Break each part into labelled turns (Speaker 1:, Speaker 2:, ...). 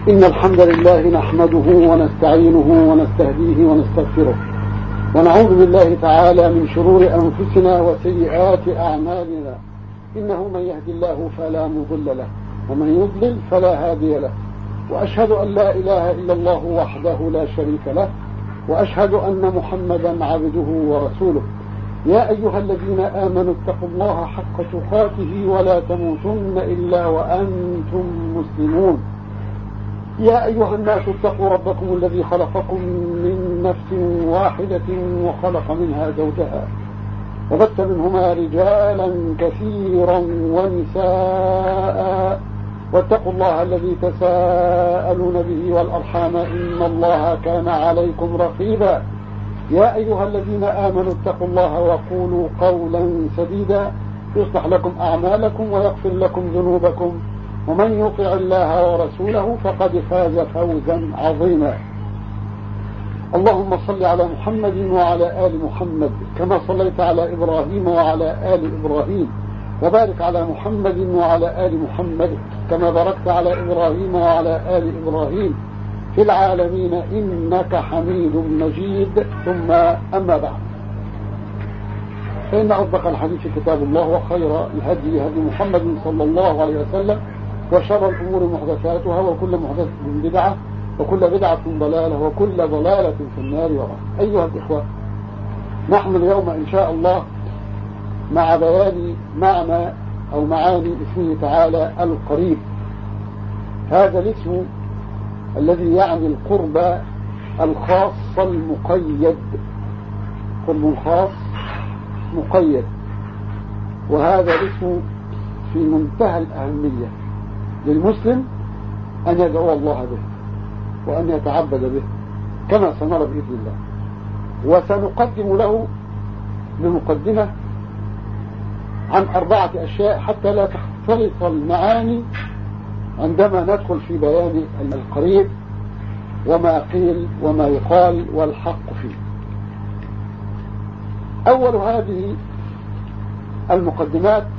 Speaker 1: إن الحمد لله نحمده ونستعينه ونستهديه ونستغفره ونعوذ بالله تعالى من شرور أنفسنا وسيئات أعمالنا إنه من يهدي الله فلا مضل له ومن يضلل فلا هادي له وأشهد أن لا إله إلا الله وحده لا شريك له وأشهد أن محمدا عبده ورسوله يا أيها الذين آمنوا اتقوا الله حق تقاته ولا تموتن إلا وأنتم مسلمون يا أيها الناس اتقوا ربكم الذي خلقكم من نفس واحدة وخلق منها زوجها وبث منهما رجالا كثيرا ونساء واتقوا الله الذي تساءلون به والأرحام إن الله كان عليكم رقيبا يا أيها الذين آمنوا اتقوا الله وقولوا قولا سديدا يصلح لكم أعمالكم ويغفر لكم ذنوبكم ومن يطع الله ورسوله فقد فاز فوزا عظيما اللهم صل على محمد وعلى آل محمد كما صليت على إبراهيم وعلى آل إبراهيم وبارك على محمد وعلى آل محمد كما باركت على إبراهيم وعلى آل إبراهيم في العالمين إنك حميد مجيد ثم أما بعد فإن أصدق الحديث كتاب الله وخير الهدي هدي محمد صلى الله عليه وسلم وشر الأمور محدثاتها وكل محدثة بدعة وكل بدعة ضلالة وكل ضلالة في النار وراء أيها الإخوة نحن اليوم إن شاء الله مع بيان معنى أو معاني اسمه تعالى القريب هذا الاسم الذي يعني القرب الخاص المقيد قرب خاص مقيد وهذا الاسم في منتهى الأهمية للمسلم أن يدعو الله به وأن يتعبد به كما سنرى بإذن الله وسنقدم له بمقدمة عن أربعة أشياء حتى لا تختلط المعاني عندما ندخل في بيان القريب وما قيل وما يقال والحق فيه أول هذه المقدمات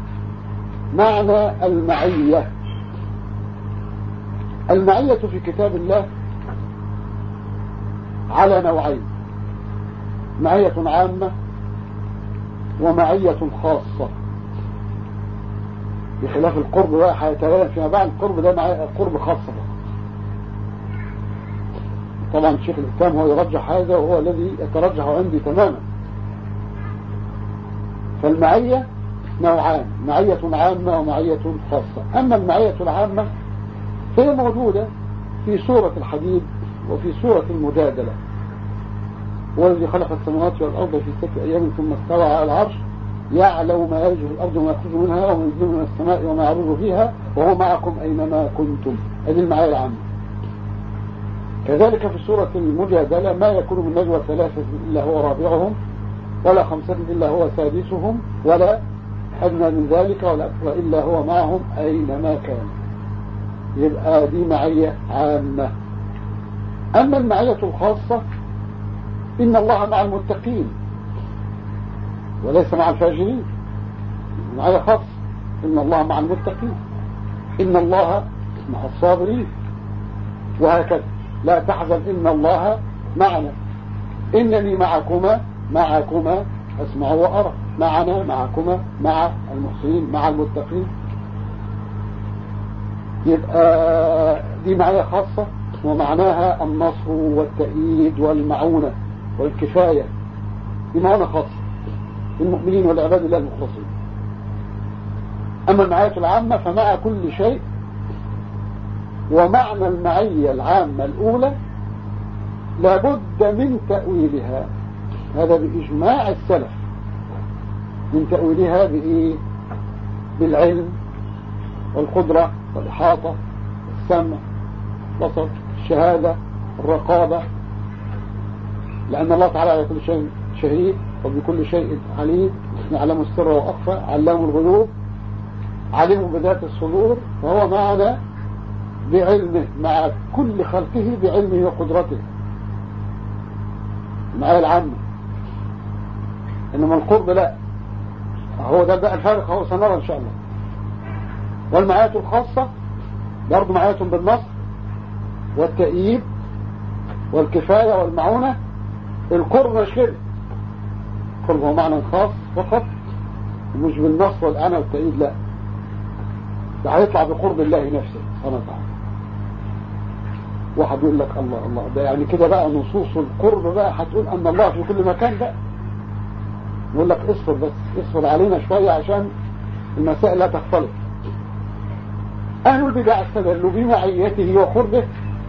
Speaker 1: معنى المعية المعية في كتاب الله على نوعين معية عامة ومعية خاصة بخلاف القرب بقى هيتبين فيما بعد القرب ده معية قرب خاصة بقى. طبعا شيخ الإسلام هو يرجح هذا وهو الذي يترجح عندي تماما فالمعية نوعان معية عامة ومعية خاصة أما المعية العامة فهي موجودة في سورة الحديد وفي سورة المجادلة والذي خلق السماوات والأرض في ست أيام ثم استوى على العرش يعلم ما يلج في الأرض وما يخرج منها وما ينزل من السماء وما يعرض فيها وهو معكم أينما كنتم هذه المعايا العامة كذلك في سورة المجادلة ما يكون من نجوى ثلاثة إلا هو رابعهم ولا خمسة إلا هو سادسهم ولا أدنى من ذلك ولا أكثر إلا هو معهم أينما كان يبقى دي معية عامة أما المعية الخاصة إن الله مع المتقين وليس مع الفاجرين معية خاصة إن الله مع المتقين إن الله مع الصابرين وهكذا لا تحزن إن الله معنا إنني معكما معكما أسمع وأرى معنا معكما مع المحسنين مع المتقين يبقى دي معايا خاصة ومعناها النصر والتأييد والمعونة والكفاية دي معونة خاصة للمؤمنين والعباد الله المخلصين أما المعاية العامة فمع كل شيء ومعنى المعية العامة الأولى لابد من تأويلها هذا بإجماع السلف من تأويلها بإيه بالعلم والقدرة والإحاطة السمع البصر الشهادة الرقابة لأن الله تعالى على كل شيء شهيد وبكل شيء عليم يعلم السر وأخفى علام الغيوب علم بذات الصدور وهو معنا بعلمه مع كل خلقه بعلمه وقدرته المعايا العامة إنما القرب لا هو ده بقى الفارق هو سنرى إن شاء الله والمعاية الخاصة برضه معاية بالنصر والتأييد والكفاية والمعونة القرب مش كده القرب هو معنى خاص فقط مش بالنص والأنا والتأييد لا ده هيطلع بقرب الله نفسه سبحانه وتعالى واحد يقول لك الله الله ده يعني كده بقى نصوص القرب بقى هتقول أن الله في كل مكان بقى يقول لك اصبر بس اصبر علينا شوية عشان المسائل لا تختلط أهل البدع استدلوا بمعيته وقربه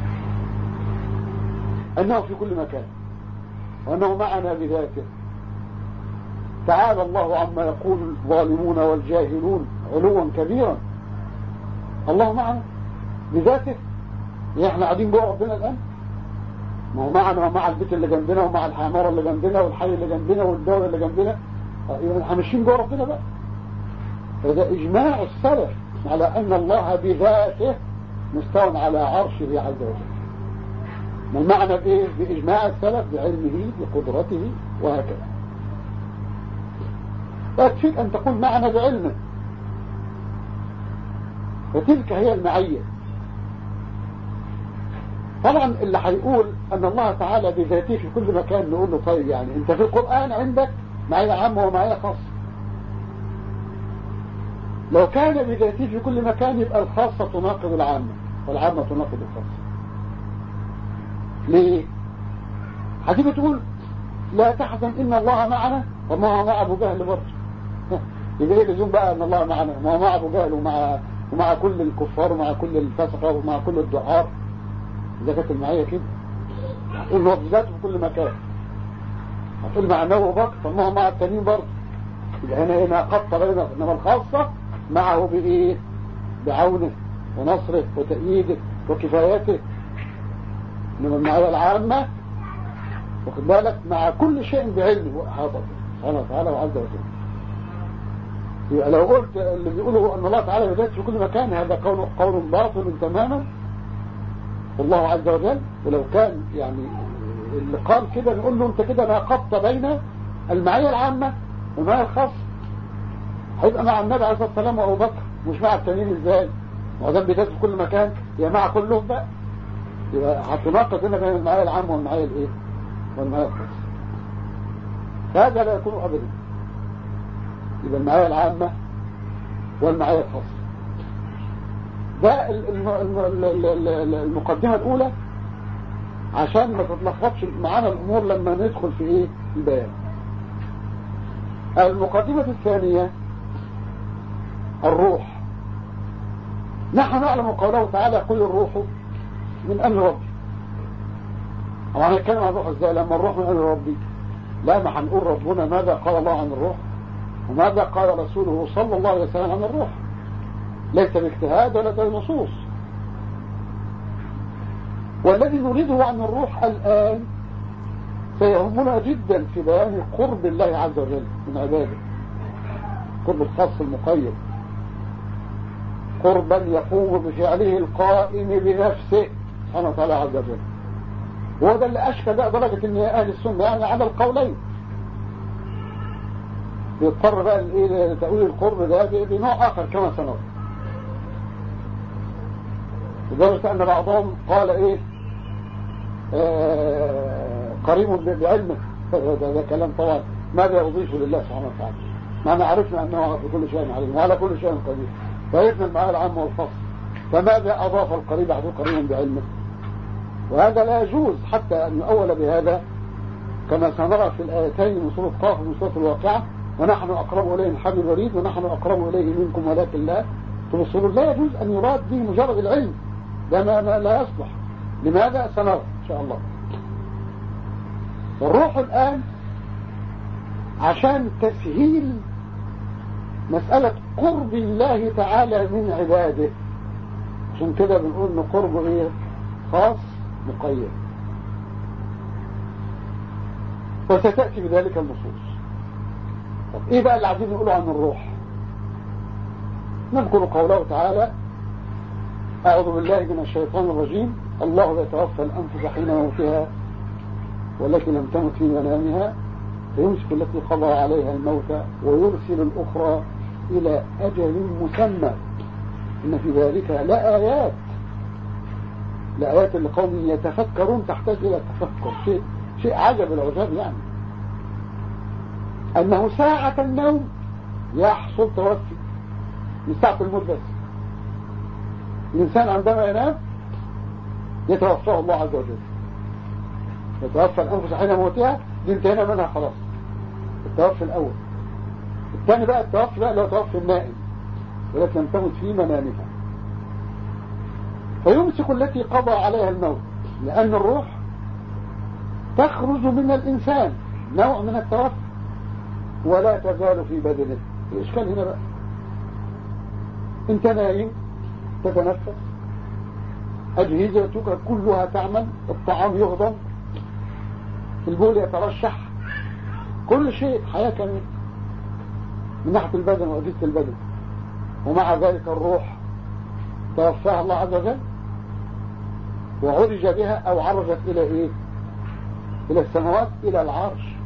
Speaker 1: أنه في كل مكان وأنه معنا بذاته تعالى الله عما يقول الظالمون والجاهلون علوا كبيرا الله معنا بذاته يعني احنا قاعدين جوه ربنا الآن ما هو معنا ومع البيت اللي جنبنا ومع الحمارة اللي جنبنا والحي اللي جنبنا والدولة اللي جنبنا يبقى احنا ماشيين جوه ربنا بقى فده إجماع السلف على أن الله بذاته مستوى على عرشه عز وجل ما المعنى بإيه؟ بإجماع السلف بعلمه بقدرته وهكذا يكفيك أن تقول معنى بعلمه فتلك هي المعية طبعا اللي هيقول أن الله تعالى بذاته في كل مكان نقول له طيب يعني أنت في القرآن عندك معية عامة ومعية خاصة لو كان بذاته في كل مكان يبقى الخاصة تناقض العامة والعامة تناقض الخاصة ليه هتيجي تقول لا تحزن إن الله معنا وما هو مع أبو جهل برضه يبقى ايه لزوم بقى ان الله معنا ما هو مع ابو جهل ومع ومع كل الكفار ومع كل الفسقه ومع كل الدعار اذا كانت المعيه كده هتقول له ذاته في كل مكان هتقول مع ابو بكر طب ما هو مع التانيين برضه يبقى هنا هنا خط بينه انما الخاصه معه بايه بعونه ونصره وتأييده وكفايته انما المعيه العامه واخد بالك مع كل شيء بعلمه وإحاطته سبحانه وتعالى وعز وجل يبقى لو قلت اللي بيقولوا أن الله تعالى يبات في كل مكان هذا قول قول باطل تماما والله عز وجل ولو كان يعني اللي قال كده نقول له انت كده ناقضت بين المعية العامة والمعية الخاصة هيبقى مع النبي عليه الصلاة والسلام وأبو بكر مش مع التانيين ازاي ما دام بيدات في كل مكان يا مع كلهم بقى يبقى هتناقض هنا بين المعية العامة والمعية الايه والمعية الخاصة هذا لا يكون أبدا يبقى المعاية العامة والمعاية الخاصة ده المقدمة الأولى عشان ما تتلخبطش معانا الأمور لما ندخل في إيه البيان المقدمة الثانية الروح نحن نعلم قوله تعالى قل الروح من أمر ربي طبعا هنتكلم عن الروح ازاي لما الروح من أمر ربي لا ما هنقول ربنا ماذا قال الله عن الروح وماذا قال رسوله صلى الله عليه وسلم عن الروح ليس باجتهاد ولا بنصوص والذي نريده عن الروح الآن سيهمنا جدا في بيان قرب الله عز وجل من عباده قرب الخاص المقيد قربا يقوم بفعله القائم بنفسه سبحانه وتعالى عز وجل وهذا اللي أشكى بقى درجة ان أهل السنة يعني على القولين بيضطر بقى الايه تأويل القرب ده بنوع آخر كما سنرى لدرجة أن بعضهم قال إيه آه قريب بعلمه ده, ده كلام طبعا ماذا يضيف لله سبحانه وتعالى ما عرفنا أنه بكل شيء عليم وعلى كل شيء قدير فعرفنا المعاني العامة والخاص فماذا أضاف القريب عدو قريب بعلمه وهذا لا يجوز حتى أن يؤول بهذا كما سنرى في الآيتين من سورة قاف ومن سورة الواقعة ونحن أقرب إليه من حبل الوريد ونحن أقرب إليه منكم ولكن لا تبصرون لا يجوز أن يراد به مجرد العلم ده ما لا يصلح لماذا سنرى إن شاء الله والروح الآن عشان تسهيل مسألة قرب الله تعالى من عباده عشان كده بنقول ان قربه ايه خاص مقيد وستأتي بذلك النصوص طب ايه بقى اللي عايزين نقوله عن الروح نذكر قوله تعالى أعوذ بالله من الشيطان الرجيم الله يتوفى الأنفس حين موتها والتي لم تمت في منامها فيمسك التي قضى عليها الموت ويرسل الأخرى إلى أجل مسمى إن في ذلك لآيات لآيات لقوم يتفكرون تحتاج إلى التفكر شيء شيء عجب العجاب يعني أنه ساعة النوم يحصل توفي من ساعة الموت بس الإنسان عندما ينام يتوفاه الله عز وجل يتوفى الأنفس حين موتها دي انتهينا منها خلاص التوفي الأول الثاني بقى التوفي بقى لو توفي النائم ولكن لم تمت في منامها فيمسك التي قضى عليها الموت لأن الروح تخرج من الإنسان نوع من التوفي ولا تزال في بدنه الإشكال هنا بقى انت نايم تتنفس أجهزتك كلها تعمل الطعام يهضم البول يترشح كل شيء حياة كاملة من ناحية البدن وأجهزة البدن ومع ذلك الروح توفاها الله عز وجل وعرج بها أو عرجت إلى إيه إلى السماوات إلى العرش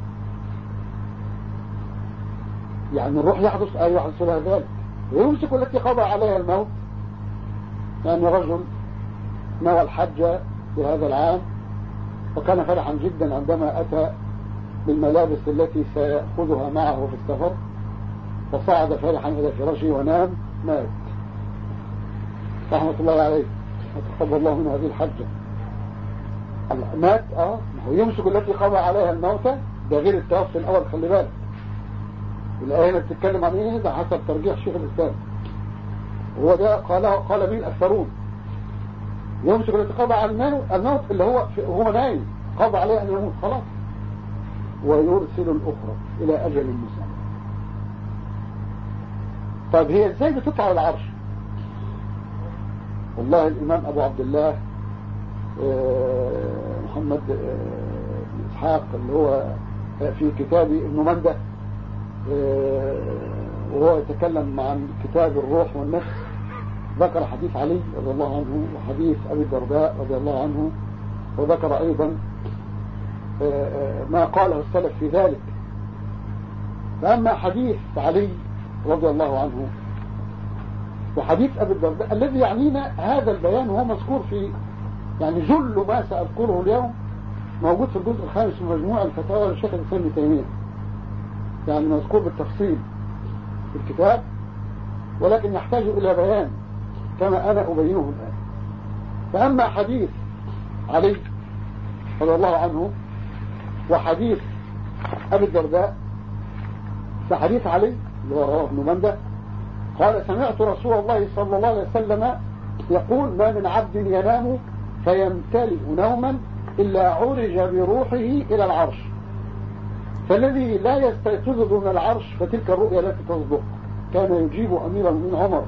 Speaker 1: يعني الروح يحدث أي يحدث لها ذلك ويمسك التي قضى عليها الموت لأن رجل نوى الحج في هذا العام وكان فرحا جدا عندما أتى بالملابس التي سيأخذها معه في السفر فصعد فرحا إلى فراشه ونام مات رحمة الله عليه وتقبل الله منه هذه الحجة مات اه هو يمسك التي قضى عليها الموتى ده غير التوفي الأول خلي بالك الآية اللي بتتكلم عن ايه ده حسب ترجيح شيخ الإسلام هو ده قاله قال به الأكثرون يمسك التي قضى على الموت اللي هو هو نايم قضى عليه أن يموت خلاص ويرسل الأخرى إلى أجل مسمى طيب هي ازاي بتطلع العرش والله الإمام أبو عبد الله آه، محمد آه، بن إسحاق اللي هو في كتاب ابن منده آه، وهو يتكلم عن كتاب الروح والنفس ذكر حديث علي رضي الله عنه وحديث أبي الدرداء رضي الله عنه وذكر أيضا ما قاله السلف في ذلك فأما حديث علي رضي الله عنه وحديث أبي الدرداء الذي يعنينا هذا البيان وهو مذكور في يعني جل ما سأذكره اليوم موجود في الجزء الخامس من مجموع الفتاوى للشيخ الإسلام ابن تيمية يعني مذكور بالتفصيل في الكتاب ولكن يحتاج إلى بيان كما أنا أبينه الآن فأما حديث علي رضي الله عنه وحديث أبي الدرداء فحديث علي اللي هو رواه ابن منده قال سمعت رسول الله صلى الله عليه وسلم يقول ما من عبد ينام فيمتلئ نوما إلا عرج بروحه إلى العرش فالذي لا يستيقظ دون العرش فتلك الرؤيا التي تصدق كان يجيب أميرا من عمر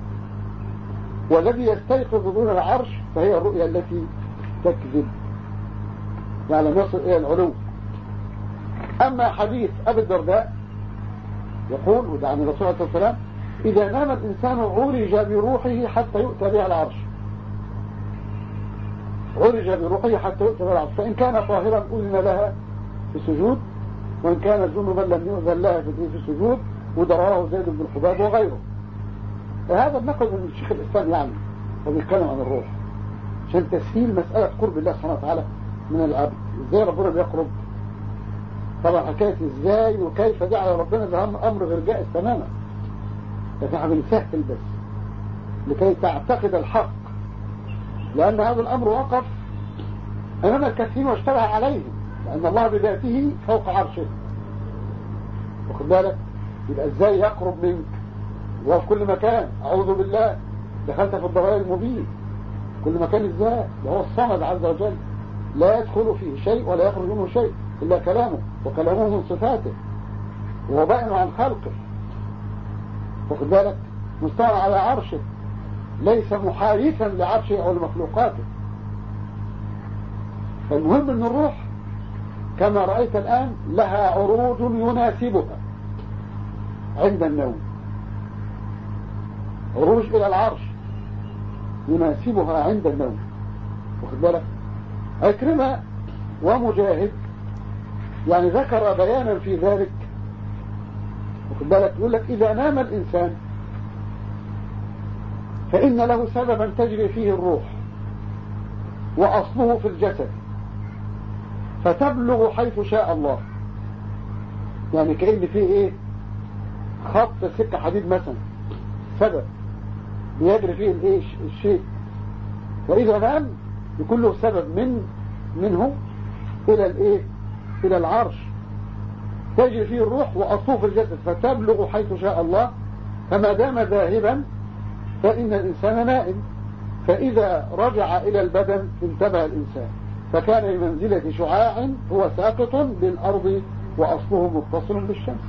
Speaker 1: والذي يستيقظ دون العرش فهي الرؤيا التي تكذب يعني نصل إلى العلو أما حديث أبي الدرداء يقول وده عن الرسول عليه الصلاة والسلام إذا نام الإنسان عرج بروحه حتى يؤتى بها العرش عرج بروحه حتى يؤتى بها العرش فإن كان طاهرا أذن لها في السجود وإن كان جنبا لم يؤذن لها في السجود ودراه زيد بن الحباب وغيره فهذا النقل من الشيخ الإسلام يعني وبيتكلم عن الروح عشان تسهيل مسألة قرب الله سبحانه وتعالى من العبد ازاي ربنا بيقرب طبعا حكاية ازاي وكيف جعل ربنا ده امر غير جائز تماما لكن احنا بنسهل بس لكي تعتقد الحق لان هذا الامر وقف امام الكثير واشتبه عليهم لان الله بذاته فوق عرشه واخد بالك يبقى ازاي يقرب منك وفي كل مكان اعوذ بالله دخلت في الضلال المبين كل مكان ازاي ده هو الصمد عز وجل لا يدخل فيه شيء ولا يخرج منه شيء إلا كلامه وكلامه من صفاته وهو بائن عن خلقه واخد بالك مستوى على عرشه ليس محارفا لعرشه أو لمخلوقاته فالمهم أن الروح كما رأيت الآن لها عروض يناسبها عند النوم عروج إلى العرش يناسبها عند النوم واخد بالك عكرمة ومجاهد يعني ذكر بيانا في ذلك واخد بالك يقول لك إذا نام الإنسان فإن له سببا تجري فيه الروح وأصله في الجسد فتبلغ حيث شاء الله يعني كأن فيه ايه خط سكة حديد مثلا سبب بيجري فيه الايه الشيء وإذا نام يكون له سبب من منه إلى الايه إلى العرش تجري فيه الروح وأصله في الجسد فتبلغ حيث شاء الله فما دام ذاهبا فإن الإنسان نائم فإذا رجع إلى البدن انتبه الإنسان فكان بمنزلة شعاع هو ساقط بالأرض وأصله متصل بالشمس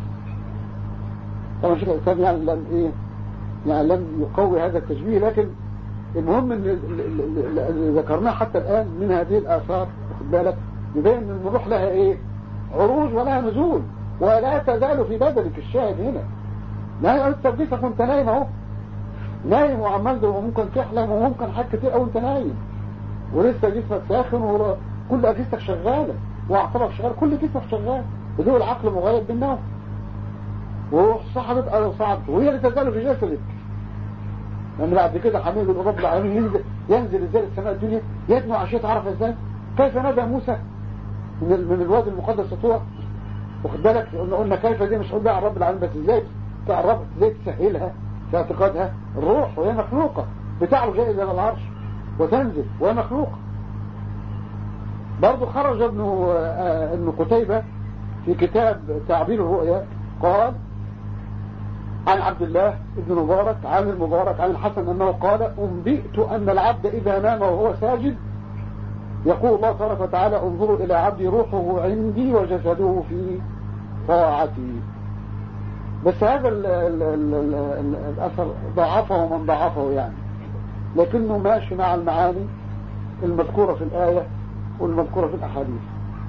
Speaker 1: طبعا شيخ الإسلام يعني لم, إيه يعني لم يقوي هذا التشبيه لكن المهم اللي ذكرناه حتى الآن من هذه الآثار خد بالك يبين أن الروح لها إيه عروج ولها نزول ولا تزال في بدنك الشاهد هنا لا التبديسة كنت نايم اهو نايم وعمال وممكن تحلم وممكن حاجات كتير قوي انت نايم ولسه جسمك ساخن وكل اجهزتك شغاله واعصابك شغاله كل جسمك شغال بدون العقل مغيب بالنوم وروح صحبت او صعبت وهي اللي تزال في جسدك لان بعد كده حميد رب العالمين ينزل ينزل ازاي السماء الدنيا يدنو عشان تعرف ازاي كيف نادى موسى من من الوادي المقدس طوى واخد بالك قلنا قلنا كيف دي مش قلنا على رب العالمين بس ازاي تعرف ازاي تسهلها في اعتقادها الروح وهي مخلوقة بتعرف جاي الى العرش وتنزل وهي مخلوقة برضو خرج ابن آه ابن قتيبة في كتاب تعبير الرؤيا قال عن عبد الله بن مبارك عن المبارك عن الحسن أنه قال أنبئت أن العبد إذا نام وهو ساجد يقول الله تبارك وتعالى انظروا إلى عبدي روحه عندي وجسده في طاعتي بس هذا ال ال ال ال ال الأثر ضعفه من ضعفه يعني لكنه ماشي مع المعاني المذكورة في الآية والمذكورة في الأحاديث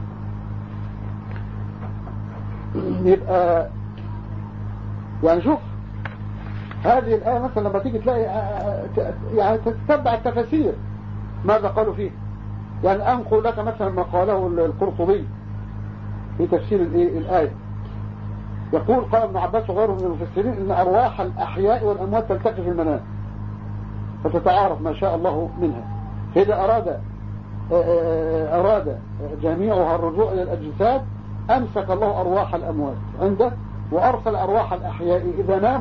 Speaker 1: يبقى يعني شوف هذه الآية مثلا لما تيجي تلاقي يعني تتبع التفاسير ماذا قالوا فيه يعني أنقل لك مثلا ما قاله القرطبي في تفسير الآية يقول قال ابن عباس وغيره من المفسرين ان ارواح الاحياء والاموات تلتقي في المنام فتتعارف ما شاء الله منها فاذا اراد اراد جميعها الرجوع الى الاجساد امسك الله ارواح الاموات عنده وارسل ارواح الاحياء اذا ناموا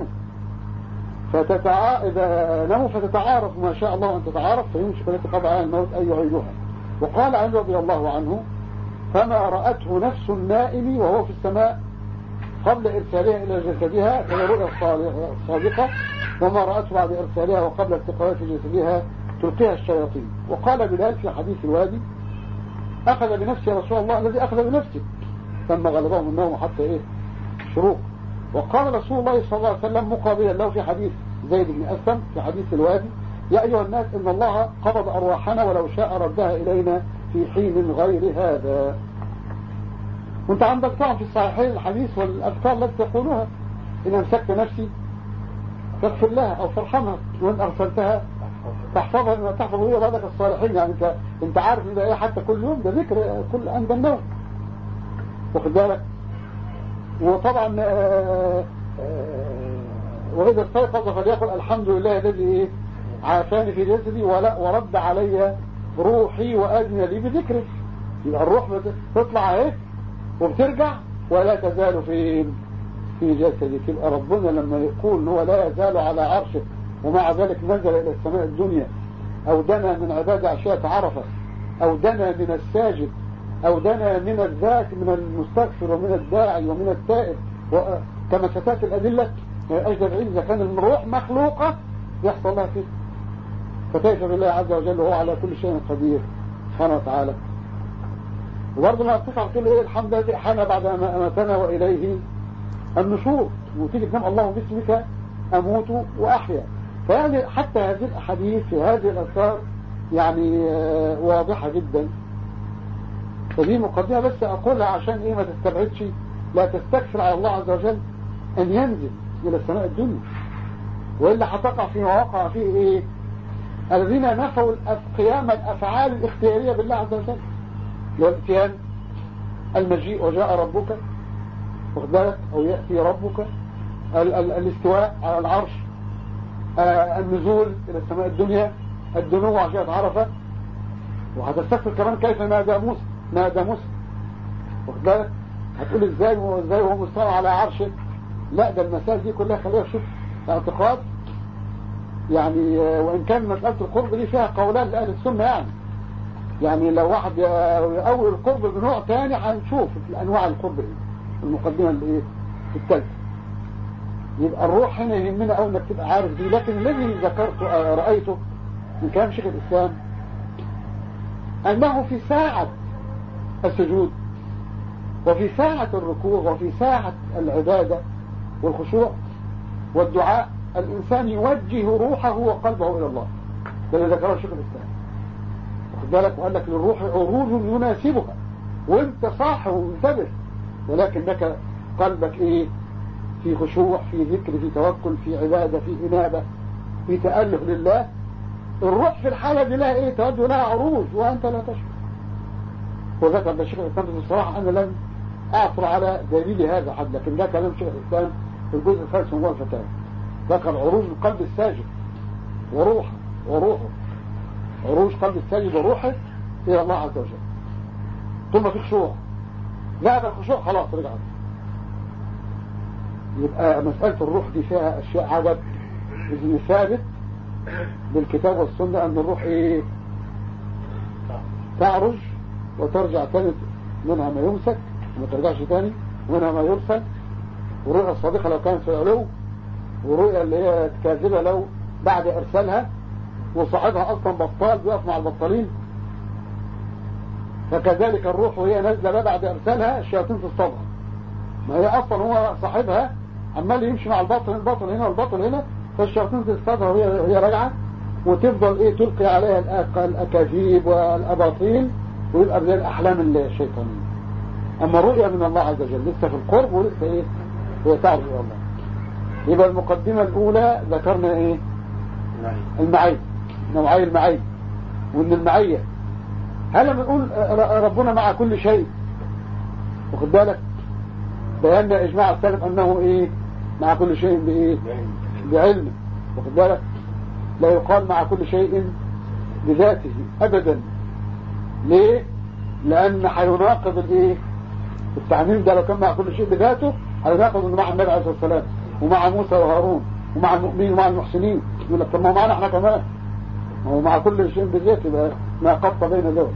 Speaker 1: فتتع... إذا ناموا فتتعارف ما شاء الله أن تتعارف فيمسك التي قضى على الموت أن يعيدها وقال علي رضي الله عنه فما رأته نفس النائم وهو في السماء قبل إرسالها إلى جسدها فهي رؤيا صادقة وما رأته بعد إرسالها وقبل التقاء في جسدها تلقيها الشياطين وقال بلال في حديث الوادي أخذ بنفسه رسول الله الذي أخذ بنفسه ثم غلبهم النوم حتى إيه شروق وقال رسول الله صلى الله عليه وسلم مقابلا له في حديث زيد بن أسلم في حديث الوادي يا أيها الناس إن الله قبض أرواحنا ولو شاء ردها إلينا في حين غير هذا وانت عندك طبعا في الصحيحين الحديث والأذكار التي تقولها إن أمسكت نفسي فاغفر لها أو ترحمها وإن أرسلتها تحفظها لما تحفظ هي بعدك الصالحين يعني انت, انت عارف ان ده ايه حتى كل يوم ده ذكر كل عند النوم واخد بالك وطبعا آآ آآ وإذا استيقظ فليقل الحمد لله الذي عافاني في جسدي ولا ورد علي روحي وأذن لي بذكره يبقى الروح تطلع اهي وبترجع ولا تزال في في جسدك يبقى ربنا لما يقول هو لا يزال على عرشه ومع ذلك نزل إلى السماء الدنيا أو دنا من عبادة عشاء عرفة أو دنا من الساجد أو دنا من الذات من المستغفر ومن الداعي ومن التائب كما ستأتي الأدلة أجدر عيد إذا كان الروح مخلوقة يحصل لها فيه فكيف بالله عز وجل وهو على كل شيء قدير سبحانه وتعالى وبرضه ما تفعل تقول ايه الحمد لله حان بعد ما اماتنا واليه النشور وتيجي تنام اللهم باسمك اموت واحيا فيعني حتى هذه الاحاديث في هذه الاثار يعني واضحة جدا فدي مقدمة بس اقولها عشان ايه ما تستبعدش لا تستكثر على الله عز وجل ان ينزل الى السماء الدنيا وإلا هتقع في مواقع فيه ايه الذين نفوا قيام الافعال الاختيارية بالله عز وجل الاتيان المجيء وجاء ربك واخد بالك او يأتي ربك ال ال الاستواء على العرش آه النزول الى السماء الدنيا الدنو عشان عرفة وهتستفسر كمان كيف نادى موسى نادى موسى واخد بالك هتقول ازاي وازاي وهو مستوى على عرشه لا ده المسائل دي كلها خليها شوف اعتقاد يعني وان كان مسألة القرب دي فيها قولان لأهل السنة يعني يعني لو واحد يأول القرب بنوع تاني هنشوف انواع القرب ايه المقدمة اللي ايه الثالثة يبقى الروح هنا يهمنا أول انك تبقى عارف دي لكن الذي ذكرته رأيته من كلام شيخ الإسلام أنه في ساعة السجود وفي ساعة الركوع وفي ساعة العبادة والخشوع والدعاء الإنسان يوجه روحه وقلبه إلى الله ده اللي ذكره شيخ الإسلام واخد بالك وقال لك للروح عروج يناسبها وانت صاح وانتبه ولكنك قلبك ايه في خشوع في ذكر في توكل في عبادة في إنابة في تألف لله الروح في الحالة دي لها ايه توجه لها عروج وانت لا تشعر وذكر ده شيخ الإسلام الصراحة أنا لم أعثر على دليل هذا حد لكن ده كلام شيخ الإسلام في الجزء الثالث من الفتاوى ذكر عروج القلب الساجد وروحه وروحه عروج قلب الساجد وروحه إلى الله عز وجل ثم في خشوع ذهب الخشوع خلاص رجع يبقى مسألة الروح دي فيها أشياء عدد إذن ثابت بالكتاب والسنة أن الروح إيه تعرج وترجع تاني منها ما يمسك وما ترجعش تاني ومنها ما يرسل والرؤيا الصادقة لو كانت في العلو والرؤيا اللي هي كاذبة لو بعد إرسالها وصاحبها أصلا بطال بيقف مع البطالين فكذلك الروح وهي نازلة بعد إرسالها الشياطين تصطادها ما هي أصلا هو صاحبها عمال يمشي مع الباطل الباطل هنا والباطل هنا فالشياطين تصطادها وهي وهي راجعة وتفضل ايه تلقي عليها الأكاذيب والأباطيل ويبقى زي الأحلام الشيطانية أما الرؤيا من الله عز وجل لسه في القرب ولسه ايه هي تعرف إلى الله يبقى المقدمة الأولى ذكرنا ايه المعية نوعي المعية وان المعية هل بنقول ربنا مع كل شيء واخد بالك بينا اجماع السلف انه ايه مع كل شيء بايه بعلمه واخد بالك لا يقال مع كل شيء بذاته ابدا ليه لان هيناقض الايه التعميم ده لو كان مع كل شيء بذاته هيناقض انه مع النبي عليه الصلاه والسلام ومع موسى وهارون ومع المؤمنين ومع المحسنين يقول لك طب ما هو معنا احنا كمان هو مع كل شيء بذاته يبقى ما قط بين ذوق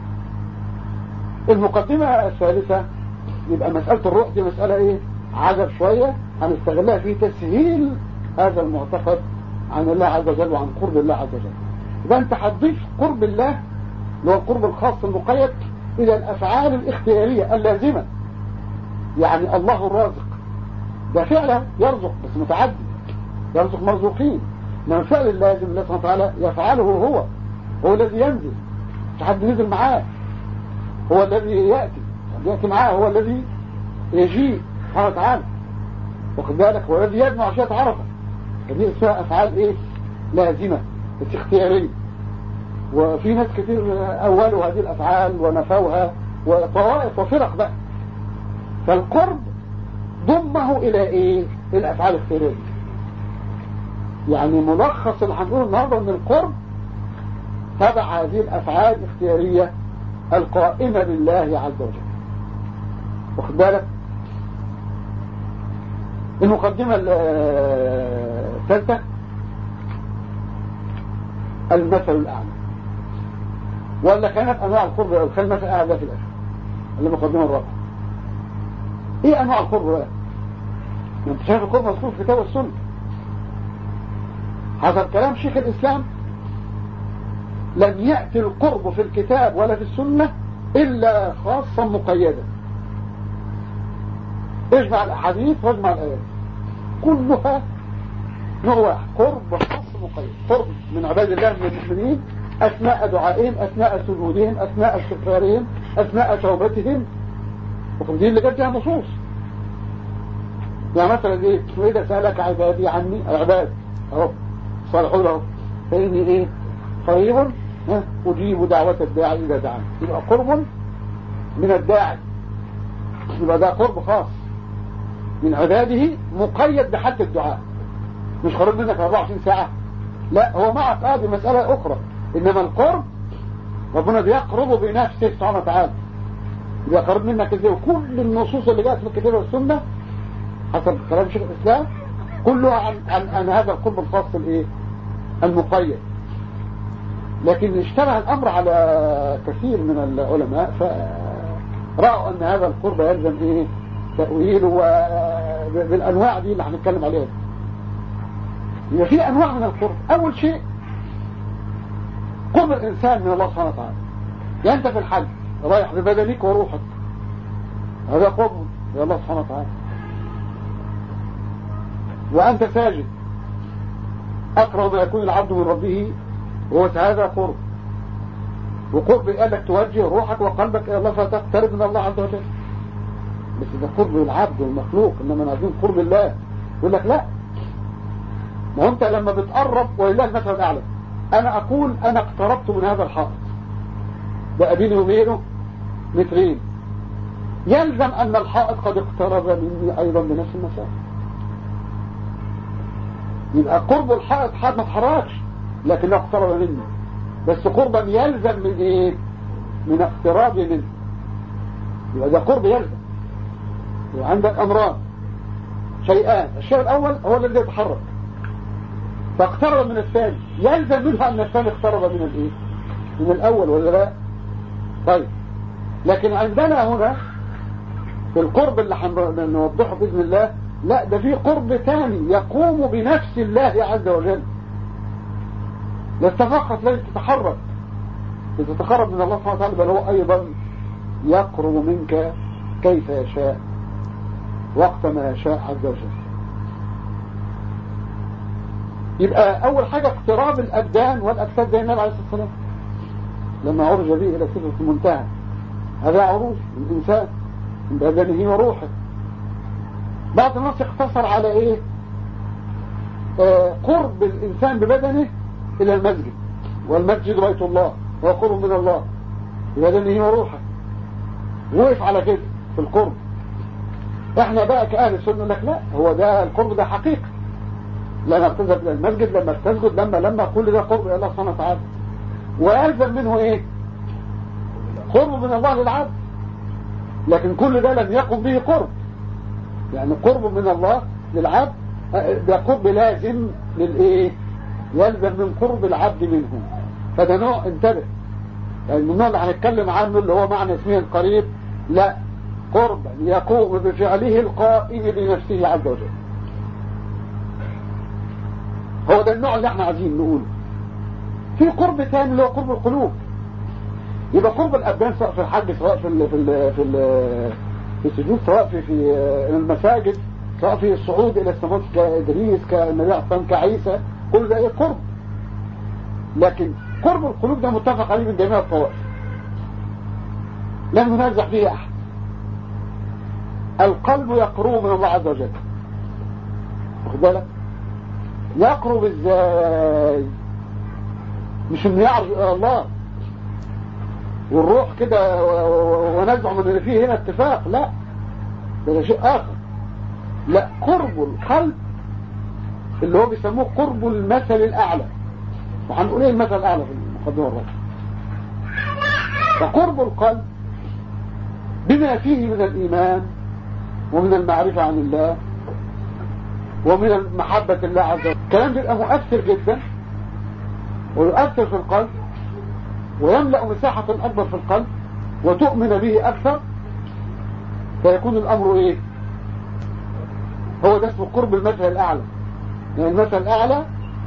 Speaker 1: المقدمة الثالثة يبقى مسألة الروح دي مسألة ايه عجب شوية هنستغلها في تسهيل هذا المعتقد عن الله عز وجل وعن قرب الله عز وجل يبقى انت هتضيف قرب الله اللي هو القرب الخاص المقيد الى الافعال الاختيارية اللازمة يعني الله الرازق ده فعلا يرزق بس متعدد يرزق مرزوقين من الفعل اللازم الله سبحانه وتعالى يفعله هو هو الذي ينزل حد نزل معاه هو الذي يأتي يأتي معاه هو الذي يجيء سبحانه وتعالى واخد بالك هو الذي يجمع أشياء عرفة هذه اسمها أفعال إيه لازمة بس اختيارية وفي ناس كتير أولوا هذه الأفعال ونفوها وطوائف وفرق بقى فالقرب ضمه إلى إيه الأفعال الاختيارية يعني ملخص اللي هنقوله النهارده ان القرب تبع هذه الافعال الاختياريه القائمه لله عز وجل واخد بالك المقدمه الثالثه المثل الاعلى ولا كانت انواع القرب او كان المثل الاعلى في الاخر المقدمه الرابعه ايه انواع القرب بقى انت شايف القرب مذكور في كتاب السنه حسب كلام شيخ الإسلام لم يأتي القرب في الكتاب ولا في السنة إلا خاصا مقيدا اجمع الأحاديث واجمع الآيات كلها نوع واحد قرب خاص مقيد قرب من عباد الله من المؤمنين أثناء دعائهم أثناء سجودهم أثناء استغفارهم أثناء توبتهم دي اللي جت فيها نصوص يعني مثلا ايه وإذا سألك عبادي عني العباد اهو صالحوا له فإني إيه قريب أجيب دعوة الداعي إذا دعاني يبقى قرب من الداعي يبقى ده قرب خاص من عباده مقيد بحد الدعاء مش قرب منك 24 ساعة لا هو معك هذه مسألة أخرى إنما القرب ربنا بيقربه بنفسه سبحانه وتعالى بيقرب منك ازاي وكل النصوص اللي جاءت في الكتاب والسنة حسب كلام شيخ الإسلام كلها عن, عن, عن هذا القرب الخاص الايه المقيد لكن اشتبه الأمر على كثير من العلماء فرأوا أن هذا القرب يلزم إيه تأويله بالأنواع دي اللي هنتكلم عليها يبقى في أنواع من القرب أول شيء قرب الإنسان من الله سبحانه وتعالى يعني أنت في الحج رايح ببدنك وروحك هذا قرب يا الله سبحانه وتعالى وأنت ساجد أقرب ما يكون العبد من ربه هو هذا قرب وقرب قال لك توجه روحك وقلبك إلى الله فتقترب من الله عز وجل بس ده قرب العبد والمخلوق إنما عايزين قرب الله يقول لك لا ما انت لما بتقرب ولله المثل الأعلى أنا أقول أنا اقتربت من هذا الحائط بقى بيني وبينه مترين يلزم أن الحائط قد اقترب مني أيضا بنفس المسافة يبقى قرب الحائط حد ما تحركش لكنه اقترب مني بس قربا يلزم من ايه من اقترابي منه يبقى ده قرب يلزم وعندك امران شيئان الشيء الاول هو الذي يتحرك فاقترب من الثاني يلزم منه ان الثاني اقترب من الايه من الاول ولا لا طيب لكن عندنا هنا في القرب اللي هنوضحه باذن الله لا ده في قرب ثاني يقوم بنفس الله عز وجل لست فقط لازم تتحرك لتتقرب من الله سبحانه وتعالى بل هو أيضا يقرب منك كيف يشاء وقت ما يشاء عز وجل يبقى أول حاجة اقتراب الأبدان والأجساد زي النبي عليه الصلاة والسلام لما عرج به إلى سدرة المنتهى هذا عروج الإنسان من بدنه وروحه بعض الناس اقتصر على ايه آه قرب الانسان ببدنه الى المسجد والمسجد بيت الله وقرب من الله ببدنه وروحه وقف على كده في القرب احنا بقى كأهل السنة لك لا هو ده القرب ده حقيقة لما تذهب الى المسجد لما تسجد لما لما كل ده قرب الى الله سبحانه وتعالى ويلزم منه ايه قرب من الله للعبد لكن كل ده لم يقم به قرب يعني قرب من الله للعبد ده قرب لازم للايه يلزم من قرب العبد منه فده نوع انتبه يعني من النوع اللي هنتكلم عنه اللي هو معنى اسمه القريب لا قربا يقوم بفعله القائم بنفسه عز وجل هو ده النوع اللي احنا عايزين نقوله في قرب ثاني اللي هو قرب القلوب يبقى قرب الابدان سواء في الحج سواء في ال في ال في ال في السجود سواء في في المساجد سواء في الصعود الى السماوات كادريس كالنبي عليه الصلاه كعيسى كل ده ايه قرب لكن قرب القلوب ده متفق عليه من جميع الطوائف لم ينازع فيه احد القلب يقرب من الله عز وجل واخد بالك يقرب ازاي مش انه يعرف الى الله والروح كده ونزعم ان فيه هنا اتفاق لا ده شيء اخر لا قرب القلب اللي هو بيسموه قرب المثل الاعلى وهنقول ايه المثل الاعلى في المقدمه الرابعه فقرب القلب بما فيه من الايمان ومن المعرفه عن الله ومن محبه الله عز وجل الكلام بيبقى مؤثر جدا ويؤثر في القلب ويملأ مساحة أكبر في القلب وتؤمن به أكثر فيكون الأمر إيه هو ده اسمه قرب المثل الأعلى يعني المثل الأعلى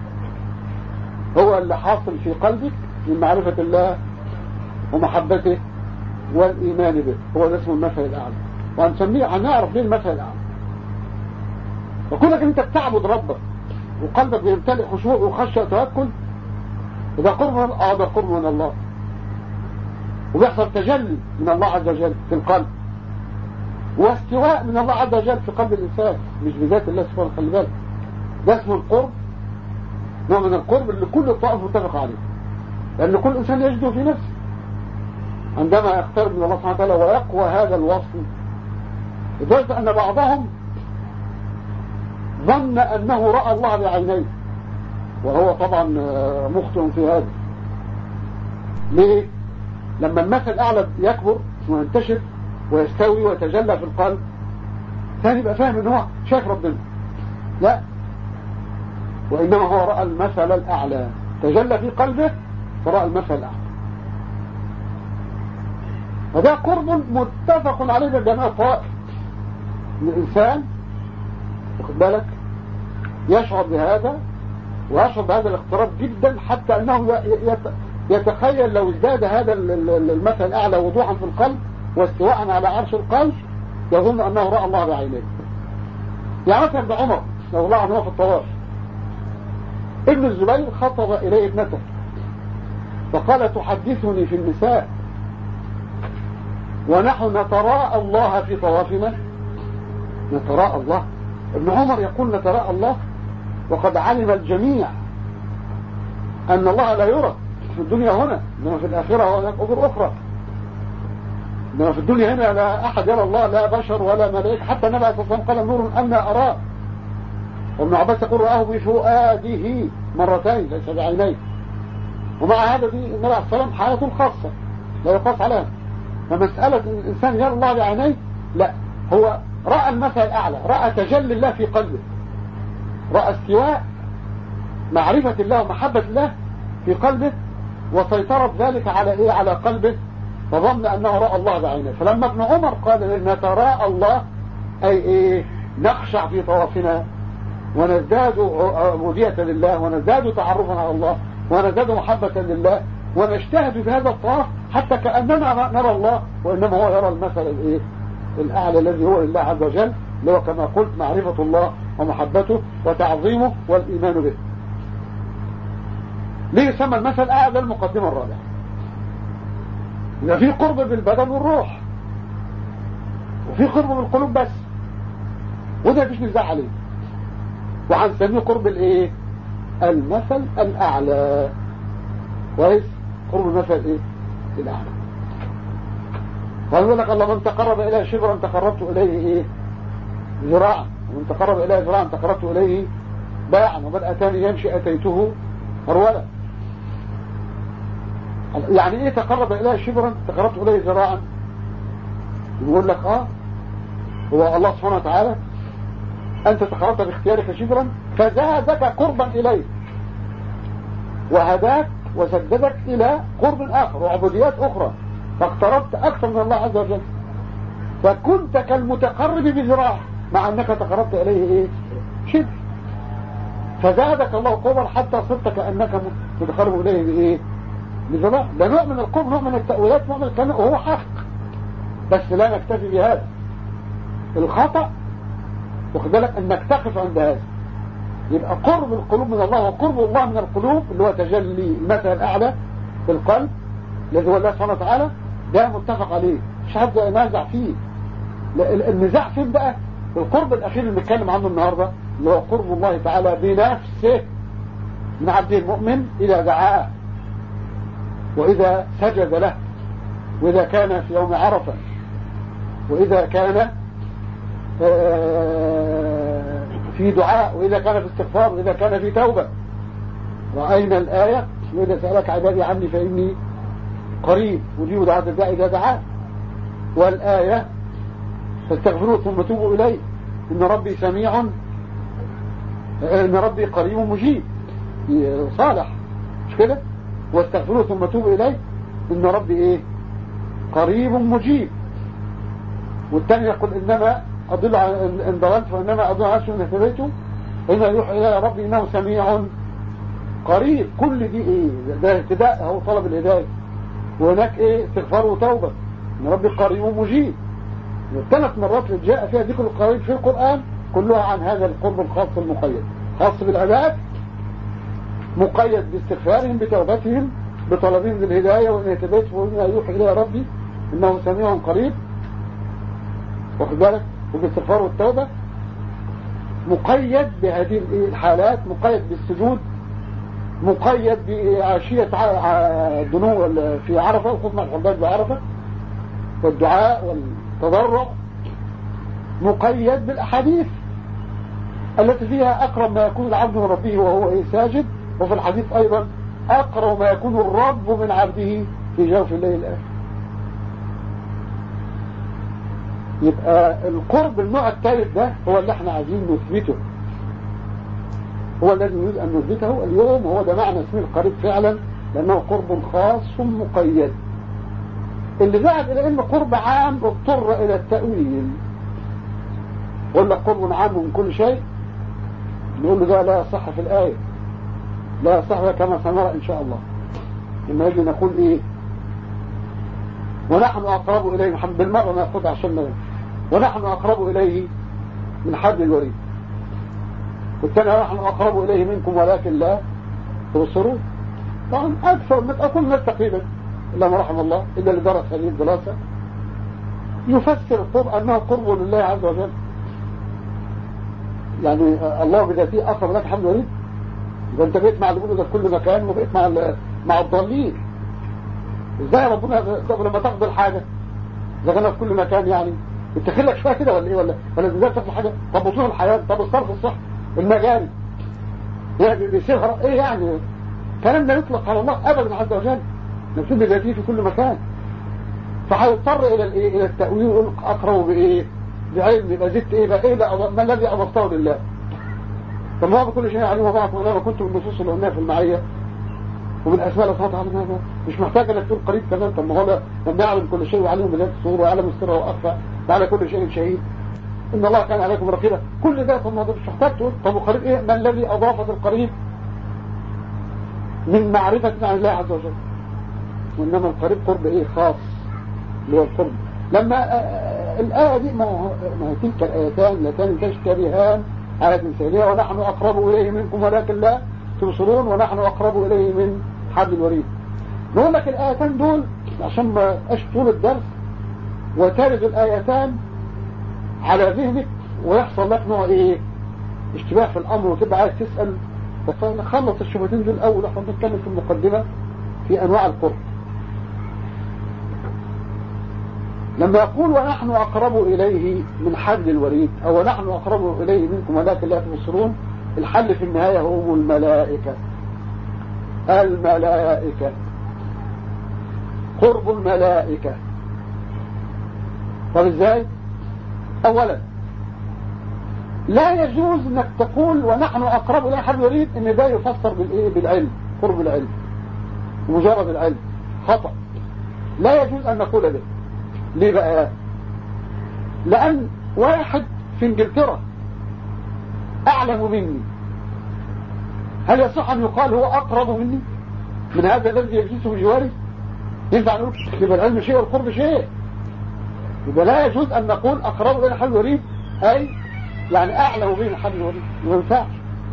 Speaker 1: هو اللي حاصل في قلبك من معرفة الله ومحبته والإيمان به هو ده اسمه المثل الأعلى وهنسميه هنعرف ليه المثل الأعلى وكونك أنت بتعبد ربك وقلبك بيمتلئ خشوع وخشية وتوكل وده قرب من اه ده قرب من الله وبيحصل تجلي من الله عز وجل في القلب واستواء من الله عز وجل في قلب الإنسان مش بذات الله سبحانه خلي بالك ده اسمه القرب نوع من القرب اللي كل الطائف متفق عليه لأن كل إنسان يجده في نفسه عندما يقترب من الله سبحانه وتعالى ويقوى هذا الوصف لدرجة أن بعضهم ظن أنه رأى الله بعينيه وهو طبعا مخطئ في هذا ليه لما المثل الأعلى يكبر وينتشر ويستوي ويتجلى في القلب ثاني يبقى فاهم ان هو شايف ربنا لا وإنما هو رأى المثل الأعلى تجلى في قلبه فرأى المثل الأعلى وده قرب متفق عليه بجميع الطوائف الإنسان واخد بالك يشعر بهذا ويشعر بهذا الاقتراب جدا حتى أنه يتخيل لو ازداد هذا المثل الأعلى وضوحا في القلب واستواء على عرش القلب يظن أنه رأى الله بعينيه يعني مثلا بعمر لو الله عنه في الطواف ابن الزبير خطب إليه ابنته فقال تحدثني في النساء ونحن نتراءى الله في طوافنا نتراءى الله ابن عمر يقول نتراءى الله وقد علم الجميع أن الله لا يرى في الدنيا هنا إنما في الآخرة هناك أمور أخرى إنما في الدنيا هنا لا أحد يرى الله لا بشر ولا ملائكة حتى النبي عليه الصلاة والسلام قال نور أنا أراه وابن عباس يقول رآه بفؤاده مرتين ليس بعينيه ومع هذا دي النبي عليه الصلاة والسلام حالته الخاصة لا يقاس عليها فمسألة الإنسان يرى الله بعينيه لا هو رأى المثل الأعلى رأى تجلي الله في قلبه رأى استواء معرفة الله ومحبة الله في قلبه وسيطرت ذلك على إيه على قلبه فظن أنه رأى الله بعينه فلما ابن عمر قال نتراءى الله أي إيه نخشع في طوافنا ونزداد عبودية لله ونزداد تعرفا على الله ونزداد محبة لله ونجتهد في هذا الطواف حتى كأننا نرى الله وإنما هو يرى المثل الإيه الأعلى الذي هو لله عز وجل اللي هو كما قلت معرفة الله ومحبته وتعظيمه والإيمان به ليه يسمى المثل الأعلى المقدمة الرابعة إذا في قرب بالبدن والروح وفي قرب بالقلوب بس وده مفيش نزاع عليه وهنسميه قرب الايه المثل الاعلى كويس قرب المثل ايه الاعلى ويقول لك الله من تقرب اليه شبرا تقربت اليه ايه ذراعا ومن تقرب اليه ذراعا تقربت اليه باعا ومن اتاني يمشي اتيته هرولا يعني ايه تقرب اليه شبرا تقربت اليه ذراعا يقول لك اه هو الله سبحانه وتعالى أنت تقربت باختيارك شبرا فزادك قربا إليه وهداك وسددك إلى قرب آخر وعبوديات أخرى فاقتربت أكثر من الله عز وجل فكنت كالمتقرب بذراع مع أنك تقربت إليه إيه شبر فزادك الله قربا حتى صرت كأنك متقرب إليه بإيه بذراع ده نوع من القرب نوع من التأويلات نوع من الكلام وهو حق بس لا نكتفي بهذا الخطأ واخد بالك انك تقف عند هذا يبقى قرب القلوب من الله وقرب الله من القلوب اللي هو تجلي المثل الاعلى في القلب الذي هو الله سبحانه وتعالى ده متفق عليه مش حد ينازع فيه النزاع فين بقى القرب الاخير اللي بنتكلم عنه النهارده اللي هو قرب الله تعالى بنفسه من عبد المؤمن اذا دعاه واذا سجد له واذا كان في يوم عرفه واذا كان في دعاء وإذا كان في استغفار وإذا كان في توبة رأينا الآية وإذا سألك عبادي عني فإني قريب أجيب دعاء الداعي إذا دعاه والآية فاستغفروه ثم توبوا إليه إن ربي سميع إن ربي قريب مجيب صالح مش كده واستغفروه ثم توبوا إليه إن ربي إيه قريب مجيب والثاني يقول إنما أضل إن ضللت فإنما أضل عشر إن اهتديته إن يروح إلى ربي إنه سميع قريب كل دي إيه ده اهتداء هو طلب الهداية وهناك إيه استغفار وتوبة إن ربي قريب مجيب ثلاث مرات جاء فيها ذكر القريب في القرآن كلها عن هذا القرب الخاص المقيد خاص بالعباد مقيد باستغفارهم بتوبتهم بطلبهم للهداية وإن اهتديت فإن يروح إلى ربي إنه سميع قريب واخد بالك وبالاستغفار والتوبة مقيد بهذه الحالات مقيد بالسجود مقيد بعشية دنو في عرفة وخصم الحباب بعرفة والدعاء والتضرع مقيد بالأحاديث التي فيها أقرب ما يكون العبد من ربه وهو إيه ساجد وفي الحديث أيضا أقرب ما يكون الرب من عبده في جوف الليل الآخر يبقى القرب النوع الثالث ده هو اللي احنا عايزين نثبته هو الذي نريد أن نثبته اليوم هو ده معنى اسم القريب فعلا لأنه قرب خاص مقيد اللي ذهب إلى أن قرب عام اضطر إلى التأويل ولا قرب عام من كل شيء نقول له ده لا يصح في الآية لا يصح كما سنرى إن شاء الله لما يجي نقول إيه ونحن أقرب إليه محمد بالمرة نأخذ عشان ما ونحن أقرب إليه من حد الوريد والثاني نحن أقرب إليه منكم ولكن لا تبصرون طبعا أكثر من أكثر الناس تقريبا إلا ما رحم الله إلا اللي درس هذه الدراسة يفسر القرب أنه قرب لله عز وجل يعني الله بذاته أصر لك حمد وريد إذا أنت بقيت مع اللي ده في كل مكان وبقيت مع مع الضالين إزاي ربنا طب لما تقبل حاجة إذا كان في كل مكان يعني بتخيل لك شوية كده ولا إيه ولا ولا إزاي تقبل حاجة طب وصول الحياة طب الصرف الصح المجاري يعني بيصير إيه يعني كلام لا يطلق على الله أبدا عز وجل نفسه بذاته في كل مكان فهيضطر إلى الإيه إلى التأويل يقول أقرب بإيه بعلم يبقى زدت إيه بقى إيه لا ما الذي أضفته لله طب ما هو بكل شيء عليه وضعكم أنا كنت من النصوص اللي قلناها في المعية ومن أسماء الله تعالى هذا مش محتاج انك تقول قريب كمان طب ما هو لما يعلم كل شيء وعليهم بذات الصور ويعلم السر وأخفى وعلى كل شيء شهيد إن الله كان عليكم رقيبا كل ده طب ما مش محتاج تقول طب وقريب إيه ما الذي أضاف القريب من معرفة عن الله عز وجل وإنما القريب قرب إيه خاص اللي هو القرب لما الآية دي ما هي تلك الآيتان لتان تشتبهان آية ثانية ونحن أقرب إليه منكم ولكن لا تبصرون ونحن أقرب إليه من حبل الوريد نقول لك الآيتان دول عشان ما أش طول الدرس وترد الآيتان على ذهنك ويحصل لك نوع إيه اشتباه في الأمر وتبقى عايز تسأل فخلص الشبهتين دول الأول احنا بنتكلم في المقدمة في أنواع القرب لما يقول ونحن أقرب إليه من حل الوريد أو ونحن أقرب إليه منكم ولكن لا تبصرون الحل في النهاية هم الملائكة الملائكة قرب الملائكة طب ازاي اولا لا يجوز انك تقول ونحن اقرب الى حل الوريد ان ده يفسر بالايه بالعلم قرب العلم مجرد العلم خطأ لا يجوز ان نقول به ليه بقى لان واحد في انجلترا اعلم مني هل يصح ان يقال هو اقرب مني من هذا الذي يجلس بجواري ينفع نقول يبقى العلم شيء والقرب شيء يبقى لا يجوز ان نقول اقرب الى حل الوريد اي يعني اعلم بين حل الوريد ما ينفعش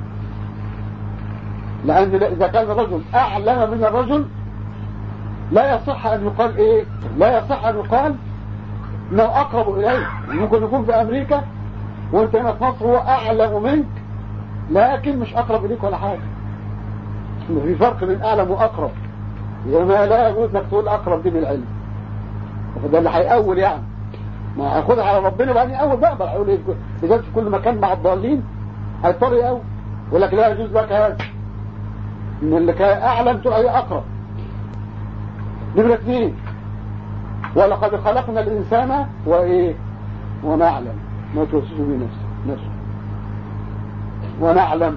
Speaker 1: لان اذا كان الرجل اعلم من الرجل لا يصح ان يقال ايه لا يصح ان يقال انه اقرب اليه ممكن يكون في امريكا وانت هنا في مصر هو اعلم منك لكن مش اقرب اليك ولا حاجة في فرق بين اعلم واقرب ما لا يجوز انك تقول اقرب دي بالعلم فده اللي هيأول يعني ما هياخدها على ربنا بقى اول بقى بقى يقول ايه بالذات في كل مكان مع الضالين هيضطر يقول يقول لك لا يجوز لك هذا ان اللي كان اعلم تقول ايه اقرب نمرة اثنين ولقد خلقنا الانسان وايه ونعلم ما توسوس به نفسه نفسه ونعلم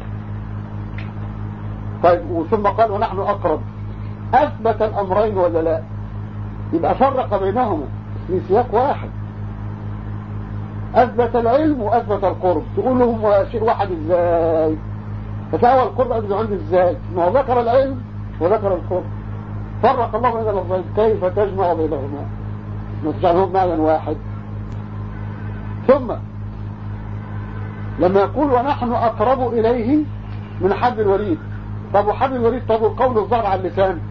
Speaker 1: طيب وثم قال ونحن أقرب أثبت الأمرين ولا لا يبقى فرق بينهما في سياق واحد أثبت العلم وأثبت القرب تقول لهم شيء واحد إزاي فتاوى القرب أثبت عندي إزاي ما هو ذكر العلم وذكر القرب فرق الله بين اللفظين كيف تجمع بينهما ما تجعلهم معنى واحد ثم لما يقول ونحن أقرب إليه من حبل الوريد طب وحبل الوريد طب والقول الظاهر على اللسان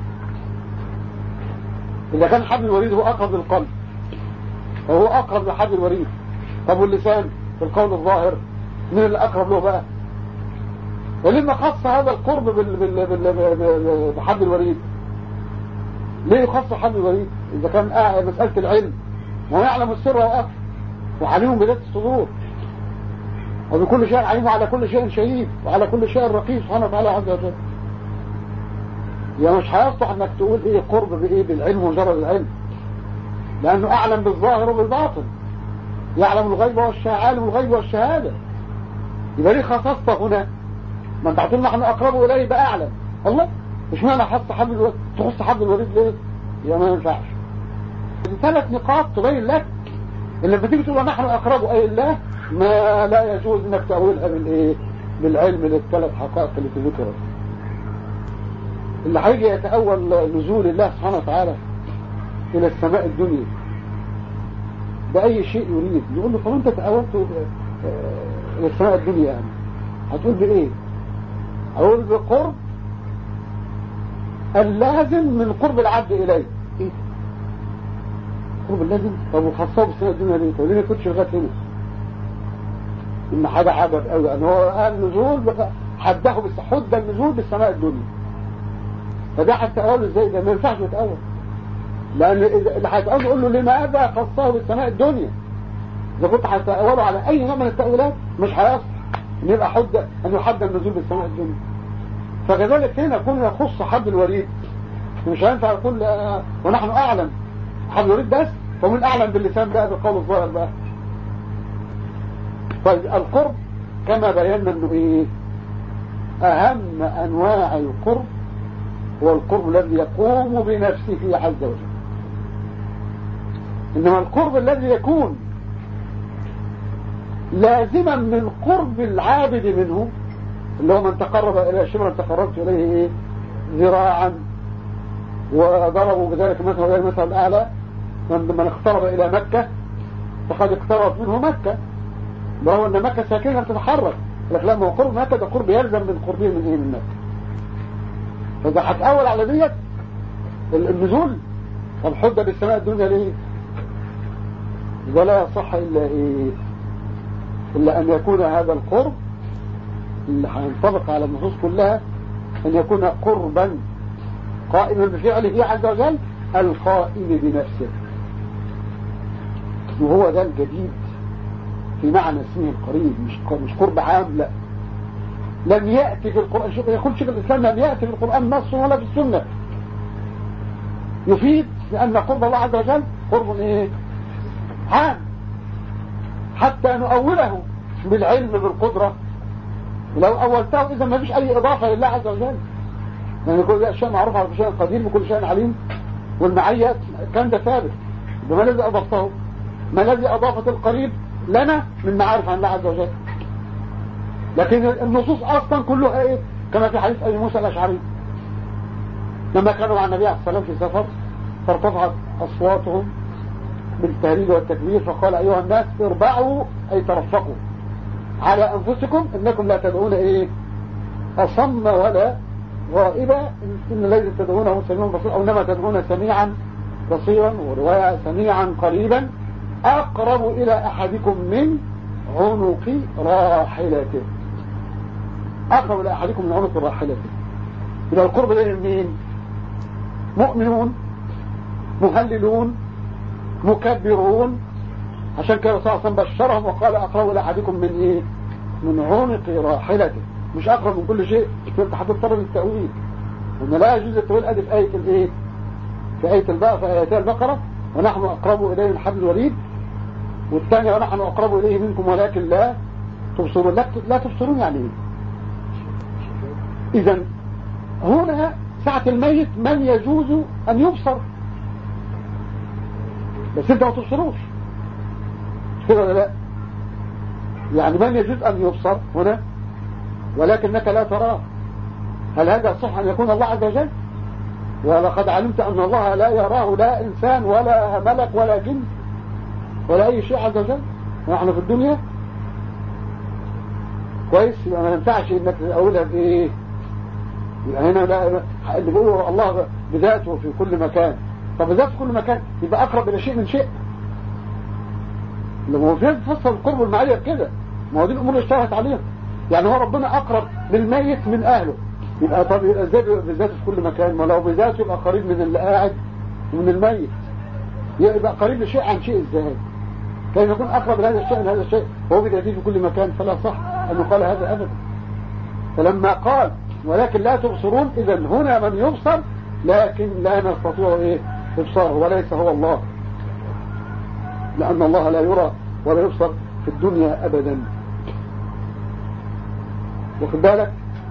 Speaker 1: إذا كان حبل الوريد هو أقرب للقلب وهو أقرب لحبل الوريد طب واللسان في القول الظاهر من اللي أقرب له بقى ولما خص هذا القرب بال... بال... بال... بحبل الوريد ليه يخص حبل الوريد إذا كان مسألة العلم ويعلم السر وأخر وعليهم بذات الصدور وبكل شيء عليم وعلى كل شيء شهيد وعلى كل شيء رقيب سبحانه وتعالى عز وجل يعني مش هيصلح انك تقول ايه قرب بايه بالعلم ومجرد العلم لانه اعلم بالظاهر وبالباطن يعلم الغيب والشهادة عالم الغيب والشهادة يبقى ليه خصصته هنا ما انت هتقول نحن اقرب اليه يبقى اعلم الله مش معنى حط حبل الوريد تخص حبل الوريد ليه يا ما ينفعش ثلاث نقاط تبين لك ان لما تيجي تقول نحن اقرب اي الله ما لا يجوز انك تأولها بالايه بالعلم للثلاث حقائق اللي ذكرت اللي هيجي يتأول نزول الله سبحانه وتعالى الى السماء الدنيا بأي شيء يريد يقول له طب انت تأولت الى السماء الدنيا يعني هتقول بايه اقول بقرب اللازم من قرب العبد اليه ايه قرب اللازم طب وخاصه بالسماء الدنيا ليه طب ليه ما كنتش لغايه هنا ان حاجه عجب قوي ان هو قال نزول حده بس حد النزول بالسماء الدنيا فده هتتأول ازاي ده ما ينفعش يتأول لان اللي هيتأول يقول له لماذا خصه بالسماء الدنيا اذا كنت هتتأوله على اي نوع من التأويلات مش هيصح ان يبقى حد ان يحد النزول بالسماء الدنيا فكذلك هنا كنا يخص حد الوريد مش هينفع يقول ونحن اعلم حد الوريد بس فمن اعلم باللسان بقى بالقول الظاهر بقى طيب القرب كما بينا انه ايه اهم انواع القرب هو القرب الذي يقوم بنفسه عز وجل انما القرب الذي يكون لازما من قرب العابد منه اللي هو من تقرب الى شبرا تقربت اليه ايه ذراعا وضربوا بذلك مثلا المثل الاعلى من اقترب الى مكة فقد اقترب منه مكة وهو ان مكة ساكنة تتحرك لكن لما هو قرب مكة ده قرب يلزم من قربه من ايه من مكة فاذا هتأول على ديت النزول طب حد بالسماء الدنيا ليه ولا يصح الا ايه الا ان يكون هذا القرب اللي هينطبق على النصوص كلها ان يكون قربا قائما بفعله عز وجل القائم بنفسه وهو ده الجديد في معنى اسمه القريب مش مش قرب عام لا لم يأتي في القرآن شوف يقول شيخ الإسلام لم يأتي في القرآن نص ولا في السنة يفيد لأن قرب الله عز وجل قرب ايه عام حتى نؤوله بالعلم بالقدرة لو أولته إذا ما فيش أي إضافة لله عز وجل يعني كل أشياء معروفة على شيء قدير وكل شيء عليم والمعية كان ده ثابت ده ما الذي أضفته ما الذي أضافت القريب لنا من معارف عن الله عز وجل لكن النصوص أصلا كلها إيه كما في حديث أبي موسى الأشعري لما كانوا مع النبي عليه الصلاة والسلام في سفر فارتفعت أصواتهم بالتهريج والتكبير فقال أيها الناس اربعوا أي ترفقوا على أنفسكم إنكم لا تدعون إيه أصم ولا غائبة إن الذي تدعونه سميع بصير أو إنما تدعون سميعا بصيرا ورواية سميعا قريبا أقرب إلى أحدكم من عنق راحلته أقرب إلى أحدكم من عنق راحلته إلى القرب إلى مين مؤمنون مهللون مكبرون عشان كده صلى الله عليه وسلم بشرهم وقال أقرب إلى أحدكم من إيه من عنق راحلته مش أقرب من كل شيء انت هتضطر للتأويل وإن لا يجوز التأويل أدي في آية الإيه في آية البقرة في آيات البقرة ونحن أقرب إليه من حبل الوريد والثانية ونحن أقرب إليه منكم ولكن لا تبصرون لا, لا تبصرون يعني إيه إذا هنا ساعة الميت من يجوز أن يبصر بس أنت ما تبصروش كده ولا لا يعني من يجوز أن يبصر هنا ولكنك لا تراه هل هذا صح أن يكون الله عز وجل ولقد علمت أن الله لا يراه لا إنسان ولا ملك ولا جن ولا أي شيء عز وجل نحن في الدنيا كويس يبقى ما ينفعش انك تقولها بايه يبقى هنا لا اللي بيقولوا الله بذاته في كل مكان طب بذاته في كل مكان يبقى اقرب الى شيء من شيء لما هو فين تفسر القرب المعية كده ما هو دي الامور اللي اشتهت عليها يعني هو ربنا اقرب للميت من اهله يبقى طب ازاي بذاته في كل مكان ما لو بذاته يبقى قريب من اللي قاعد ومن الميت يبقى قريب لشيء عن شيء ازاي كيف يكون اقرب لهذا الشيء من هذا الشيء وهو بذاته في كل مكان فلا صح ان يقال هذا ابدا فلما قال ولكن لا تبصرون إذا هنا من يبصر لكن لا نستطيع إيه إبصاره وليس هو الله لأن الله لا يرى ولا يبصر في الدنيا أبدا واخد بالك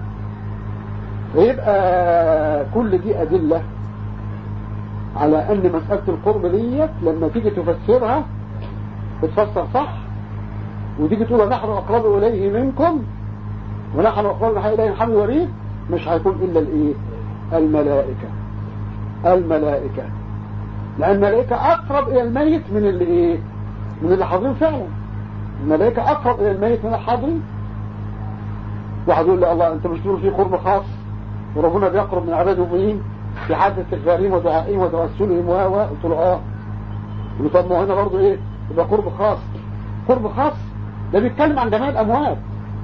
Speaker 1: فيبقى كل دي أدلة على أن مسألة القرب ديت لما تيجي تفسرها تتفسر صح وتيجي تقول نحن أقرب إليه منكم ونحن أقرب إليه حمد وريد مش هيكون إلا الإيه الملائكة الملائكة لأن الملائكة أقرب إلى الميت من اللي إيه من اللي حاضرين فعلا الملائكة أقرب إلى الميت من الحاضرين واحد يقول لي الله أنت مش تقول في قرب خاص وربنا بيقرب من عباده المؤمنين في حادث استغفارهم ودعائهم وتوسلهم و قلت له اه طب ما هنا برضه ايه يبقى قرب خاص قرب خاص ده بيتكلم عن جميع الاموات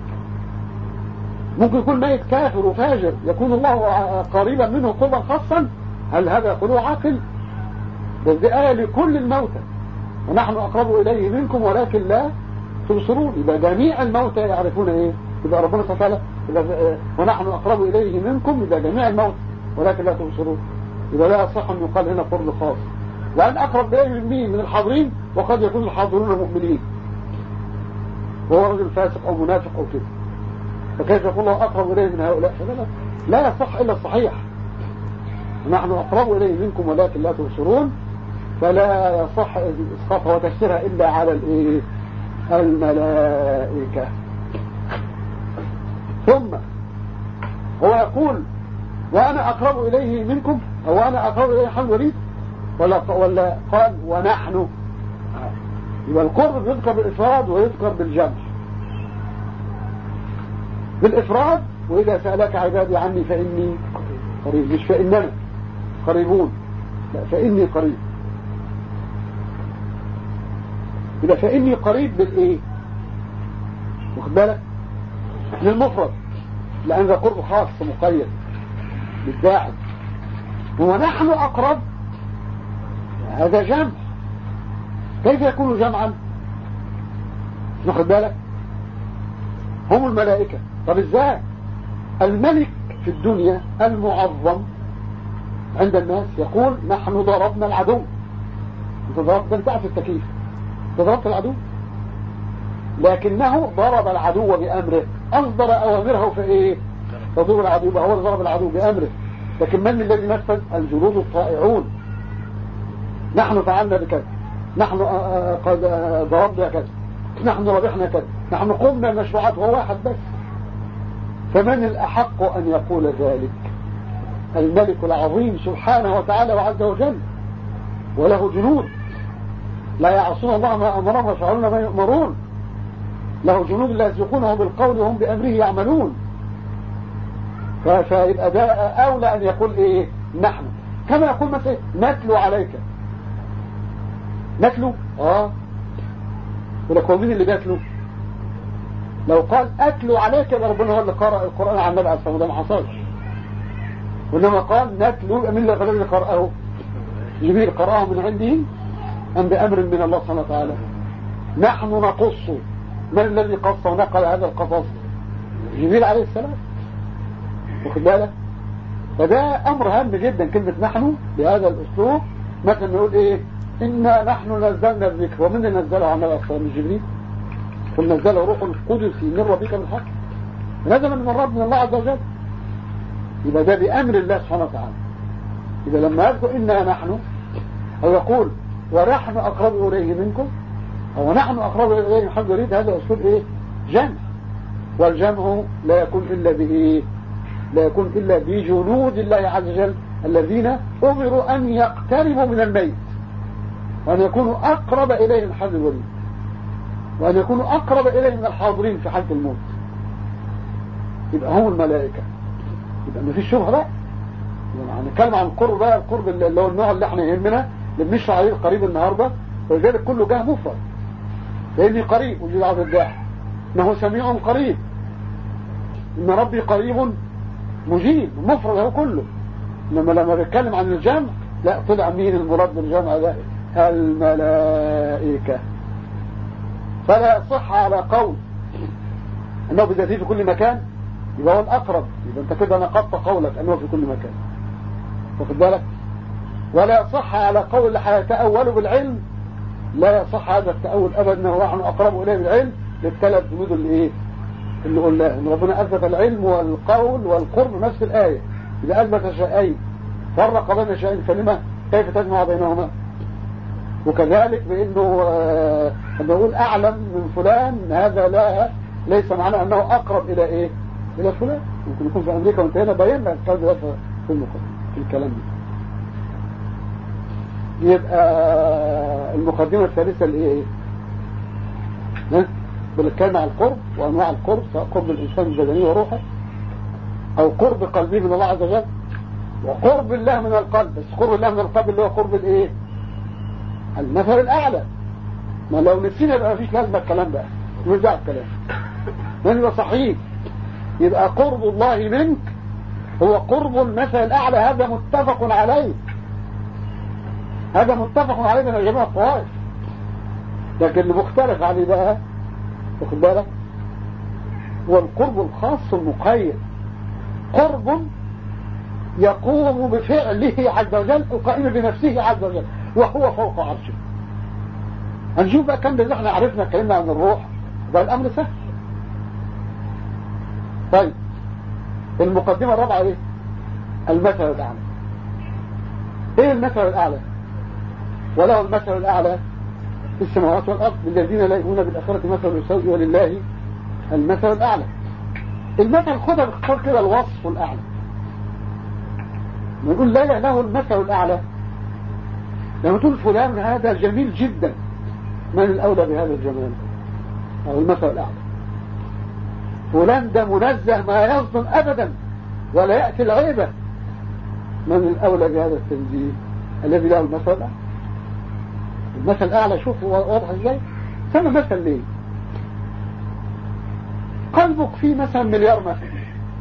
Speaker 1: ممكن يكون ميت كافر وفاجر يكون الله قريبا منه قربا خاصا هل هذا يقوله عاقل بس دي آية لكل الموتى ونحن أقرب إليه منكم ولكن لا تبصرون يبقى جميع الموتى يعرفون إيه يبقى ربنا سبحانه وتعالى ونحن أقرب إليه منكم يبقى جميع الموتى ولكن لا تبصرون يبقى لا يصح أن يقال هنا قرب خاص لأن أقرب إليه من مين من الحاضرين وقد يكون الحاضرون مؤمنين وهو رجل فاسق أو منافق أو كده فكيف يقول الله أقرب إليه من هؤلاء لا, لا يصح إلا الصحيح نحن أقرب إليه منكم ولكن لا تبصرون فلا يصح إسقاطها وتفسيرها إلا على الإيه الملائكة ثم هو يقول وأنا أقرب إليه منكم أو أنا أقرب إليه حمد وليد ولا, ولا قال ونحن يبقى القرب يذكر بالإفراد ويذكر بالجمع بالإفراد وإذا سألك عبادي عني فإني قريب مش فإننا قريبون لا فإني قريب يبقى فإني قريب بالإيه واخد بالك احنا المفرد لأن ذا قرب خاص مقيد بالداعي ونحن أقرب هذا جمع كيف يكون جمعا واخد بالك هم الملائكة طب ازاي الملك في الدنيا المعظم عند الناس يقول نحن ضربنا العدو انت ضربت انت في التكييف انت ضربت العدو لكنه ضرب العدو بأمره أصدر أوامره في إيه تضرب العدو هو اللي ضرب العدو بأمره لكن من الذي نفذ الجنود الطائعون نحن فعلنا بكذا نحن قد ضربنا كذا نحن ربحنا كذا نحن قمنا المشروعات هو واحد بس فمن الأحق أن يقول ذلك الملك العظيم سبحانه وتعالى وعز وجل وله جنود لا يعصون الله ما أمرهم ويفعلون ما يؤمرون له جنود لا يسبقونه بالقول وهم بأمره يعملون فيبقى ده أولى أن يقول إيه نحن كما يقول مثلا نتلو عليك نتلو آه يقول لك هو مين اللي بيتلو لو قال أتلو عليك يبقى ربنا هو اللي قرأ القرآن عن النبي عليه الصلاة والسلام ما حصلش وإنما قال نتلو من اللي الذي قرأه جبريل قرأه من عنده أم بأمر من الله سبحانه وتعالى نحن نقص من الذي قص ونقل هذا القصص جبريل عليه السلام واخد بالك فده أمر هام جدا كلمة نحن بهذا الأسلوب مثلا نقول إيه إنا نحن نزلنا الذكر ومن نزله عن الأصلاء من جبريل قل نزله روح القدس من ربك بالحق نزل من الرب من الله عز وجل يبقى ده بأمر الله سبحانه وتعالى إذا لما يذكر إنا نحن أو يقول ونحن أقرب إليه منكم أو نحن أقرب إليه الحمد لله هذا أسلوب إيه جمع والجمع لا يكون إلا بإيه لا يكون إلا بجنود الله عز وجل الذين أمروا أن يقتربوا من الميت وأن يكونوا أقرب إليه من حد الوليد وأن يكونوا أقرب إليه من الحاضرين في حالة الموت يبقى هم الملائكة يبقى ما فيش شبهة بقى يعني نتكلم عن القرب بقى القرب اللي هو النوع اللي احنا يهمنا اللي بنشرح عليه القريب النهاردة ولذلك كله جه مفرد لأني قريب وجود عبد الداع إنه سميع قريب إن ربي قريب مجيب مفرد هو كله إنما لما بيتكلم عن الجمع لا طلع مين المراد بالجمع ده الملائكة فلا صح على قول أنه بذاته في كل مكان يبقى هو الأقرب يبقى أنت كده نقضت قولك أنه في كل مكان واخد بالك ولا يصح على قول اللي هيتأولوا بالعلم لا يصح هذا التأول أبدا ونحن أقرب إليه بالعلم للثلاث جنود اللي إيه اللي قلناه إن ربنا أثبت العلم والقول والقرب نفس الآية إذا أثبت شيئين فرق بين شيئين فلما كيف تجمع بينهما وكذلك بأنه آه نقول أعلم من فلان هذا لا ليس معناه أنه أقرب إلى إيه إلى فلان ممكن يكون في أمريكا وانت هنا بينا الكلام ده في في الكلام ده يبقى المقدمة الثالثة اللي هي ايه ها بنتكلم عن القرب وانواع القرب سواء قرب الانسان البدني وروحه او قرب قلبه من الله عز وجل وقرب الله من القلب بس قرب الله من القلب اللي هو قرب الايه المثل الاعلى ما لو نسينا يبقى مفيش لازمه الكلام بقى نرجع الكلام من يبقى صحيح يبقى قرب الله منك هو قرب المثل الاعلى هذا متفق عليه هذا متفق عليه من جميع الطوائف لكن المختلف عليه بقى واخد بالك هو القرب الخاص المقيد قرب يقوم بفعله عز وجل وقائم بنفسه عز وجل وهو فوق عرشه هنشوف بقى كم ده احنا عرفنا اتكلمنا عن الروح ده الامر سهل طيب المقدمة الرابعة ايه المثل الاعلى ايه المثل الاعلى وله المثل الأعلى في السماوات والأرض الذين لا يؤمنون بالآخرة مثل يسوي ولله المثل الأعلى المثل خدها باختصار كده الوصف الأعلى نقول لا له المثل الأعلى لما تقول فلان هذا جميل جدا من الأولى بهذا الجمال أو المثل الأعلى فلان ده منزه ما يصدم أبدا ولا يأتي العيبة من الأولى بهذا التنزيه الذي له المثل الأعلى المثل الأعلى شوف واضح ازاي سمى مثل ليه قلبك فيه مثلا مليار مثل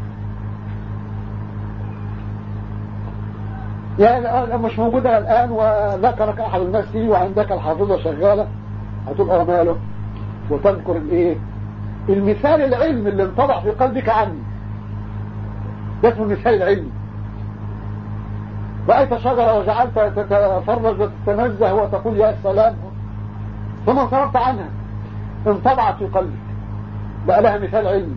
Speaker 1: يعني مش موجودة الآن وذكرك أحد الناس فيه وعندك الحافظة شغالة هتبقى ماله وتذكر الايه المثال العلمي اللي انطبع في قلبك عني ده اسمه المثال العلمي رأيت شجرة وجعلت تتفرج وتتنزه وتقول يا سلام ثم انصرفت عنها انطبعت في قلبك بقى لها مثال علمي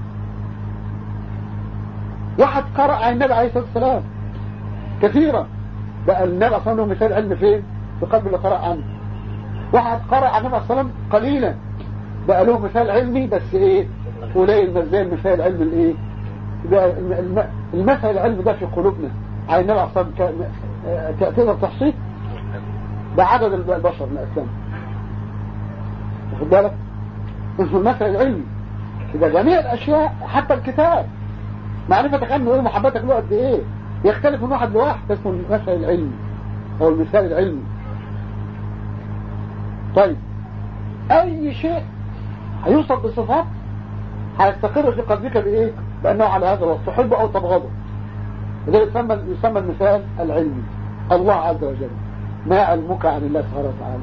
Speaker 1: واحد قرأ عن النبي عليه الصلاة والسلام كثيرا بقى النبي صلى الله عليه مثال علمي فين في قلب اللي قرأ عنه واحد قرأ عن النبي صلى الله عليه وسلم قليلا بقى له مثال علمي بس ايه قليل مش زي المثال العلمي الايه المثل العلمي ده في قلوبنا على النبي عليه الصلاة والسلام تقدر تحصيه بعدد البشر من الأسلام واخد بالك اسمه المثل العلمي إذا جميع الأشياء حتى الكتاب معرفتك عنه ايه محبتك له قد ايه يختلف من واحد لواحد اسمه المثل العلمي او المثال العلمي طيب اي شيء هيوصف بصفات هيستقر في قلبك بايه بانه على هذا الوصف تحبه او تبغضه وده يسمى يسمى المثال العلمي الله عز وجل ما علمك عن الله سبحانه وتعالى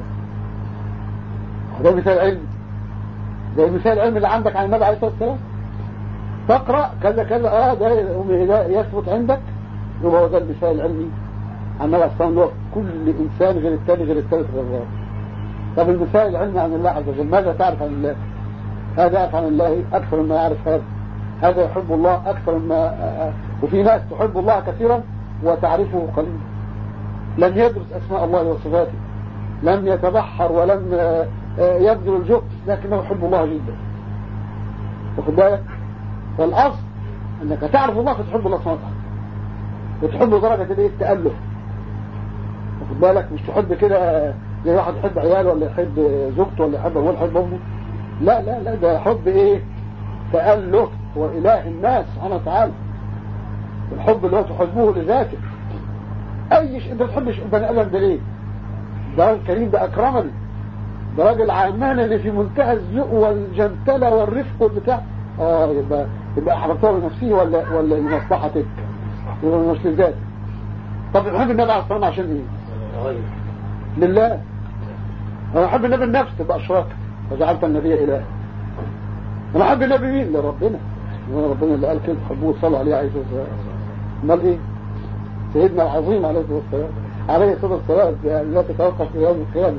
Speaker 1: ده مثال علمي زي المثال العلمي اللي عندك عن النبي عليه الصلاه والسلام تقرا كذا كذا اه ده يثبت عندك يبقى هو ده المثال العلمي عن النبي عليه الصلاه والسلام كل انسان غير الثاني غير الثالث غير الرابع طب المثال العلمي عن الله عز وجل ماذا تعرف عن الله هذا يعرف عن الله اكثر مما يعرف هذا هذا يحب الله اكثر مما وفي ناس تحب الله كثيرا وتعرفه قليلا لم يدرس أسماء الله وصفاته لم يتبحر ولم يبذل الجهد لكنه يحب الله جدا واخد بالك فالأصل أنك تعرف الله فتحب الله سبحانه وتعالى وتحب درجة الايه التألف واخد بالك مش تحب كده زي واحد يحب عياله ولا يحب زوجته ولا يحب أبوه يحب أمه لا لا لا ده حب ايه تألف وإله الناس سبحانه وتعالى الحب اللي هو تحبه لذاته اي شيء انت ما تحبش بني ادم ده ليه ده راجل كريم ده اكرمني ده راجل عمان اللي في منتهى الذوق والجنتله والرفق والبتاع اه يبقى يبقى احببته لنفسه ولا ولا لمصلحتك يبقى مش لذاتك طب بحب النبي عليه الصلاه والسلام عشان ايه لله انا احب النبي النفس تبقى اشراك وجعلت النبي اله انا احب النبي مين لربنا ربنا اللي قال كده حبوه صلى عليه عليه الصلاة والسلام امال ايه سيدنا العظيم عليه الصلاة والسلام عليه الصلاة والسلام يعني لا تتوقف في يوم القيامة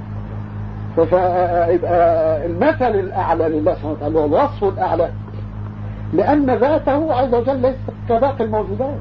Speaker 1: فيبقى المثل الأعلى لله سبحانه وتعالى هو الوصف الأعلى لأن ذاته عز وجل ليست كباقي الموجودات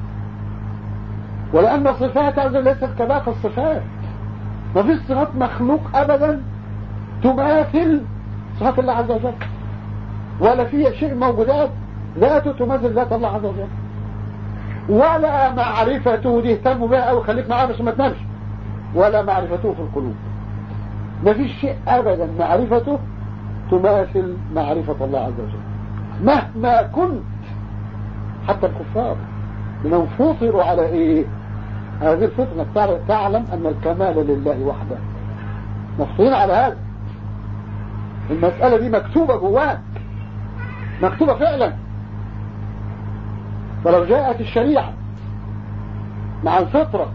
Speaker 1: ولأن صفاته عز وجل ليست كباقي الصفات ما فيش صفات مخلوق أبدا تماثل صفات الله عز وجل ولا في شيء موجودات ذاته تماثل ذات الله عز وجل ولا معرفته دي اهتموا بها او خليك معاه بس ما تنامش ولا معرفته في القلوب ما فيش شيء ابدا معرفته تماثل معرفة الله عز وجل مهما كنت حتى الكفار لانهم فطروا على ايه هذه الفتنة تعلم ان الكمال لله وحده مفطرين على هذا المسألة دي مكتوبة جواك مكتوبة فعلا فلو جاءت الشريعة مع الفطرة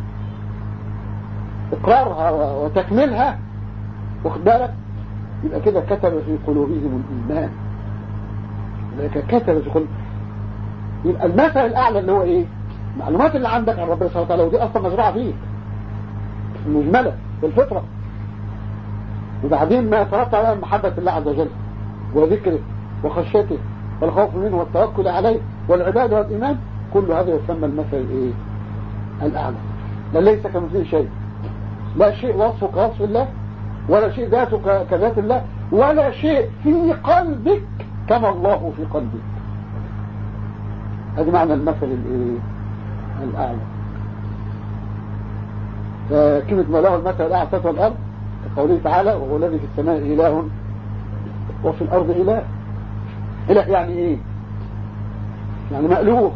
Speaker 1: اقرارها وتكملها واخد بالك يبقى كده كتب في قلوبهم الإيمان لذلك كتب في قلوبهم يبقى المثل الأعلى اللي هو إيه المعلومات اللي عندك عن ربنا سبحانه وتعالى ودي أصلا مزرعة فيك مجملة بالفطرة وبعدين ما يترتب على محبة الله عز وجل وذكره وخشيته والخوف منه والتوكل عليه والعبادة والإيمان كل هذا يسمى المثل الإيه؟ الأعلى لا ليس كمثله شيء لا شيء وصفه كوصف الله ولا شيء ذاته كذات الله ولا شيء في قلبك كما الله في قلبك هذا معنى المثل الإيه؟ الأعلى كلمة ما له المثل الأعلى ستوى الأرض قوله تعالى وهو الذي في السماء إله وفي الأرض إله إله يعني إيه يعني مألوه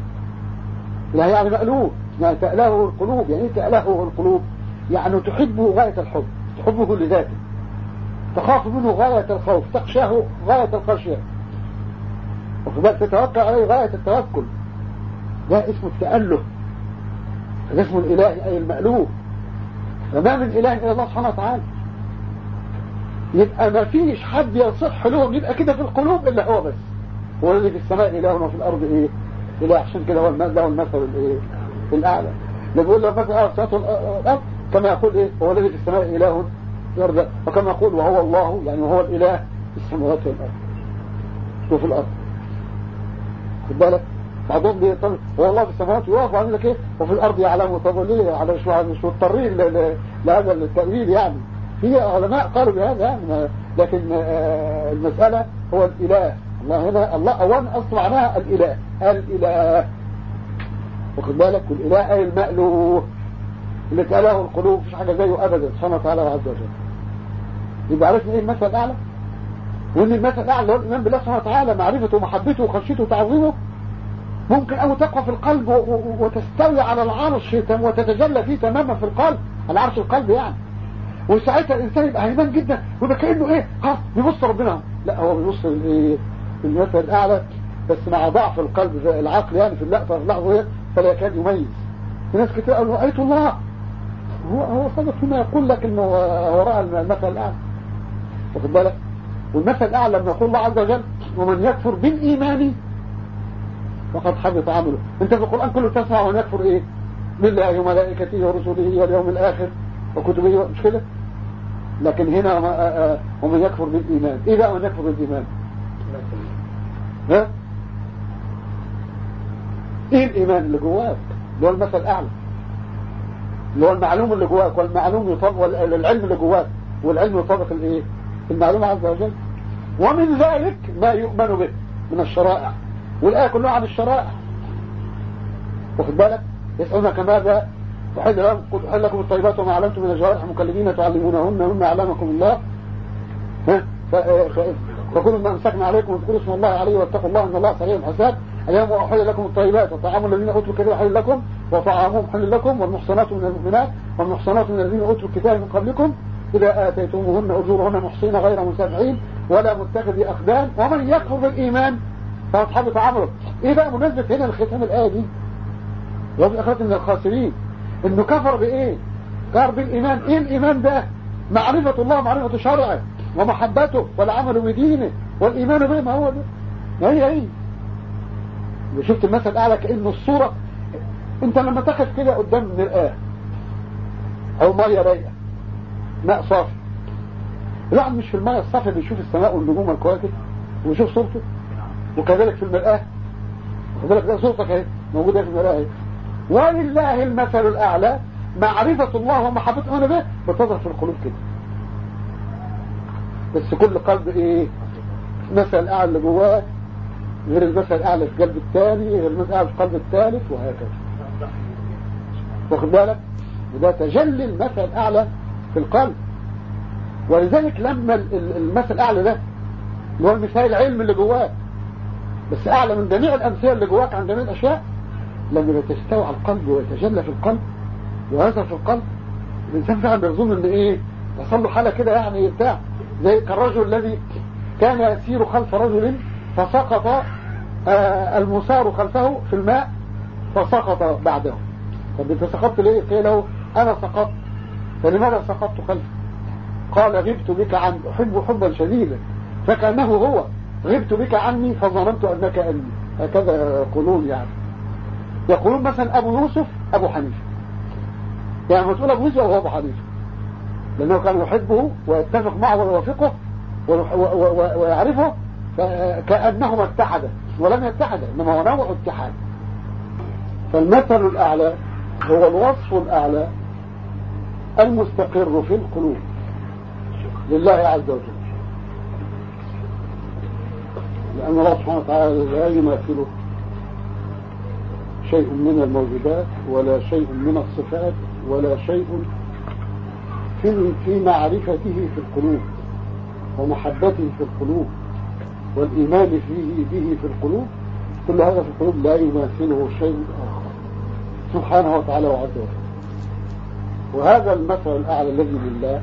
Speaker 1: إله يعني مألوه يعني تألهه القلوب يعني إيه تألهه القلوب يعني تحبه غاية الحب تحبه لذاته تخاف منه غاية الخوف تخشاه غاية الخشية وفي تتوكل عليه غاية التوكل ده اسمه التأله ده اسمه الإله أي المألوه فما من إله إلا الله سبحانه وتعالى يبقى ما فيش حد يصح له يبقى كده في القلوب إلا هو بس هو الذي في السماء إله وفي الأرض إيه إله عشان كده هو له المثل الإيه الأعلى اللي بيقول له مثل أعلى السماوات والأرض كما يقول إيه هو الذي في السماء إله في الأرض وكما يقول وهو الله يعني هو الإله في السماوات والأرض وفي الأرض خد بالك بعضهم بيطلع هو الله في السماوات يقف وعامل لك ايه وفي الارض يعلمه طب ليه على شو مش مضطرين لهذا التأويل يعني في علماء قالوا بهذا يعني لكن المسألة هو الإله الله هنا الله أولا أصل معناها الإله الإله واخد بالك والإله أي المألوه اللي تأله القلوب مش حاجة زيه أبدا سبحانه وتعالى عز وجل يبقى عرفنا إيه المثل الأعلى وإن المثل الأعلى هو الإيمان بالله سبحانه وتعالى معرفته ومحبته وخشيته وتعظيمه ممكن أو تقوى في القلب وتستوي على العرش وتتجلى فيه تماما في القلب على عرش القلب يعني وساعتها الإنسان يبقى هيمان جدا ويبقى كأنه إيه ها بيبص ربنا لا هو بيبص المثل الأعلى بس مع ضعف القلب العقل يعني في اللقطة في اللحظة فلا يكاد يميز في ناس كتير قالوا رأيت الله هو هو صدق فيما يقول لك انه وراء المثل الأعلى واخد بالك والمثل الأعلى لما يقول الله عز وجل ومن يكفر بالإيمان فقد حبط عمله انت في القرآن كله تسمع ومن يكفر ايه بالله وملائكته ورسله واليوم الآخر وكتبه مش كده لكن هنا ومن يكفر بالإيمان ايه بقى من يكفر بالإيمان ها ايه الإيمان اللي جواك اللي هو المثل الأعلى اللي هو المعلوم اللي جواك والمعلوم يطبق والعلم اللي جواك والعلم يطبق الايه المعلومة عز وجل ومن ذلك ما يؤمن به من الشرائع والآية كلها عن الشرائع واخد بالك يسألونك ماذا تحل لكم قل تحل لكم الطيبات وما علمتم من الجوارح مكلمين تعلمونهن مما علمكم الله ها فكلوا ما امسكنا عليكم واذكروا اسم الله عليه واتقوا الله ان الله سريع الحساب اليوم احل لكم الطيبات وطعام الذين اوتوا الكتاب حل لكم وطعامهم حل لكم والمحصنات من المؤمنات والمحصنات من الذين اوتوا الكتاب من قبلكم اذا اتيتموهن اجورهن محصين غير مسافعين ولا متخذي اخدان ومن يكفر بالايمان فقد حبط عمله ايه بقى مناسبة هنا الختام الايه دي وفي الاخرة من الخاسرين انه كفر بايه كفر بالايمان ايه الايمان ده معرفة الله معرفة شرعه ومحبته والعمل بدينه والايمان به ما هو ده ما هي هي شفت المثل الأعلى كأنه الصورة انت لما تقف كده قدام مرآة او مية رايقة ماء صافي الواحد مش في الماء الصافي بيشوف السماء والنجوم والكواكب ويشوف صورته وكذلك في المرآة وكذلك ده صورتك اهي موجودة في المرآة اهي ولله المثل الأعلى معرفة الله ومحبته هنا به بتظهر في القلوب كده بس كل قلب ايه مثل الأعلى اللي جواه غير المثل الأعلى في قلب الثاني غير المثل الأعلى في قلب الثالث وهكذا واخد بالك وده تجلي المثل الأعلى في القلب ولذلك لما المثل الأعلى ده اللي هو المثال العلم اللي جواك بس أعلى من جميع الأمثلة اللي جواك عن جميع الأشياء لما تستوى على القلب ويتجلى في القلب ويظهر في القلب الإنسان فعلا بيظن إن إيه وصل له حالة كده يعني بتاع زي كالرجل الذي كان يسير خلف رجل فسقط آه المسار خلفه في الماء فسقط بعده طب انت سقطت ليه قيل له انا سقطت فلماذا سقطت خلفه قال غبت بك عن احب حبا شديدا فكانه هو غبت بك عني فظننت انك اني هكذا يقولون يعني يقولون مثلا ابو يوسف ابو حنيفه يعني ما تقول ابو يوسف هو ابو حنيفه لانه كان يحبه ويتفق معه ويوافقه ويعرفه كانهما اتحدا ولم يتحدا انما هو نوع اتحاد فالمثل الاعلى هو الوصف الأعلى المستقر في القلوب لله عز وجل لأن الله سبحانه وتعالى لا يماثله شيء من الموجودات ولا شيء من الصفات ولا شيء في في معرفته في القلوب ومحبته في القلوب والإيمان فيه به في القلوب كل هذا في القلوب لا يماثله شيء آخر سبحانه وتعالى وعز وجل وهذا المثل الأعلى الذي لله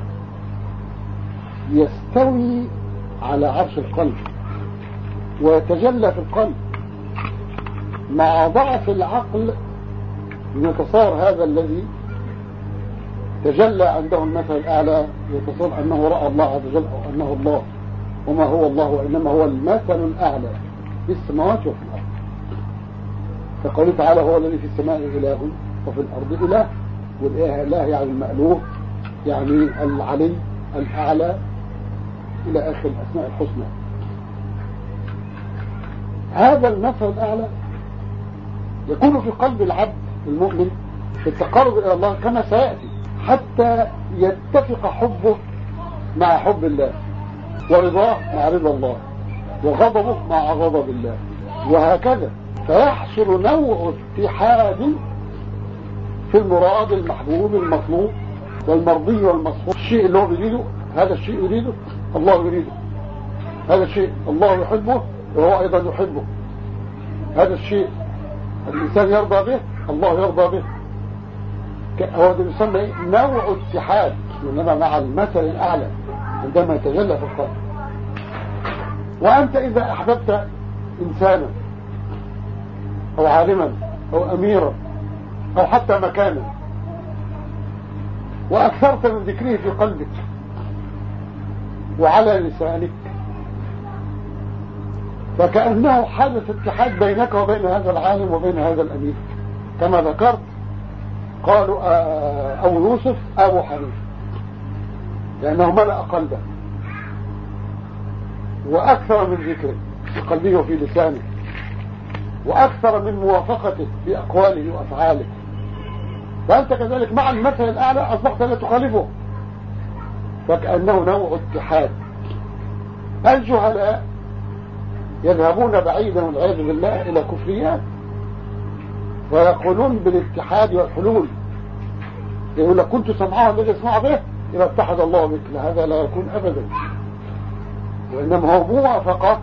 Speaker 1: يستوي على عرش القلب ويتجلى في القلب مع ضعف العقل يتصور هذا الذي تجلى عنده المثل الأعلى يتصور أنه رأى الله عز وجل أو أنه الله وما هو الله وإنما هو المثل الأعلى في السماوات وفي الأرض فقوله تعالى هو الذي في السماء إله وفي الأرض إله والإله يعني المألوه يعني العلي الأعلى إلى آخر الأسماء الحسنى هذا المثل الأعلى يكون في قلب العبد المؤمن في التقرب إلى الله كما سيأتي حتى يتفق حبه مع حب الله ورضاه مع رضا الله وغضبه مع غضب الله وهكذا فيحصل نوع اتحاد في المراد المحبوب المطلوب والمرضي والمصفوف الشيء اللي هو يريده هذا الشيء يريده الله يريده هذا الشيء الله يحبه وهو أيضا يحبه هذا الشيء الإنسان يرضى به الله يرضى به هو ده يسمى نوع اتحاد إنما مع المثل الأعلى عندما يتجلى في القلب وأنت إذا أحببت إنسانا أو عالما أو أميرا أو حتى مكانا وأكثرت من ذكره في قلبك وعلى لسانك فكأنه حدث اتحاد بينك وبين هذا العالم وبين هذا الأمير كما ذكرت قالوا أو يوسف أبو حنيفة لأنه ملأ قلبه وأكثر من ذكره في قلبه وفي لسانه وأكثر من موافقته في أقواله وأفعاله فأنت كذلك مع المثل الأعلى أصبحت لا تخالفه فكأنه نوع اتحاد الجهلاء يذهبون بعيدا والعياذ بالله إلى كفريات ويقولون بالاتحاد والحلول يقول لك كنت سمعه الذي يسمع به إذا اتحد الله مثل هذا لا يكون أبدا وإنما هو موافقة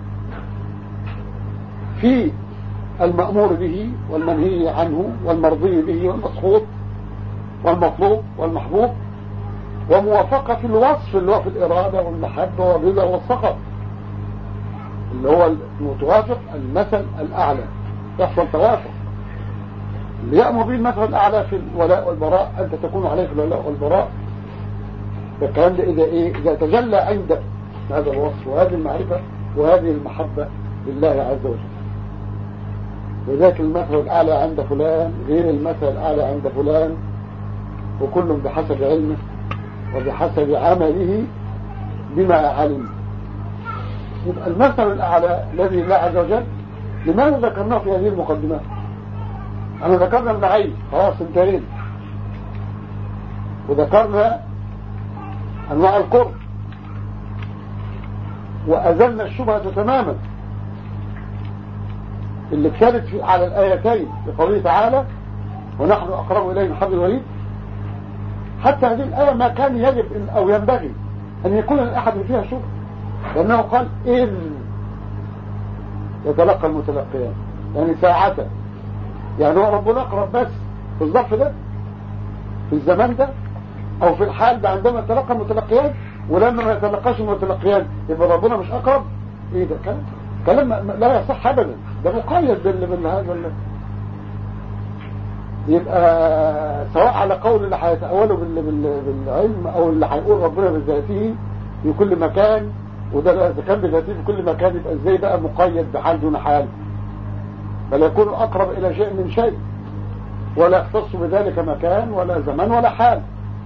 Speaker 1: في المأمور به والمنهي عنه والمرضي به والمسخوط والمطلوب والمحبوب وموافقة في الوصف اللي هو في الإرادة والمحبة والرضا والسخط اللي هو المتوافق المثل الأعلى يحصل توافق اللي يأمر به المثل الأعلى في الولاء والبراء أنت تكون عليه في الولاء والبراء فالكلام ده إذا إيه إذا تجلى عندك هذا الوصف وهذه المعرفة وهذه المحبة لله عز وجل وذاك المثل الأعلى عند فلان غير المثل الأعلى عند فلان وكل بحسب علمه وبحسب عمله بما علم يبقى المثل الأعلى الذي الله عز وجل لماذا ذكرناه في هذه المقدمات أنا ذكرنا المعين خلاص انتهينا وذكرنا أنواع القرب وأزلنا الشبهة تماما اللي كانت على الآيتين لقوله تعالى ونحن أقرب إليه من حبل الوريد حتى هذه الآية ما كان يجب أو ينبغي أن يكون الأحد فيها شبهة لأنه قال إذ يتلقى المتلقيان يعني ساعة يعني هو ربنا أقرب بس في الظرف ده في الزمان ده أو في الحال ده عندما يتلقى المتلقيان ولما ما يتلقاش المتلقيان يبقى ربنا مش أقرب إيه ده كلام كلام لا يصح أبدا ده مقيد بالهذا يبقى سواء على قول اللي هيتأوله بالعلم أو اللي هيقول ربنا بذاته في كل مكان وده إذا كان بذاته في كل مكان يبقى ازاي بقى مقيد بحال دون حال بل يكون أقرب إلى شيء من شيء ولا يختص بذلك مكان ولا زمان ولا حال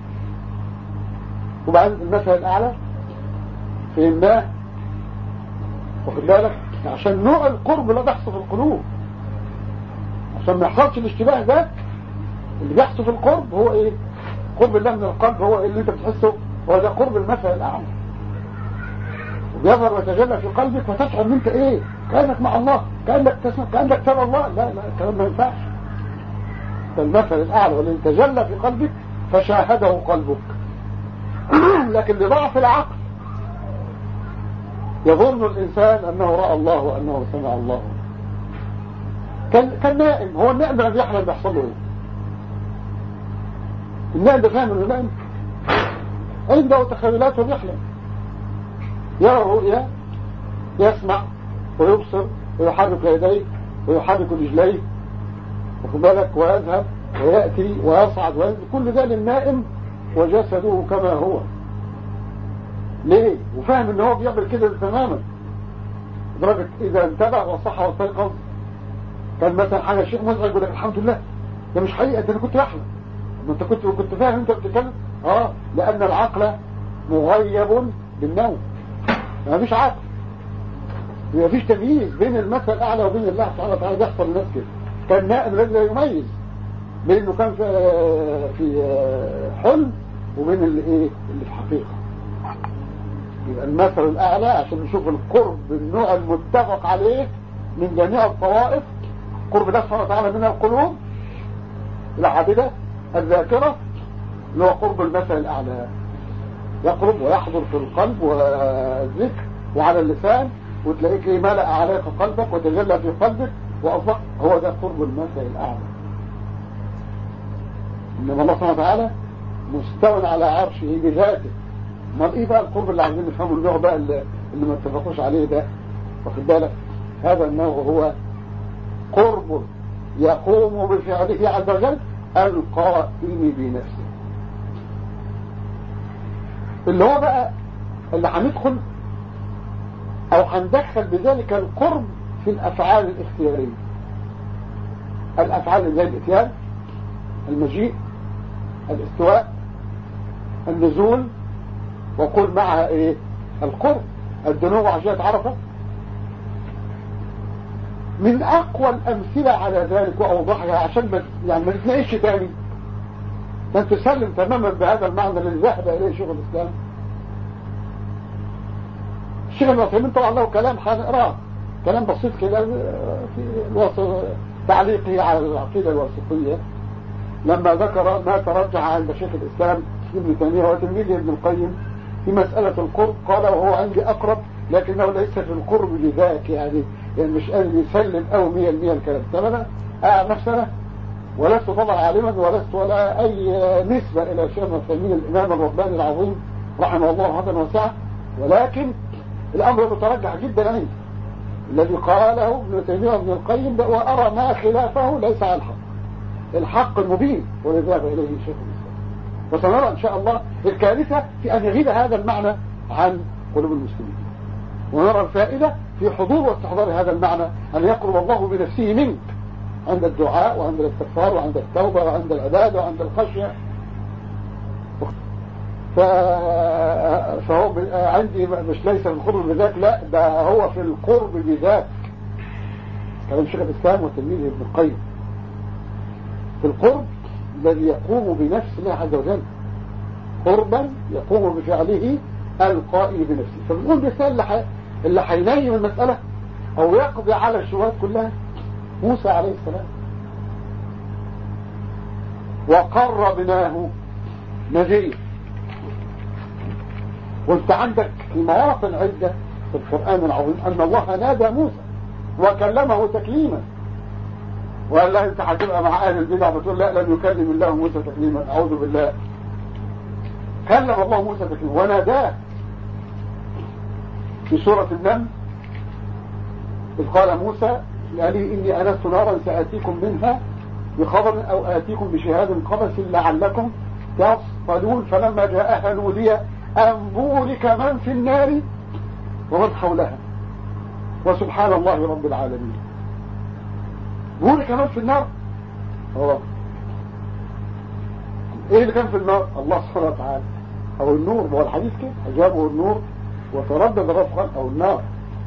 Speaker 1: وبعدين المثل الأعلى فهمناه واخد بالك عشان نوع القرب لا بيحصل في القلوب عشان ما يحصلش الاشتباه ده اللي بيحصل في القرب هو ايه قرب الله من القلب هو اللي انت بتحسه هو ده قرب المثل الأعلى وبيظهر ويتجلى في قلبك وتشعر ان انت ايه كأنك مع الله كأنك تسمع كأنك ترى الله لا لا الكلام ما ينفعش ده المثل الأعلى والذي تجلى في قلبك فشاهده قلبك لكن لضعف العقل يظن الإنسان أنه رأى الله وأنه سمع الله كان نائم هو النائم لما بيحلم بيحصل له ايه النائم ده فاهم انه نائم عنده تخيلات وبيحلم يرى رؤيا يسمع ويبصر ويحرك يديه ويحرك رجليه واخد بالك ويذهب ويأتي ويصعد وينزل كل ده للنائم وجسده كما هو ليه وفاهم ان هو بيعمل كده تماما لدرجة اذا انتبه وصح واستيقظ كان مثلا حاجة شيء مزعج يقول لك الحمد لله ده مش حقيقة ده انا كنت بحلم ما انت كنت كنت فاهم انت بتتكلم اه لان العقل مغيب بالنوم ما فيش عقل ما فيش تمييز بين المثل الاعلى وبين الله سبحانه وتعالى بيحصل للناس كده كان نائم الذي لا يميز بين انه كان في في حلم وبين اللي ايه اللي في حقيقه يبقى المثل الاعلى عشان نشوف القرب النوع المتفق عليه من جميع الطوائف قرب الله سبحانه وتعالى من القلوب العابدة الذاكرة اللي هو قرب المثل الأعلى يقرب ويحضر في القلب والذكر وعلى اللسان وتلاقيك ايه ملأ عليك قلبك وتجلى في قلبك وأصبح هو ده قرب المثل الأعلى إنما الله سبحانه وتعالى مستوى على عرشه بذاته امال ايه بقى القرب اللي عايزين نفهمه النوع بقى اللي, اللي ما اتفقوش عليه ده واخد بالك هذا النوع هو قرب يقوم بفعله عز وجل القائم بنفسه اللي هو بقى اللي هندخل او هندخل بذلك القرب في الافعال الاختيارية الافعال زي الاتيان المجيء الاستواء النزول وقل معها ايه القرب الدنو عشية عرفة من اقوى الامثلة على ذلك واوضحها عشان ما يعني ما نتناقش تاني لن تسلم تماما بهذا المعنى الذي ذهب اليه شيخ الاسلام الشيخ الوثيمين طبعا له كلام هنقراه كلام بسيط كده في الوصف تعليقه على العقيدة الواسطية لما ذكر ما ترجح عند شيخ الإسلام ابن تيمية وتلميذه ابن القيم في مسألة القرب قال وهو عندي أقرب لكنه ليس في القرب بذاك يعني يعني مش قادر يسلم أو مية المية الكلام تمام أنا نفسنا ولست طبعا عالما ولست ولا أي نسبة إلى شيخ تيمية الإمام الرباني العظيم رحمه الله رحمة واسعة ولكن الأمر مترجح جدا عندي الذي قاله ابن تيمية وابن القيم وأرى ما خلافه ليس على الحق الحق المبين ولذهب إليه شيخ الإسلام وسنرى إن شاء الله الكارثة في أن يغيب هذا المعنى عن قلوب المسلمين ونرى الفائدة في حضور واستحضار هذا المعنى أن يقرب الله بنفسه منك عند الدعاء وعند الاستغفار وعند التوبة وعند العبادة وعند الخشية فهو عندي مش ليس في القرب بذاك لا ده هو في القرب بذاك كلام شيخ الإسلام وتلميذه ابن القيم في القرب الذي يقوم بنفس الله عز وجل قربا يقوم بفعله القائم بنفسه فبنقول مثال اللي حينيم المسألة أو يقضي على الشبهات كلها موسى عليه السلام وقربناه نذير وانت عندك في مواطن عدة في القرآن العظيم أن الله نادى موسى وكلمه تكليما وقال له انت هتبقى مع اهل البدع بتقول لا لم يكلم الله موسى تكليما اعوذ بالله كلم الله موسى تكليما وناداه في سورة النمل إذ قال موسى لألي إني أنست نارا سآتيكم منها بخبر أو آتيكم بشهاد قبس لعلكم تصطلون فلما جاءها نودي أن بورك من في النار ومن حولها وسبحان الله رب العالمين بورك من في النار الله ايه اللي كان في النار الله سبحانه وتعالى او النور هو الحديث كده اجابه النور وتردد رفقا او النار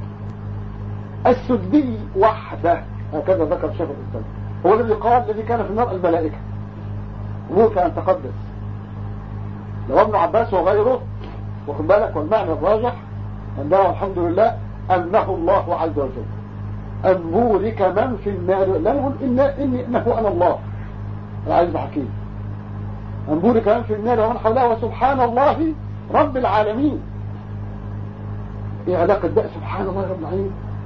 Speaker 1: السدي وحده هكذا ذكر شيخ الاسلام هو الذي قال الذي كان في النار الملائكة نور كان تقدس لو ابن عباس وغيره واخد بالك والمعنى الراجح أنه الحمد لله أنه الله عز وجل أن بورك من في النار لا نقول إن إني إنه أنا الله العزيز الحكيم أن بورك من في النار ومن حولها وسبحان الله رب العالمين ايه علاقة ده سبحان الله رب العالمين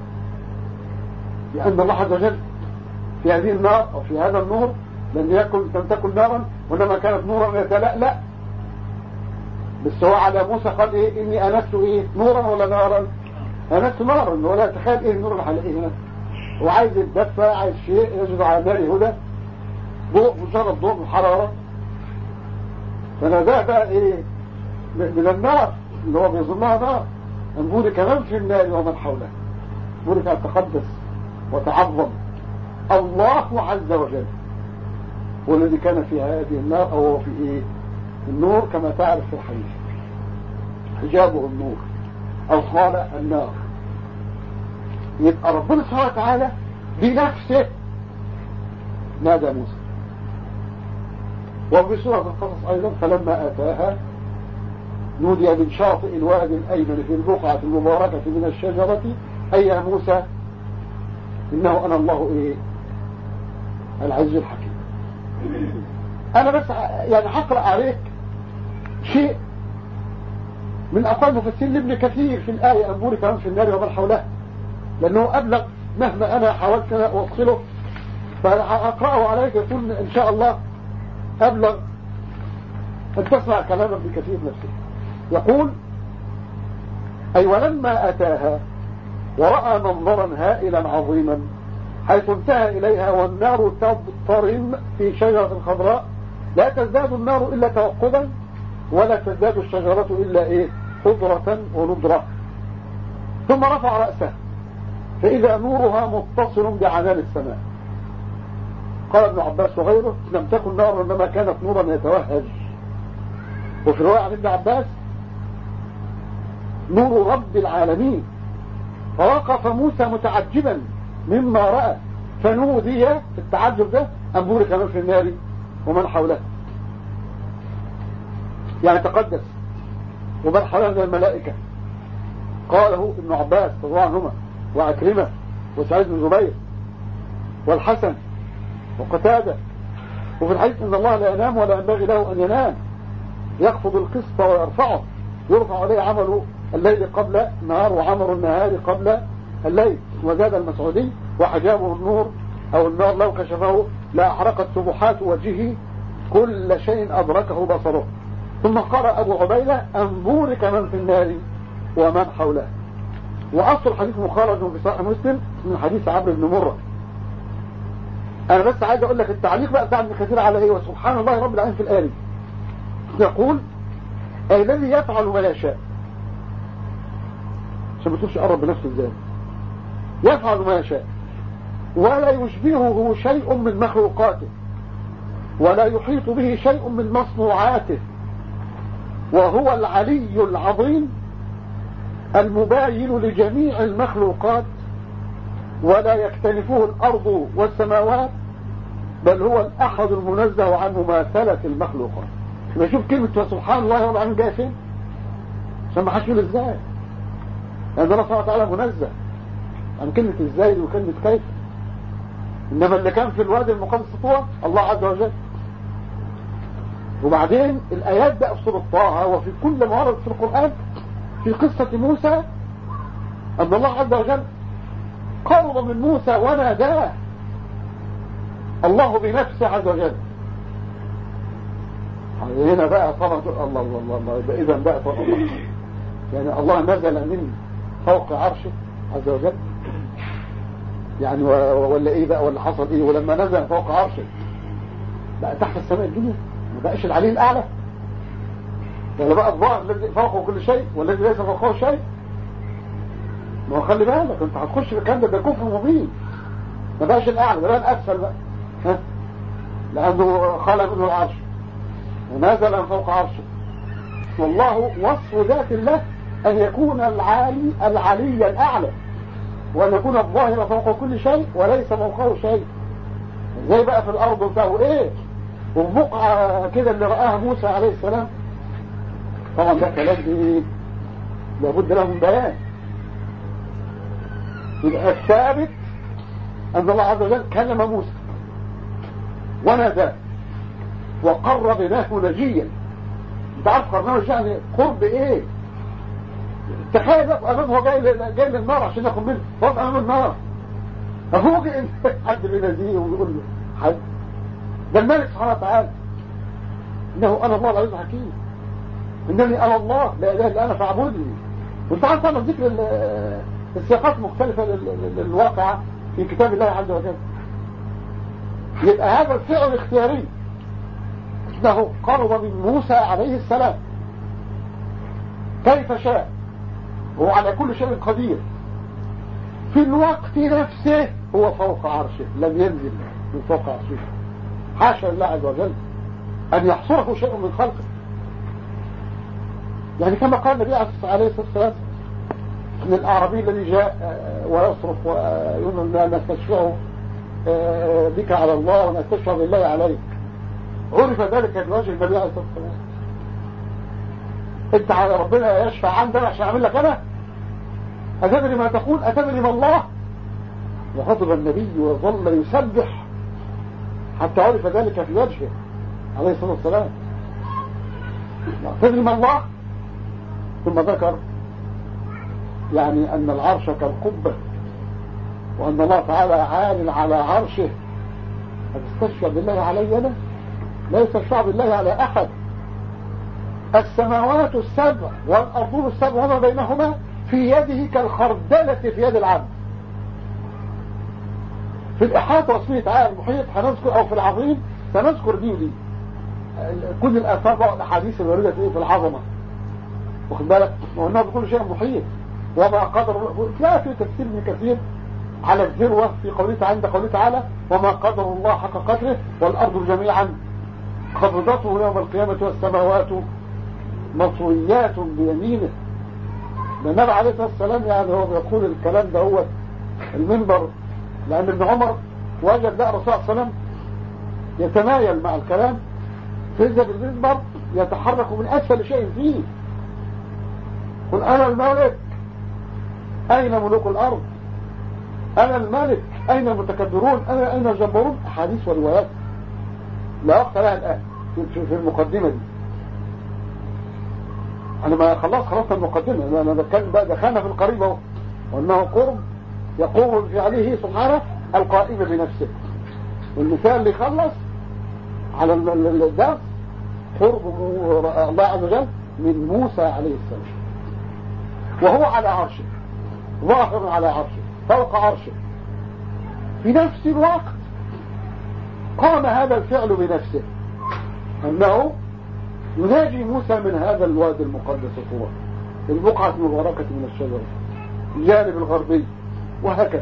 Speaker 1: لأن الله عز وجل في هذه النار أو في هذا النور لم يكن لم تكن نارا وإنما كانت نورا يتلألأ بس هو على موسى قال إيه إني أنست إيه نورا ولا نارا أنست نارا ولا تخيل إيه النور اللي هلاقيه هنا وعايز يتدفى عايز شيء يجد على النار هدى ضوء مجرد ضوء من حرارة فأنا ده بقى إيه من النار اللي هو بيظنها نار أن كمان في النار ومن حولها بورك أن تقدس وتعظم الله عز وجل والذي كان في هذه النار أو في إيه النور كما تعرف في الحديث حجابه النور أو قال النار يبقى ربنا سبحانه وتعالى بنفسه نادى موسى وفي سورة القصص أيضا فلما أتاها نودي من شاطئ الواد الأيمن في البقعة المباركة من الشجرة أي يا موسى إنه أنا الله إيه العز الحكيم أنا بس يعني هقرأ عليك شيء من أقوال مفسرين لابن كثير في الآية أنبوري كمان في النار ومن حولها لأنه أبلغ مهما أنا حاولت أن أوصله فأقرأه عليك يكون إن شاء الله أبلغ أن تسمع كلام ابن كثير نفسه يقول أي ولما أتاها ورأى منظرا هائلا عظيما حيث انتهى إليها والنار تضطرم في شجرة خضراء لا تزداد النار إلا توقدا ولا تزداد الشجرة إلا إيه خضرة ونضرة ثم رفع رأسه فإذا نورها متصل بعنان السماء قال ابن عباس وغيره لم تكن نار إنما كانت نورا يتوهج وفي رواية عن ابن عباس نور رب العالمين فوقف موسى متعجبا مما رأى فنودي في التعجب ده أنبور كمان في النار ومن حوله يعني تقدس ومن حوله من الملائكة قاله ابن عباس رضي الله عنهما وعكرمة وسعيد بن زبير والحسن وقتادة وفي الحديث ان الله لا ينام ولا ينبغي له ان ينام يخفض القسط ويرفعه يرفع عليه عمل الليل قبل النهار وعمل النهار قبل الليل وزاد المسعودي وحجابه النور او النار لو كشفه لا احرقت سبحات وجهه كل شيء ادركه بصره ثم قرأ ابو عبيدة ان بورك من في النار ومن حوله واصل الحديث مخرج في صحيح مسلم من حديث عمرو بن مرة انا بس عايز اقول لك التعليق بقى بتاع ابن كثير على ايه وسبحان الله رب العالمين في الآية يقول الذي يفعل ما يشاء عشان ما تقولش قرب بنفسه ازاي يفعل ما يشاء ولا يشبهه شيء من مخلوقاته ولا يحيط به شيء من مصنوعاته وهو العلي العظيم المباين لجميع المخلوقات ولا يكتنفه الأرض والسماوات بل هو الأحد المنزه عن مماثلة المخلوقات شوف كلمة سبحان الله وضع من جاي فين عشان ما حدش يقول ازاي لأن الله سبحانه وتعالى منزه عن كلمة ازاي وكلمة كيف إنما اللي كان في الوادي المقدس هو الله عز وجل وبعدين الآيات بقى في سورة طه وفي كل ما ورد في القرآن في قصة موسى أن الله عز وجل قرب من موسى وناداه الله بنفسه عز وجل هنا بقى طبعا الله الله الله, الله. إذا بقى الله يعني الله نزل من فوق عرشه عز وجل يعني ولا ايه بقى ولا حصل ايه ولما نزل فوق عرشه بقى تحت السماء الدنيا ما بقاش العلي الاعلى ولا بقى الظاهر الذي فوقه كل شيء والذي ليس فوقه شيء ما هو خلي بالك انت هتخش في الكلام ده ده كفر مبين ما بقاش الاعلى ده بقى الاسفل بقى ها لانه خلق منه العرش ونزل من فوق عرشه والله وصف ذات الله ان يكون العالي العلي الاعلى وان يكون الظاهر فوق كل شيء وليس فوقه شيء زي بقى في الارض بتاعه ايه وبقعة كده اللي رآها موسى عليه السلام طبعا ده كلام ايه لابد له من بيان يبقى الثابت أن الله عز وجل كلم موسى ونادى وقرب ناه نجيا انت عارف قرناه يعني قرب ايه تخيل بقى امامه جاي جاي للنار عشان ياخد منه وقف امام النار افوجئ ان حد بيناديه ويقول له حد ده الملك سبحانه وتعالى انه انا الله العزيز الحكيم انني انا الله لا اله الا انا فاعبدني وانت عارف طبعا ذكر السياقات مختلفة للواقع في كتاب الله عز وجل يبقى هذا الفعل الاختياري انه قرب من موسى عليه السلام كيف شاء هو على كل شيء قدير في الوقت نفسه هو فوق عرشه لم ينزل من فوق عرشه حاشا الله عز وجل أن يحصره شيء من خلقه يعني كما قال النبي عليه الصلاة والسلام من الأعرابي الذي جاء ويصرف ويقول لا نستشفعه بك على الله ونستشفع بالله عليك عرف ذلك بوجه النبي عليه الصلاة والسلام انت على ربنا يشفع عندنا عشان اعمل لك انا اتدري ما تقول اتدري ما الله وغضب النبي وظل يسبح حتى عرف ذلك في وجهه عليه الصلاة والسلام تدري ما الله ثم ذكر يعني أن العرش كالقبة وأن الله تعالى عال على عرشه هتستشفى بالله علي أنا لا يستشفى بالله على أحد السماوات السبع والأرضون السبع وما بينهما في يده كالخردلة في يد العبد في الإحاطة واسمه تعالى المحيط هنذكر أو في العظيم سنذكر دي ودي كل الآثار والأحاديث الواردة في العظمة واخد بالك وأنه بكل شيء محيط وما قدر لا في تفسير من كثير على الذروة في قوله عند قوله تعالى وما قدر الله حق قدره والأرض جميعا قبضته يوم القيامة والسماوات مطويات بيمينه النبي عليه الصلاة والسلام يعني هو بيقول الكلام ده هو المنبر لأن ابن عمر وجد ده الرسول صلى الله عليه وسلم يتمايل مع الكلام فإذا بالمنبر يتحرك من أسفل شيء فيه قل أنا الملك أين ملوك الأرض أنا الملك أين المتكبرون أنا أين الجبارون أحاديث وروايات لا وقت لها الآن في المقدمة دي أنا ما خلاص خلصنا المقدمة أنا بتكلم بقى دخلنا في القريب اهو وأنه قرب يقوم بفعله سبحانه القائم بنفسه والمثال اللي خلص على الدرس قرب الله عز وجل من موسى عليه السلام وهو على عرشه ظاهر على عرشه فوق عرشه في نفس الوقت قام هذا الفعل بنفسه أنه يناجي موسى من هذا الوادي المقدس طوى البقعة المباركة من الشجرة الجانب الغربي وهكذا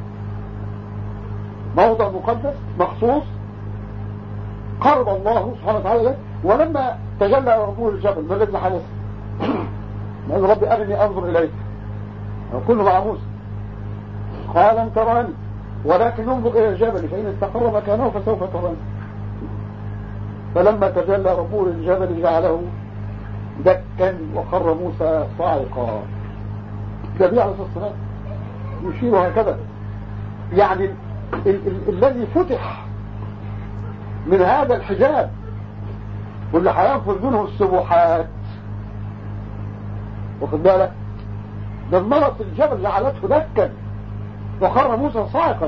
Speaker 1: موضع مقدس مخصوص قرب الله سبحانه وتعالى ولما تجلى ربه الجبل ما الذي حدث قال ربي أرني أنظر إليك كله مع موسى قال لن تراني ولكن انظر إلى الجبل فإن استقر مكانه فسوف تراني فلما تجلى ربه للجبل جعله دكا وخر موسى صاعقا النبي عليه الصلاة والسلام يشير هكذا يعني ال ال الذي فتح من هذا الحجاب واللي هينفذ منه السبحات واخد بالك دمرت الجبل جعلته دكا وخر موسى صاعقا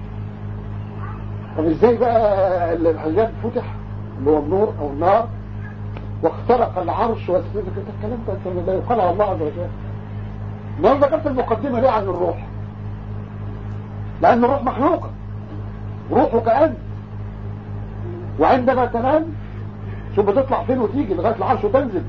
Speaker 1: طب ازاي بقى الحجاب فتح اللي هو النور او النار واخترق العرش والسجد الكلام ده لا يقال على الله عز وجل ما ذكرت المقدمة ليه عن الروح لأن الروح مخلوقة روحك أنت وعندما تنام شو بتطلع فين وتيجي لغاية العرش وتنزل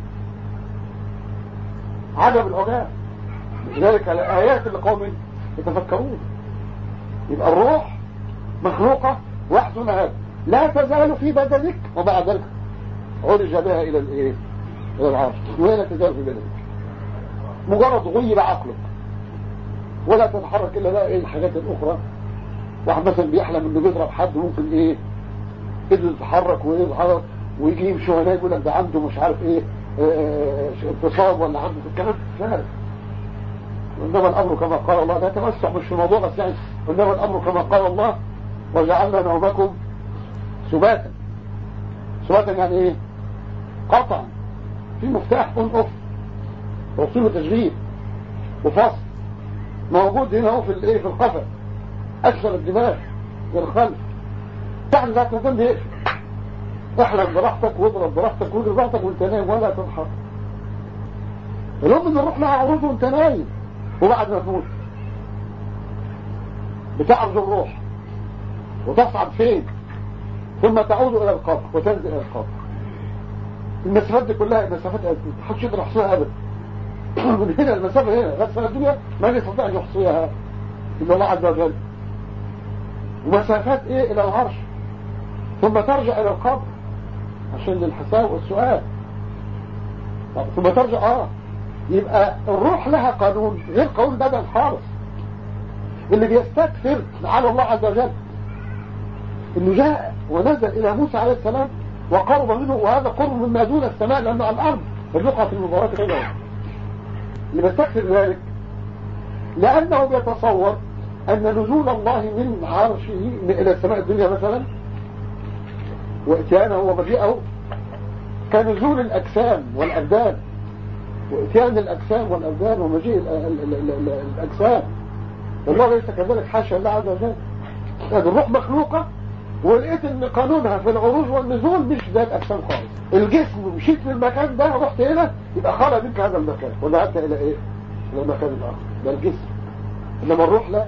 Speaker 1: عجب العجاب لذلك الآيات لقوم يتفكرون يبقى الروح مخلوقة وحدنا هذا لا تزال في بدنك ومع ذلك عرج بها إلى الإيه إلى العرش ولا تزال في بدنك مجرد غيب عقلك ولا تتحرك إلا بقى إيه الحاجات الأخرى واحد مثلا بيحلم إنه بيضرب حد ممكن إيه إيده تتحرك ويظهر ويجي يمشي هنا يقول لك ده عنده مش عارف إيه اتصاب ولا عنده الكلام فارغ وإنما الأمر كما قال الله لا تمسح مش في الموضوع بس يعني وإنما الأمر كما قال الله وجعلنا نومكم سباتا سباتا يعني إيه قطعا في مفتاح اون اوف توصيل وتشغيل وفصل موجود هنا هو في الايه في القفا اسفل الدماغ للخلف يعني لا تظن يقفل احلم براحتك واضرب براحتك واجري براحتك وانت نايم ولا تنحر الام ان الروح لها عروض وانت نايم وبعد ما تموت بتعرض الروح وتصعد فين ثم تعود الى القبر وتنزل الى القبر المسافات دي كلها مسافات ما حدش يقدر يحصيها ابدا من هنا المسافه هنا غير سنه الدنيا ما يستطيع ان يحصيها الا الله عز وجل ومسافات ايه الى العرش ثم ترجع الى القبر عشان للحساب والسؤال ثم ترجع اه يبقى الروح لها قانون غير قانون بدن خالص اللي بيستكثر على الله عز وجل انه جاء ونزل الى موسى عليه السلام وقرب منه وهذا قرب مما دون السماء لانه على الارض الرقعة في المباراه غيرها اللي بيستكثر ذلك لانه بيتصور ان نزول الله من عرشه الى السماء الدنيا مثلا واتيانه ومجيئه كنزول الاجسام والابدان واتيان الاجسام والابدان ومجيء الاجسام والله ليس كذلك حاشا الله عز وجل هذه الروح مخلوقه ولقيت ان قانونها في العروج والنزول مش ذات اجسام خالص الجسم مشيت في المكان ده رحت هنا يبقى خرج منك هذا المكان وذهبت الى ايه الى المكان الاخر ده الجسم انما الروح لا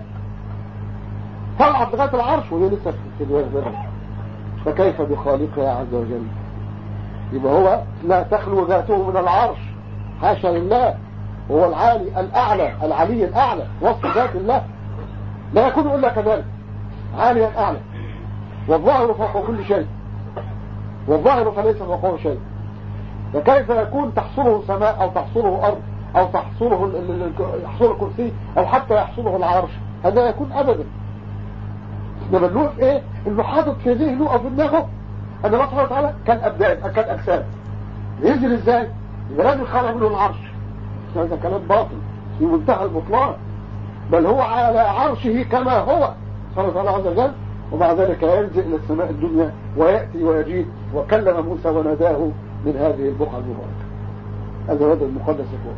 Speaker 1: طلعت لغايه العرش وهي لسه في الوزن فكيف بخالقها عز وجل يبقى هو لا تخلو ذاته من العرش حاشا لله وهو العالي الأعلى العلي الأعلى وصف ذات الله لا يكون إلا كذلك عاليا أعلى والظاهر فوق كل شيء والظاهر فليس فوقه شيء فكيف يكون تحصله سماء أو تحصله أرض أو تحصله يحصل الكرسي أو حتى يحصله العرش هذا يكون أبدا انما اللوح ايه انه حاطط في ذهنه او في دماغه ان الله سبحانه وتعالى كان ابدان كان اجسام ينزل ازاي يبقى لازم خلق منه العرش هذا كلام باطل في منتهى البطلان بل هو على عرشه كما هو سبحانه وتعالى عز وجل ومع ذلك ينزل الى السماء الدنيا وياتي ويجيء وكلم موسى وناداه من هذه البقعه المباركه هذا هذا المقدس يقول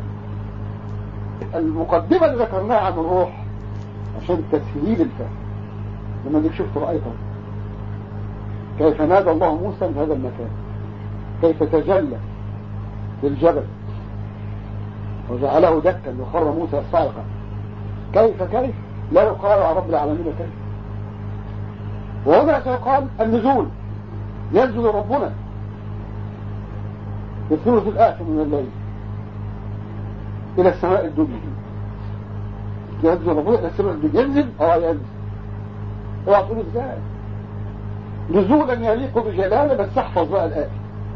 Speaker 1: المقدمه اللي ذكرناها عن الروح عشان تسهيل الفهم لما ديك شفت رأيته كيف نادى الله موسى من هذا المكان كيف تجلى للجبل وجعله دكا وخر موسى صاعقا كيف كيف لا يقال على رب العالمين كيف وهنا سيقال النزول ينزل ربنا في الثلث الآخر من الليل إلى السماء الدنيا ينزل ربنا إلى السماء بينزل اه ينزل اوعى تقول ازاي نزولا يليق بجلاله بس احفظ بقى الآية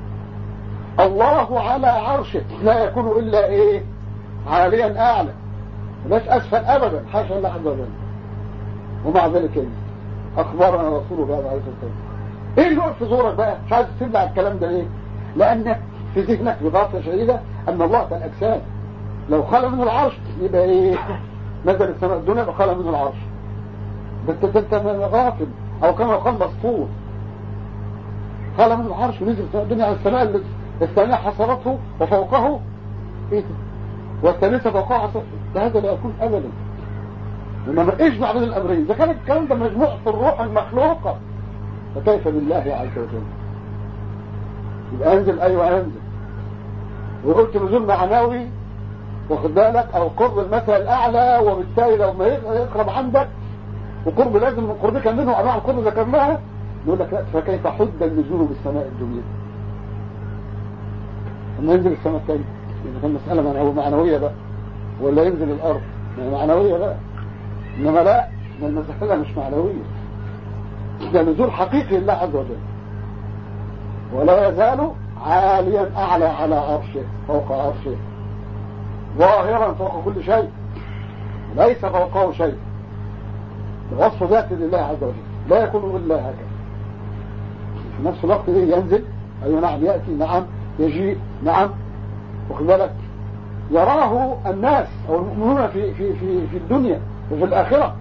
Speaker 1: الله على عرشه لا يكون إلا إيه عاليا أعلى مش أسفل أبدا حاشا الله عز وجل ومع ذلك إيه؟ أخبرنا رسول الله عليه الصلاة والسلام إيه اللي وقف في زورك بقى مش عايز تسمع الكلام ده ليه لأنك في ذهنك بغاطة شديدة أن الله كالأجسام لو خلى منه العرش يبقى إيه نزل السماء الدنيا يبقى خلى منه العرش بس انت غافل أو كما قال مسطور خلى منه العرش ونزل الدنيا على السماء الثانية حصرته وفوقه إيه والثالثة فوقها حصرته هذا لا يكون أبدا إنما اجمع بين الأمرين إذا كان الكلام ده مجموع في الروح المخلوقة فكيف بالله عز وجل يبقى انزل ايوه انزل وقلت نزول معنوي واخد بالك او قرب المثل الاعلى وبالتالي لو ما يقرب عندك وقرب لازم من قربك منه انواع القرب ذكرناها يقول لك لا فكيف حد النزول بالسماء الدنيا لما ينزل السماء الثانية إذا كان مسألة معنوية بقى ولا ينزل الأرض معنوية بقى إنما لا المسألة مش معنوية ده نزول حقيقي لله عز وجل ولا يزال عاليا أعلى على عرشه فوق عرشه ظاهرا فوق كل شيء ليس فوقه شيء وصف ذات لله عز وجل لا يكون إلا هكذا في نفس الوقت إيه ينزل أي نعم يأتي نعم يجيء نعم واخد بالك يراه الناس أو المؤمنون في, في, في, في الدنيا وفي الآخرة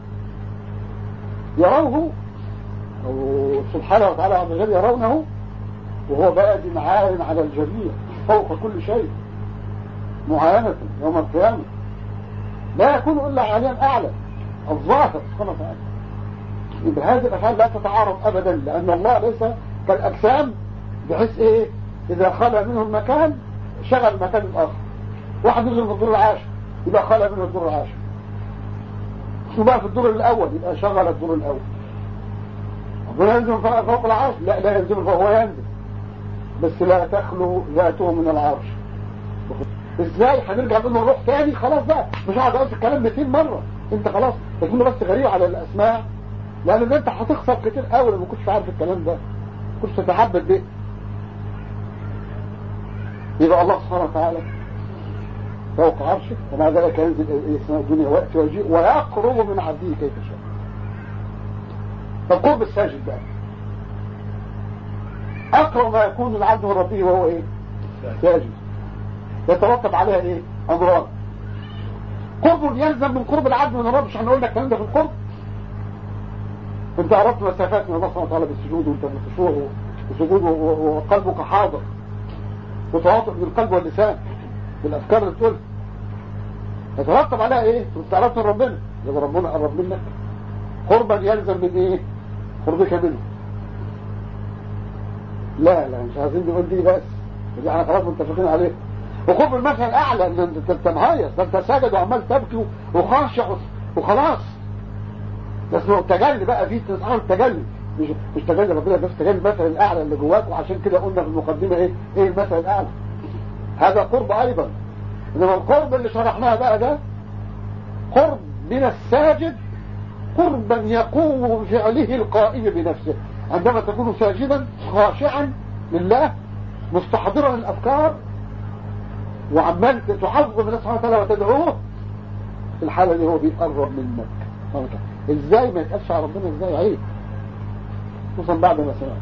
Speaker 1: يروه أو سبحانه وتعالى عز وجل يرونه وهو بادي عال على الجميع فوق كل شيء معاينة يوم القيامة لا يكون إلا عاليا أعلى الظاهر سبحانه وتعالى يبقى هذه الأفعال لا تتعارض أبدا لأن الله ليس كالأجسام بحيث إيه إذا خلى منه المكان شغل المكان الآخر واحد ينزل في الدور العاشر يبقى خلى منه الدور العاشر يبقى في الدور الأول يبقى شغل الدور الأول ربنا ينزل فوق العرش لا لا ينزل فهو ينزل بس لا تخلو ذاته من العرش ازاي هنرجع نقول نروح تاني خلاص بقى مش هقعد اقول الكلام 200 مره انت خلاص تكون بس غريب على الاسماء لان انت هتخسر كتير قوي لما كنتش عارف الكلام ده كنتش تتحبب بيه يبقى الله سبحانه وتعالى فوق عرشه ومع ذلك ينزل السماء الدنيا وقت ويجيء ويقرب من عبده كيف شاء فالقرب الساجد بقى أقرب ما يكون العبد من ربه وهو إيه ساجد يترتب عليها إيه أمران قرب يلزم من قرب العبد من الرب مش احنا قلنا الكلام ده في القرب انت عرفت مسافات من الله سبحانه وتعالى بالسجود وانت بالخشوع وسجود وقلبك حاضر وتواطؤ بالقلب واللسان بالافكار اللي بتقولها يترتب عليها ايه تعرفت من ربنا يبقى ربنا قرب منك قربا يلزم من ايه قربك منه لا لا مش عايزين نقول دي بس دي احنا خلاص متفقين عليه وقرب المثل الاعلى ان انت تنهيص ده انت ساجد وعمال تبكي وخاشع وخلاص بس هو التجلي بقى فيه تسعة تجلي مش مش تجلي ربنا بس تجلي المثل الاعلى اللي جواك وعشان كده قلنا في المقدمه ايه ايه المثل الاعلى هذا قرب ايضا انما القرب اللي شرحناه بقى ده قرب من الساجد قربا يقوم بفعله القائم بنفسه عندما تكون ساجدا خاشعا لله مستحضرا الافكار وعمال تعظم الله سبحانه وتعالى وتدعوه في الحالة دي هو بيقرب منك ازاي ما يتقفش على ربنا ازاي عيب خصوصا بعد ما سمعت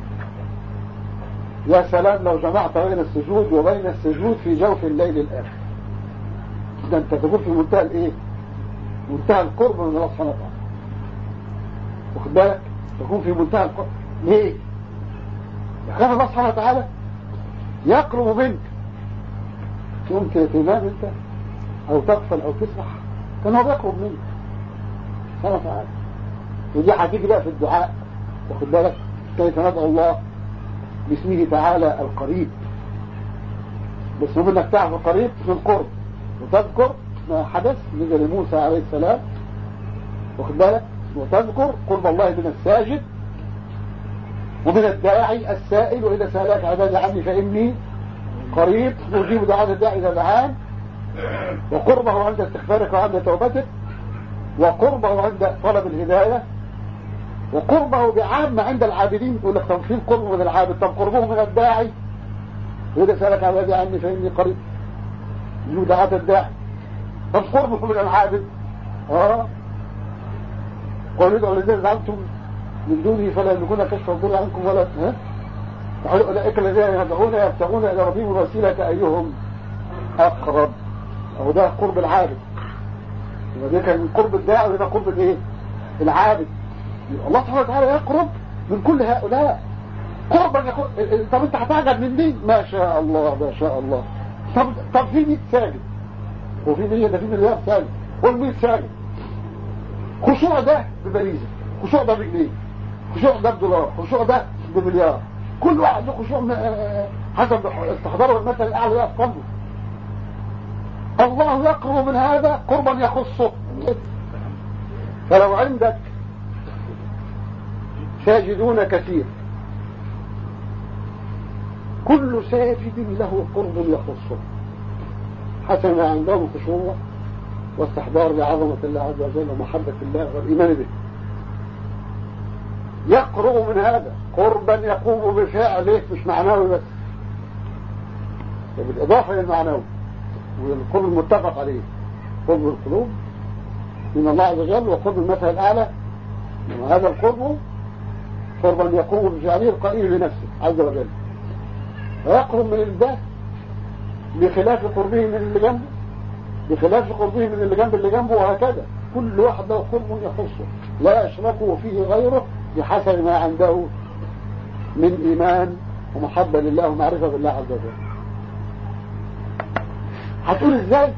Speaker 1: يا سلام لو جمعت بين السجود وبين السجود في جوف الليل الآخر ده انت تكون في منتهى الايه منتهى القرب من الله سبحانه وتعالى واخد بالك تكون في منتهى القرب ليه كان الله سبحانه وتعالى يقرب منك تقوم تنام انت او تغفل او تسرح كان هو بيقرب منك سبحانه وتعالى ودي هتيجي بقى في الدعاء واخد بالك كيف ندعو الله باسمه تعالى القريب بس هو انك تعرف القريب في القرب وتذكر ما حدث نزل لموسى عليه السلام واخد بالك وتذكر قرب الله من الساجد ومن الداعي السائل وإذا سألك عبادي عني فإني قريب أجيب دعاء الداعي إذا دعان وقربه عند استغفارك وعند توبتك وقربه عند طلب الهداية وقربه بعامة عند العابدين يقول لك طب فين قربه من العابد طب قربه من الداعي وإذا سألك عبادي عني فإني قريب يجوا دعاة الداعي طب قربه من العابد اه قالوا ادعوا الذين زعمتم من دونه فلا يملكون كشف الضر عنكم ولا ها أولئك الذين يدعون يبتغون إلى ربهم الوسيلة أيهم أقرب أو ده قرب العابد وده كان من قرب الداعي وده قرب الايه العابد الله سبحانه وتعالى يقرب من كل هؤلاء قربا يكون طب انت هتعجب من مين ما شاء الله ما شاء الله طب طب في 100 ساجد وفي 100 ده في مليار ساجد وال 100 ساجد خشوع ده ببريزه خشوع ده بجنيه خشوع ده بدولار خشوع ده بمليار كل واحد له خشوع حسب استحضاره المثل الاعلى ده في قلبه الله يقرب من هذا قربا يخصه فلو عندك ساجدون كثير كل ساجد له قرب يخصه حسن عندهم خشوع واستحضار لعظمة الله عز وجل ومحبة الله والإيمان به يقرب من هذا قربا يقوم بفعله مش معنوي بس بالإضافة للمعنوي والقرب المتفق عليه قرب القلوب من الله عز وجل وقرب المثل الأعلى هذا القرب قربا يقوم بفعله القليل لنفسه عز وجل ويقرب من الذات بخلاف قربه من اللي جنبه بخلاف قربه من اللي جنب اللي جنبه وهكذا كل واحد له قرب يخصه لا يشركه فيه غيره بحسب ما عنده من إيمان ومحبة لله ومعرفة بالله عز وجل هتقول ازاي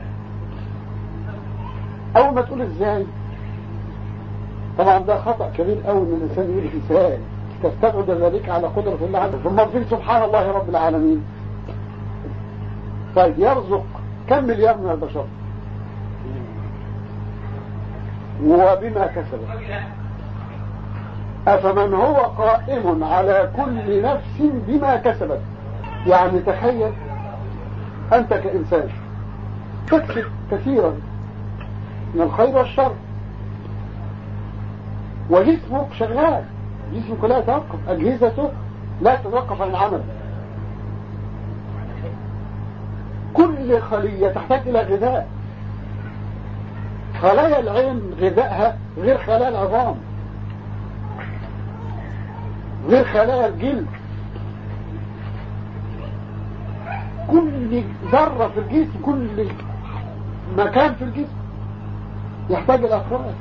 Speaker 1: اول ما تقول ازاي طبعا ده خطأ كبير قوي ان الانسان يقول ازاي تستبعد ذلك على قدرة الله عز وجل ثم في سبحان الله رب العالمين طيب يرزق كم مليار من البشر وبما كسب أفمن هو قائم على كل نفس بما كسبت يعني تخيل أنت كإنسان تكسب كثيرا من الخير والشر وجسمك شغال جسمك لا يتوقف أجهزته لا تتوقف عن العمل كل خلية تحتاج إلى غذاء خلايا العين غذائها غير خلايا العظام غير خلايا الجلد كل ذرة في الجسم كل مكان في الجسم يحتاج الأفراد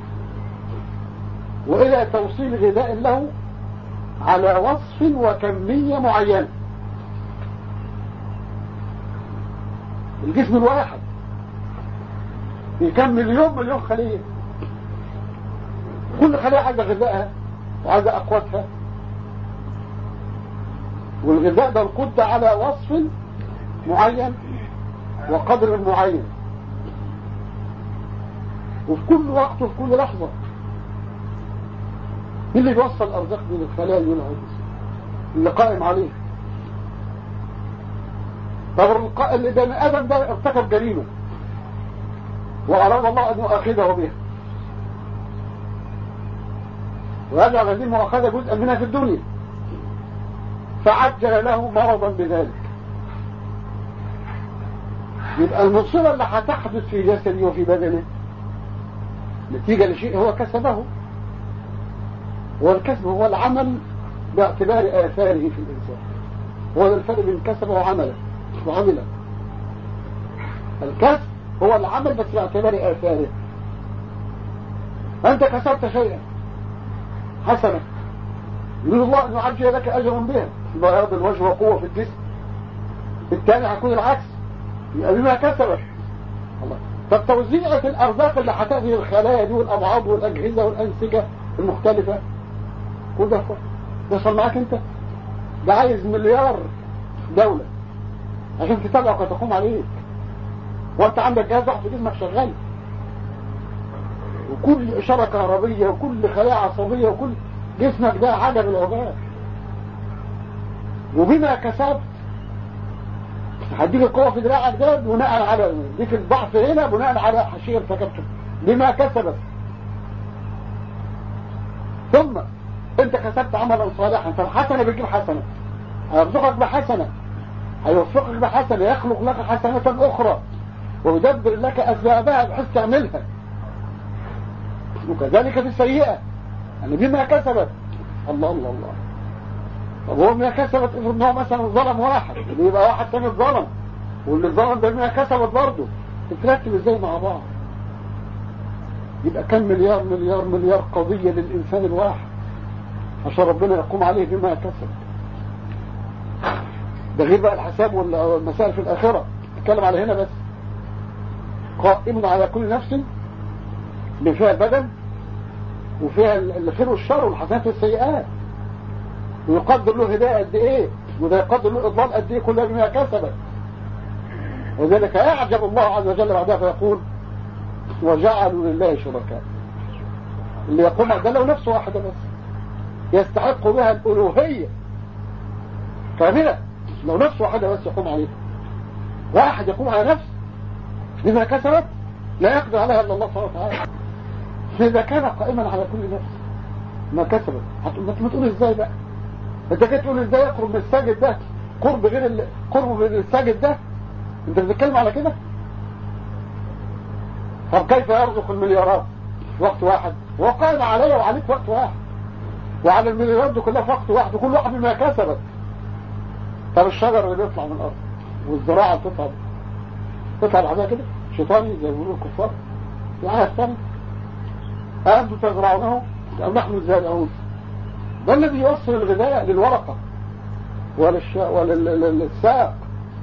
Speaker 1: وإلى توصيل غذاء له على وصف وكمية معينة الجسم الواحد في كم مليون مليون خلية كل خلية عايزة غذائها وعايزة أقواتها والغذاء ده القد على وصف معين وقدر معين وفي كل وقت وفي كل لحظة مين اللي بيوصل الأرزاق من الخلايا اللي اللي قائم عليه طب اللي بني آدم ده ارتكب جريمة وأراد الله أن يؤاخذه بها ويجعل هذه المؤاخذة جزءا منها في الدنيا فعجل له مرضا بذلك يبقى المصيبة اللي هتحدث في جسده وفي بدنه نتيجة لشيء هو كسبه والكسب هو العمل باعتبار آثاره في الإنسان هو الفرق بين كسبه وعمله وعمله الكسب هو العمل بس باعتبار آثاره أنت كسبت شيئا حسنا يريد الله أن يعجل لك أجرا بها بياض الوجه وقوة في الجسم الثاني هيكون العكس يبقى بما كسبت الله طب توزيعة الأرزاق اللي هتأتي الخلايا دي والأبعاد والأجهزة والأنسجة المختلفة كل ده يصل معاك أنت ده عايز مليار دولة عشان تتابعك وتقوم عليك وانت عندك جهاز واحد في جسمك شغال وكل إشارة كهربية وكل خلايا عصبية وكل جسمك ده عجب العجاب وبما كسبت هديك القوة في دراعك ده بناء على ديك الضعف هنا بناء على شيء ارتكبته بما كسبت ثم انت كسبت عملا صالحا فالحسنة بتجيب حسنة هيرزقك بحسنة هيوفقك بحسنة يخلق لك حسنة أخرى ويدبر لك أسبابها بحيث تعملها وكذلك في السيئة يعني بما كسبت الله الله الله طب هو بما كسبت افرض هو مثلا ظلم واحد اللي يبقى واحد ثاني ظلم واللي ظلم ده بما كسبت برضه تترتب ازاي مع بعض يبقى كم مليار مليار مليار قضية للإنسان الواحد عشان ربنا يقوم عليه بما كسب ده غير بقى الحساب والمسائل في الآخرة نتكلم على هنا بس قائم على كل نفس اللي فيها البدن وفيها الخير والشر والحسنات والسيئات ويقدر له هداية قد ايه وده يقدر له اضلال قد ايه كلها بما كسبت وذلك يعجب الله عز وجل بعدها فيقول وجعلوا لله شركاء اللي يقوم ده لو نفسه واحدة بس يستحق بها الألوهية كاملة لو نفسه واحدة بس يقوم عليها واحد يقوم على نفسه بما كسبت لا يقدر عليها إلا الله سبحانه وتعالى فإذا كان قائما على كل نفس ما كسبت ما تقول ازاي بقى انت كده تقول ازاي يقرب من الساجد ده قرب غير قرب من الساجد ده انت بتتكلم على كده طب كيف يرزق المليارات في وقت واحد هو قائم عليا وعليك في وقت واحد وعلى المليارات دي كلها في وقت واحد وكل واحد بما كسبت طب الشجر اللي بيطلع من الارض والزراعه بتطلع تطلع بعدها كده شيطاني زي ما بيقولوا الكفار في آية ثانية أنتم تزرعونه أم نحن الزارعون ده الذي يوصل الغذاء للورقة وللش... وللساق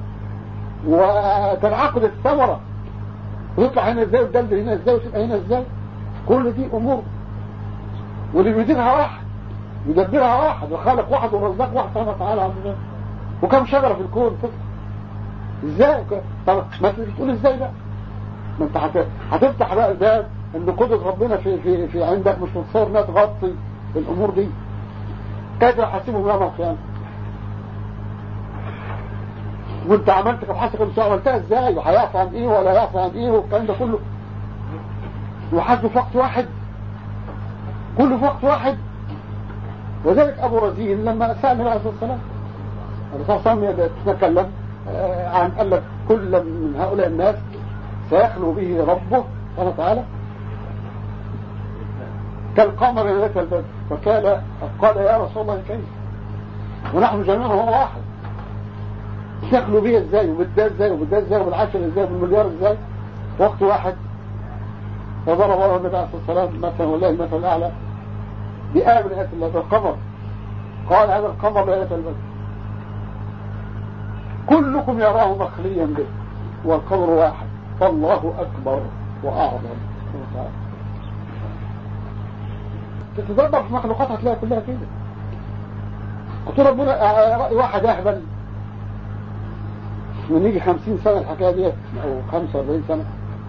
Speaker 1: وتنعقد الثمرة ويطلع هنا ازاي وتدلدل هنا ازاي وتبقى هنا ازاي كل دي امور واللي بيديرها واحد يدبرها واحد وخالق واحد ورزاق واحد سبحانه وتعالى عز وجل وكم شجرة في الكون تطلع ازاي طب ما تقول ازاي بقى ما انت هتفتح بقى الباب ان قدرة ربنا في في في عندك مش متصور انها تغطي الامور دي كيف يحاسبهم يوم القيامه وانت عملت كم حاسب كم سؤال عملتها ازاي وهيعفى عن ايه ولا يعفى عن ايه والكلام ده كله وحاسبه في وقت واحد كله في وقت واحد وذلك ابو رزين لما سأل النبي عليه الصلاه والسلام الرسول صلى الله عليه وسلم يتكلم عن قال لك كل من هؤلاء الناس سيخلو به ربه سبحانه وتعالى كالقمر ليلة البدر فقال قال يا رسول الله كيف ونحن جميعا هو واحد يخلو به ازاي وبالده ازاي وبالده ازاي وبالعشر ازاي وبالمليار ازاي وقت واحد فضرب الله النبي عليه الصلاة والسلام مثلا والله المثل الأعلى بآية من آيات الله القمر قال هذا القمر ليلة البدر كلكم يراه مخليا به والقمر واحد فالله أكبر وأعظم تتدبر في مخلوقات هتلاقي كلها كده قلت ربنا رأي واحد أهبل من يجي خمسين سنة الحكاية دي أو خمسة واربعين سنة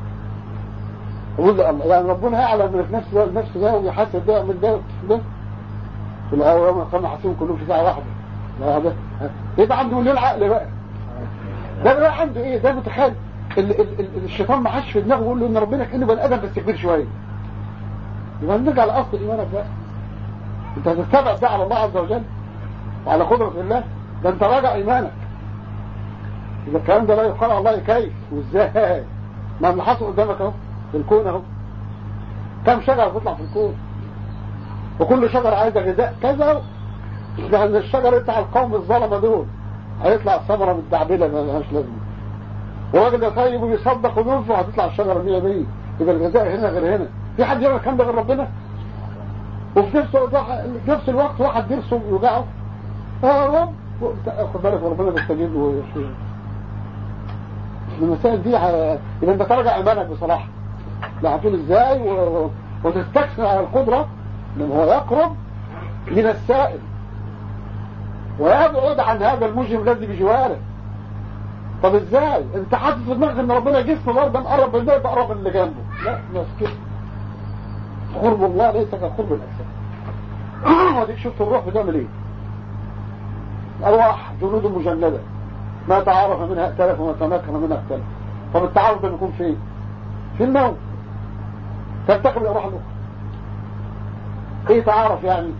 Speaker 1: أقول الله يعني ربنا يعلم من نفسه ده نفسه ده ويحاسب ده من ده ده في الأول يوم القيامة حاسبهم كلهم في ساعة واحدة لا ده يبقى عنده مليون عقل بقى ده بقى عنده ايه ده متخيل ال ال ال الشيطان ما عادش في دماغه يقول له ان ربنا كانه بني ادم بس كبير شويه يبقى نرجع لاصل ايمانك بقى انت هتتبع ده على الله عز وجل وعلى قدرة الله ده انت راجع ايمانك اذا الكلام ده لا يقال على الله كيف وازاي ما اللي حصل قدامك اهو في الكون اهو كم شجرة تطلع في الكون وكل شجرة عايزة غذاء كذا لأن الشجر بتاع القوم الظلمة دول هيطلع ثمرة متدعبلة ما لهاش لازمة وراجل ده طيب وبيصدق وبينفع هتطلع الشجرة 100 100 يبقى الغذاء هنا غير هنا في حد يعمل الكلام ده غير ربنا وفي نفس الوقت في نفس الوقت واحد بيرسم يوجعه اه رب خد بالك ربنا بيستجيب له ويشفيه المسائل دي يبقى انت ترجع ايمانك بصراحه لا هتقول ازاي و... وتستكثر على القدره لان هو يقرب من السائل ويبعد عن هذا المجرم الذي بجواره طب ازاي انت حاطط في دماغك ان ربنا جسم برضه مقرب من ده تقرب من اللي جنبه لا مش كده قرب الله ليس كقرب الاجسام وديك شفت الروح بتعمل ايه الارواح جنود مجنده ما تعارف منها ائتلف وما تنكر منها اختلف طب التعارف ده بيكون فين في النوم تلتقي بالارواح الاخرى ايه تعارف يعني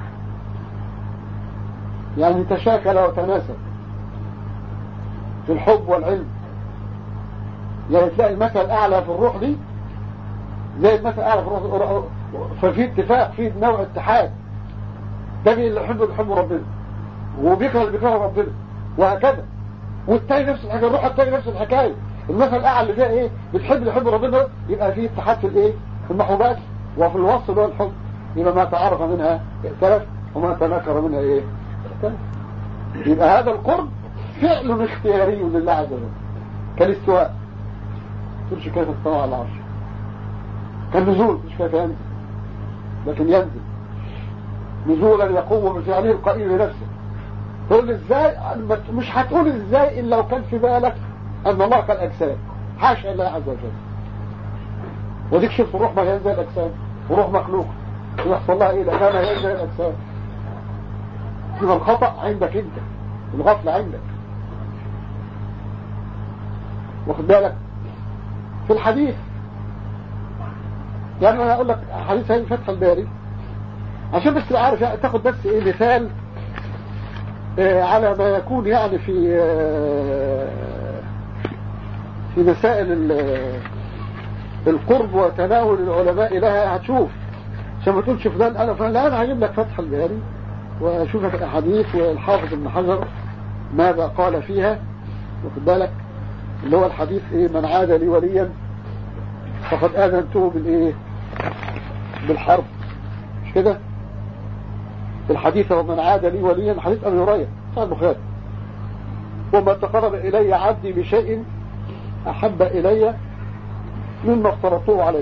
Speaker 1: يعني تشاكل وتناسب في الحب والعلم يعني تلاقي المثل الأعلى في الروح دي زي المثل الأعلى في الروح ففي اتفاق في نوع اتحاد ده اللي يحب بيحب ربنا وبيكره اللي بيكره ربنا وهكذا والتاني نفس الحكايه الروح التاني نفس الحكايه المثل الاعلى اللي فيها ايه بتحب اللي يحب ربنا يبقى في اتحاد في الايه في المحبوبات وفي الوصف اللي هو الحب يبقى ما تعرف منها ائتلف وما تنكر منها ايه اختلف يبقى هذا القرب فعل اختياري لله عز وجل كالاستواء تقولش كيف استوى على العرش كالنزول مش كيف ينزل لكن ينزل نزولا يقوم بفعله القائم بنفسه تقول لي ازاي مش هتقول ازاي الا لو كان في بالك ان الله كالاجسام حاشا الله عز وجل وديك شوف الروح ما هي زي الاجسام وروح مخلوق يحصل لها ايه لانها ما هي زي الاجسام يبقى الخطأ عندك انت الغفلة عندك واخد بالك في الحديث يعني انا اقول لك حديث هاي فتح الباري عشان بس عارف يعني تاخد بس ايه مثال آه على ما يكون يعني في آه في مسائل القرب وتناول العلماء لها هتشوف عشان ما تقولش فلان انا فلان لا انا هجيب لك فتح الباري واشوف لك الاحاديث والحافظ ابن حجر ماذا قال فيها واخد بالك اللي هو الحديث ايه من عاد لي وليا فقد اذنته بالايه بالحرب مش كده الحديث ومن عاد لي وليا حديث ابي هريره صحيح البخاري وما تقرب الي عبدي بشيء احب الي مما افترضته عليه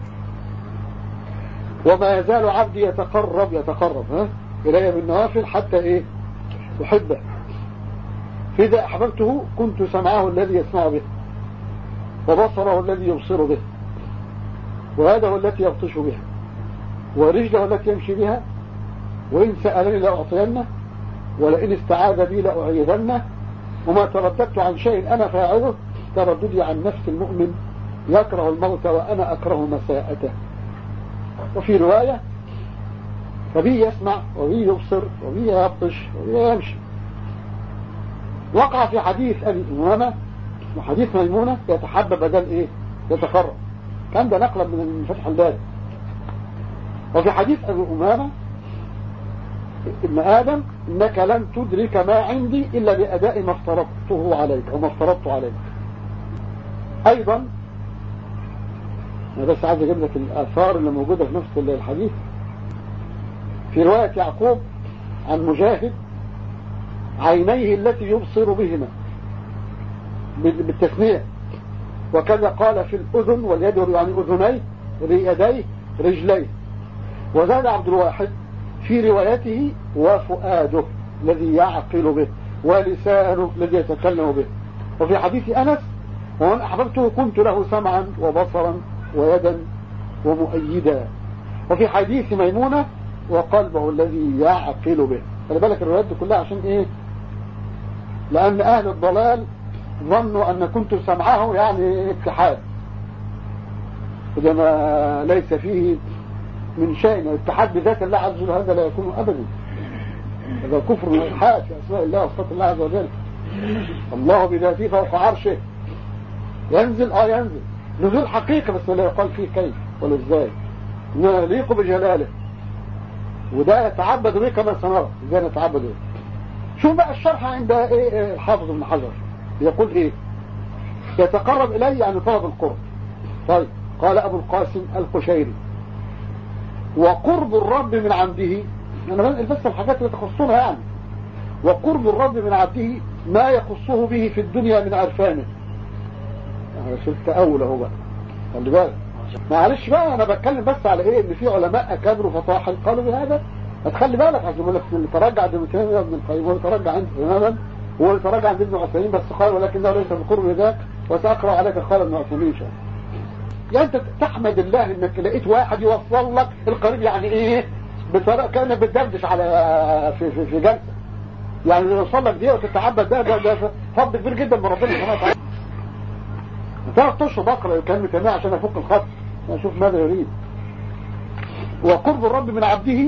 Speaker 1: وما يزال عبدي يتقرب يتقرب ها إلي بالنوافل حتى إيه أحبه فإذا أحببته كنت سمعه الذي يسمع به وبصره الذي يبصر به ويده التي يبطش بها ورجله التي يمشي بها وإن سألني لأعطينه ولئن استعاذ بي لأعيذنه وما ترددت عن شيء أنا فاعله ترددي عن نفس المؤمن يكره الموت وأنا أكره مساءته وفي رواية فبيه يسمع وبيه يبصر وبيه يبطش وبيه يمشي وقع في حديث أبي أمامة وحديث ميمونة يتحبب بدل إيه يتقرب كان ده نقلا من فتح الباري وفي حديث أبي أمامة ابن آدم إنك لن تدرك ما عندي إلا بأداء ما افترضته عليك أو ما افترضت عليك أيضا أنا بس عايز أجيب لك الآثار اللي موجودة في نفس الحديث في رواية يعقوب عن مجاهد عينيه التي يبصر بهما بالتثنية وكذا قال في الأذن واليد يعني أذنيه يديه رجليه وزاد عبد الواحد في روايته وفؤاده الذي يعقل به ولسانه الذي يتكلم به وفي حديث أنس ومن أحببته كنت له سمعا وبصرا ويدا ومؤيدا وفي حديث ميمونة وقلبه الذي يعقل به خلي بالك الروايات دي كلها عشان ايه لان اهل الضلال ظنوا ان كنت سمعه يعني اتحاد وده ما ليس فيه من شيء الاتحاد بذات الله عز وجل هذا لا يكون ابدا هذا كفر والحاد في اسماء الله وصفات الله عز وجل الله بذاته فوق عرشه ينزل اه ينزل نزول حقيقة بس لا يقال فيه كيف ولا ازاي انه يليق بجلاله وده يتعبد به كما سنرى ازاي نتعبد به شوف بقى الشرح عند ايه الحافظ ابن حجر يقول ايه يتقرب الي يعني طلب القرب طيب قال ابو القاسم القشيري وقرب الرب من عبده انا بنقل بس الحاجات اللي تخصنا يعني وقرب الرب من عبده ما يخصه به في الدنيا من عرفانه انا شفت اول اهو بقى خلي بالك معلش بقى انا بتكلم بس على ايه ان في علماء اكابر وفطاحل قالوا بهذا هتخلي بالك عشان يقول لك اللي ترجع عند ابن تيميه وابن القيم وترجع عند تماما هو ترجع عند ابن عثيمين بس قال ولكنه ليس بقرب ذاك وساقرا عليك قال ابن عثيمين شاء يعني انت تحمد الله انك لقيت واحد يوصل لك القريب يعني ايه بطريقه كانك بتدردش على في في, في جلسه يعني يوصل لك دي وتتعبد ده ده, ده فضل كبير جدا من ربنا سبحانه وتعالى ثلاث اشهر بقرا كلمه تمام عشان افك الخط اشوف ماذا يريد وقرب الرب من عبده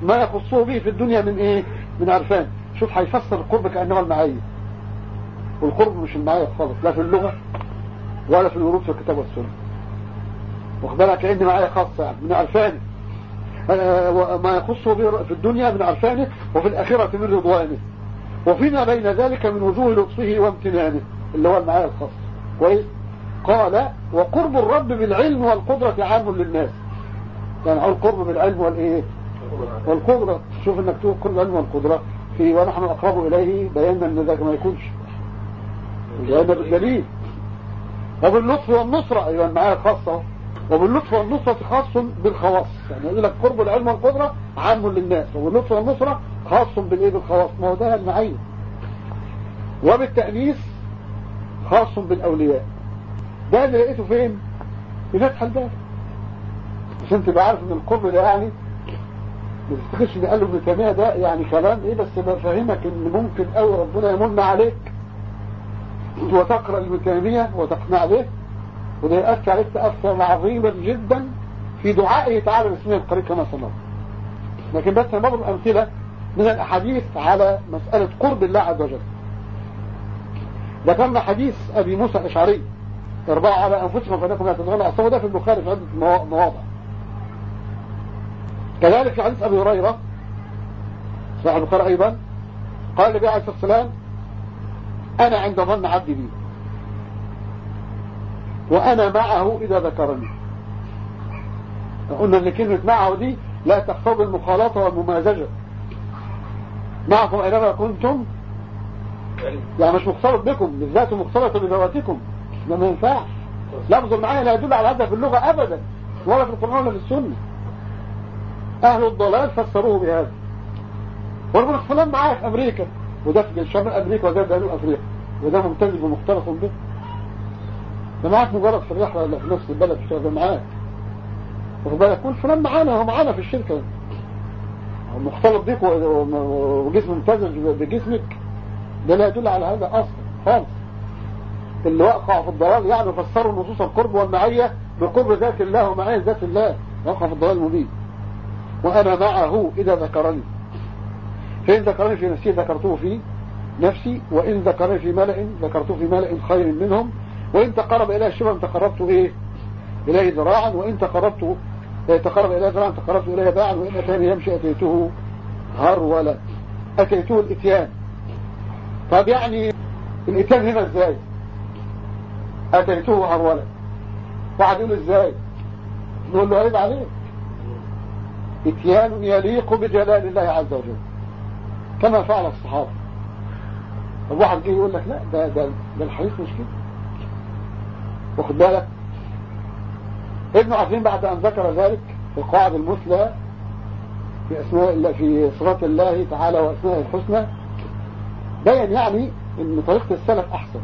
Speaker 1: ما يخصه به في الدنيا من ايه من عرفان شوف هيفسر القرب كأنه المعية والقرب مش المعية خالص لا في اللغة ولا في الورود في الكتاب والسنة واخد بالك كأن معايا خاصة يعني من عرفانه آه، ما يخصه به في الدنيا من عرفانه وفي الآخرة من رضوانه وفيما بين ذلك من وجوه لطفه وامتنانه اللي هو المعايا الخاص كويس قال وقرب الرب بالعلم والقدرة عام للناس يعني هو القرب بالعلم والايه والقدرة شوف انك تقول قرب العلم والقدرة في ونحن اقرب اليه بيانا ان ذاك ما يكونش بيانا بالدليل وباللطف والنصرة ايضا معايا خاصة وباللطف والنصرة خاص بالخواص يعني يقول لك قرب العلم والقدرة عام للناس وباللطف والنصرة خاص بالايه بالخواص ما هو ده المعين وبالتأنيس خاص بالأولياء ده اللي لقيته فين في فتح الباب عشان تبقى عارف ان القرب ده يعني ما تفتكرش ان قاله ابن تيميه ده يعني كلام ايه بس بفهمك ان ممكن قوي ربنا يمن عليك وتقرا ابن تيميه وتقنع به وده يأثر عليك تأثر عظيما جدا في دعائه تعالى باسمه القريب كما سمعت لكن بس نضرب أمثلة من الأحاديث على مسألة قرب الله عز وجل ذكرنا حديث أبي موسى الأشعري اربعوا على أنفسكم فإنكم لا تدعون أصلا ده في البخاري في عدة مواضع كذلك في حديث أبي هريرة صحيح البخاري أيضا قال النبي عليه الصلاة والسلام أنا عند ظن عبدي بي وأنا معه إذا ذكرني قلنا أن كلمة معه دي لا تحفظ المخالطة والممازجة معكم أينما كنتم يعني مش مختلط بكم بالذات مختلطة بذواتكم ده ما ينفعش لفظ معايا لا يدل على هذا في اللغة أبدا ولا في القرآن ولا في السنة أهل الضلال فسروه بهذا وربنا فلان معايا في أمريكا وده في شمال أمريكا وده في جنوب أفريقيا وده ممتاز ومختلط به ده معاك مجرد في الرحلة ولا في نفس البلد تشتغل معاك واخد بالك كل فلان معانا هو معانا في الشركة مختلط بيك وجسم ممتاز بجسمك ده لا يدل على هذا أصلا خالص اللي وقع في الضلال يعني فسروا نصوص القرب والمعية بقرب ذات الله ومعية ذات الله وقع في الضلال المبين وأنا معه إذا ذكرني فإن ذكرني في نفسي ذكرته في نفسي وإن ذكرني في ملأ ذكرته في ملأ خير منهم وإن تقرب إليه شبرا تقربت إيه إليه ذراعا وإن تقربت تقرب إليه ذراعا تقربت إليه باعا وإن أتاني يمشي أتيته هرولا أتيته الإتيان طب يعني الإتيان هنا إزاي أتيته هرولا واحد يقول إزاي نقول له عيب عليه إتيان يليق بجلال الله عز وجل كما فعل الصحابة طب واحد جه يقول لك لا ده, ده, ده الحديث مش كده واخد بالك ابن عثيمين بعد أن ذكر ذلك في القواعد المثلى في أسماء الله في صفات الله تعالى وأسماء الحسنى بين يعني ان طريقة السلف أحسن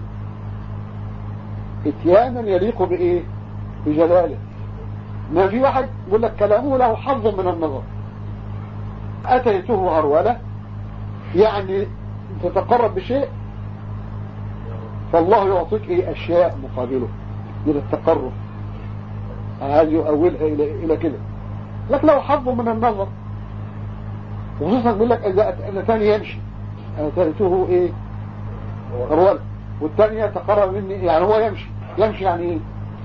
Speaker 1: اتيانا يليق بإيه بجلاله ما في واحد يقول لك كلامه له حظ من النظر أتيته هرولة يعني تتقرب بشيء فالله يعطيك ايه اشياء مقابله من التقرب عايز يؤولها الى الى كده لك لو حظ من النظر وخصوصا يقول لك اذا انا ثاني يمشي انا ثالثه ايه هرولة والثاني يتقرب مني يعني هو يمشي يمشي يعني ايه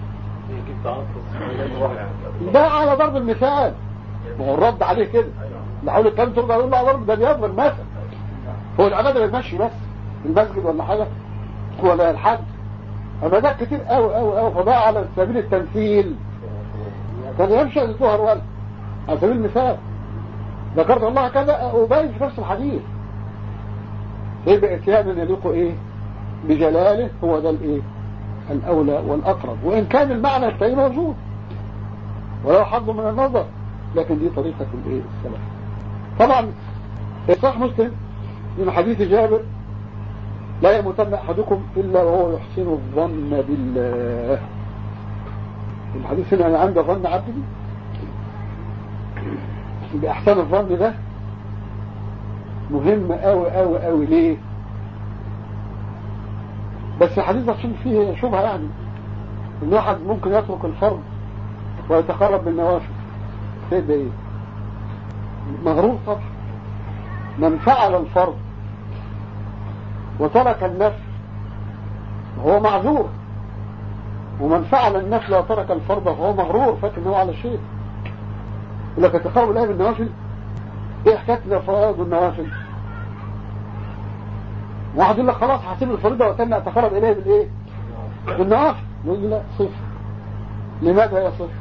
Speaker 1: ده على ضرب المثال ما هو الرد عليه كده لحول الكلام ترجع يقول له على ضرب ده بيضرب مثل هو العبادة بتمشي بس المسجد ولا حاجة ولا الحج اما ده كتير قوي قوي قوي فده على سبيل التمثيل كان يمشي الظهر ولا على سبيل المثال ذكرت الله كذا وباين في نفس الحديث يبقى اتيان يليق ايه بجلاله هو ده الايه الاولى والاقرب وان كان المعنى التاني موجود ولو حظ من النظر لكن دي طريقة الايه السلف طبعا صح مسلم من حديث جابر لا يموتن أحدكم إلا وهو يحسن الظن بالله الحديث هنا أنا عندي ظن عبدي بأحسن الظن ده مهم قوي قوي قوي ليه بس الحديث ده فيه شبهة يعني ان واحد ممكن يترك الفرض ويتقرب بالنوافل سيد ايه مغرور طبعا من فعل الفرض وترك النفل هو معذور ومن فعل النفل وترك الفرض فهو مغرور فاكر انه على شيء يقول لك تقرب الآية بالنوافل ايه حكاية الفرائض والنوافل واحد يقول لك خلاص هسيب الفريضة وتاني اتقرب اليه بالايه بالنوافل يقول لا صفر لماذا يا صفر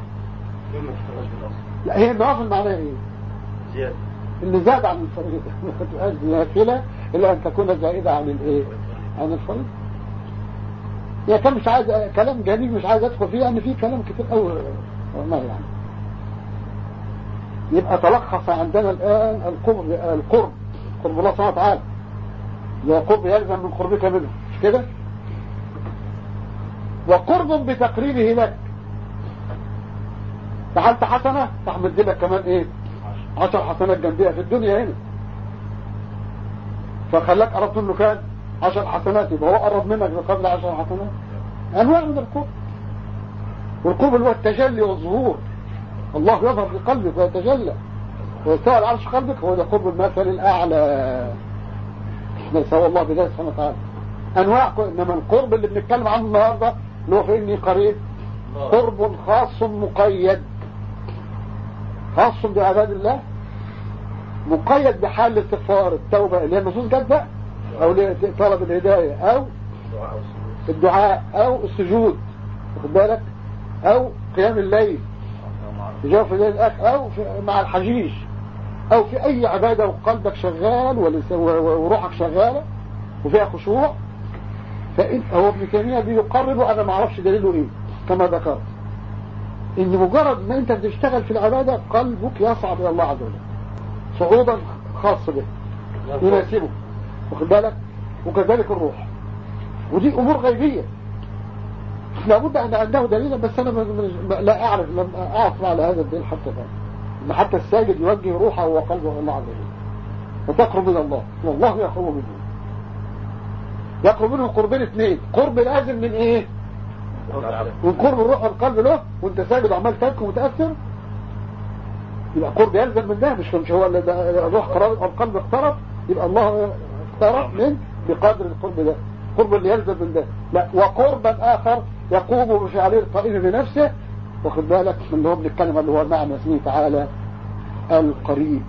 Speaker 1: لا هي النوافل معناها ايه زيادة اللي زاد عن الفريضة ما تبقاش نافلة الا ان تكون زائدة عن الايه عن الفريضة يعني كان مش عايز كلام جميل مش عايز ادخل فيه ان في كلام كتير قوي والله يعني يبقى تلخص عندنا الآن القرب القرب قرب الله سبحانه وتعالى قرب يلزم من قربك منه مش كده وقرب بتقريبه لك فعلت حسنة تحمد لك كمان ايه عشر حسنات جنبيها في الدنيا هنا فخلاك قربت منه كان عشر حسنات يبقى هو قرب منك بقدر عشر حسنات انواع من القرب والقرب اللي هو التجلي والظهور الله يظهر في قلبك ويتجلى ويستوى العرش قلبك هو ده قرب المثل الأعلى سوى الله بذلك سبحانه وتعالى أنواع إنما القرب اللي بنتكلم عنه النهاردة اللي هو في إني قريب قرب خاص مقيد خاص بعباد الله مقيد بحال الاستغفار التوبة اللي هي النصوص جت بقى أو طلب الهداية أو الدعاء أو السجود واخد بالك أو قيام الليل تجاه في الأخ أو مع الحجيج أو في أي عبادة وقلبك شغال وروحك شغالة وفيها خشوع فإن هو ابن تيمية بيقرب أنا ما اعرفش دليله إيه كما ذكرت إن مجرد ما أنت بتشتغل في العبادة قلبك يصعد إلى الله عز وجل صعودا خاص به يناسبه واخد بالك وكذلك الروح ودي أمور غيبية لابد أن عنده دليلا بس أنا لا أعرف لم أعرف على هذا الدليل حتى الآن إن حتى الساجد يوجه روحه وقلبه الله عز وجل وتقرب من الله والله يقرب منه يقرب منه قربين اثنين قرب لازم من ايه من قرب الروح والقلب له وانت ساجد وعمال تبكي ومتأثر يبقى قرب يلزم من ده مش مش هو الروح قرب والقلب اقترب يبقى الله اقترب من بقدر القرب ده قرب اللي يلزم من ده لا وقربا آخر يقوم بفعله القائم بنفسه واخد بالك من اللي هو بنتكلم اللي هو معنى اسمه تعالى القريب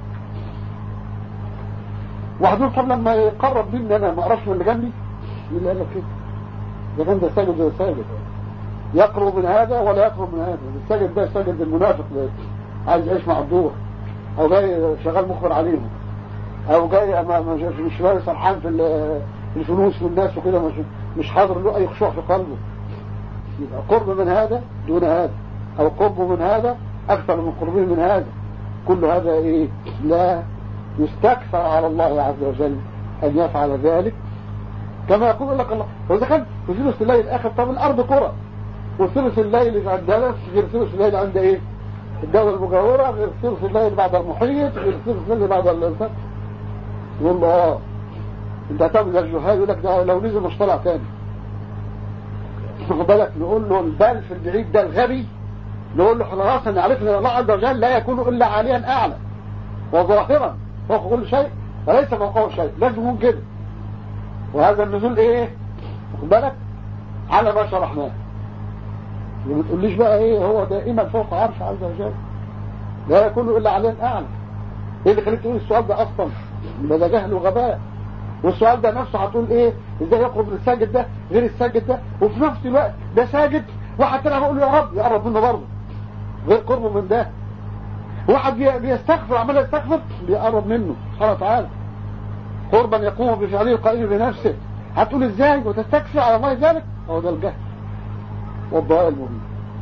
Speaker 1: واحد طب لما يقرب مني انا ما اعرفش من اللي جنبي يقول لي كده ده كان ده ساجد ده ساجد يقرب من هذا ولا يقرب من هذا الساجد ده ساجد المنافق ده عايز يعيش مع الدور او جاي شغال مخبر عليهم او جاي مش مش سرحان في الفلوس والناس وكده مش مش حاضر له اي خشوع في قلبه يبقى قرب من هذا دون هذا او قرب من هذا اكثر من قربه من هذا كل هذا ايه لا يستكثر على الله عز وجل ان يفعل ذلك كما يقول لك الله واذا كان في ثلث الليل الاخر طب الارض كرة وثلث الليل اللي عند ناس غير ثلث الليل عند ايه الدولة المجاورة غير ثلث الليل بعد المحيط غير ثلث الليل بعد الانسان يقول له اه انت هتعمل الجهاد يقول لك ده لو نزل مش طلع تاني واخد بالك نقول له البال في البعيد ده الغبي نقول له خلاص ان عرفنا ان الله عز وجل لا يكون الا عاليا اعلى وظاهرا فوق كل شيء وليس فوقه شيء لازم يكون كده وهذا النزول ايه واخد بالك على ما شرحناه ما بتقوليش بقى ايه هو دائما فوق عرش عز وجل لا يكون الا عاليا اعلى ايه اللي خليك تقول السؤال ده اصلا ده جهل وغباء والسؤال ده نفسه هتقول ايه ازاي يقرب الساجد ده غير الساجد ده وفي نفس الوقت ده ساجد واحد تاني بقول له يا رب يقرب منه برضه غير قربه من ده واحد بيستغفر عمال يستغفر بيقرب منه سبحانه وتعالى قربا يقوم بفعله القائم بنفسه هتقول ازاي وتستكفي على الله ذلك هو ده الجهل والضلال المبين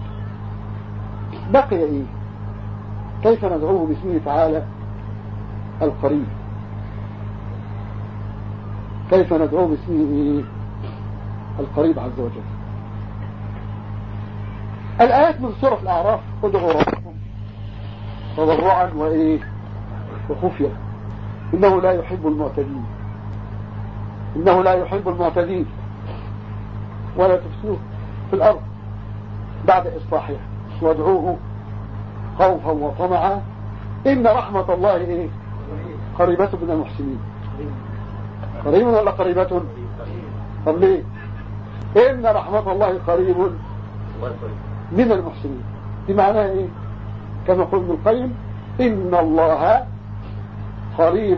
Speaker 1: بقي ايه كيف ندعوه باسمه تعالى القريب كيف ندعوه باسمه القريب عز وجل الآيات من سورة الأعراف ادعوا ربكم تضرعا وإيه وخفية إنه لا يحب المعتدين إنه لا يحب المعتدين ولا تفسوه في الأرض بعد إصلاحها وادعوه خوفا وطمعا إن رحمة الله إيه قريبة من المحسنين قريب ولا قريبة طب ليه إن رحمة الله قريب من المحسنين دي معناها إيه كما يقول ابن القيم إن الله قريب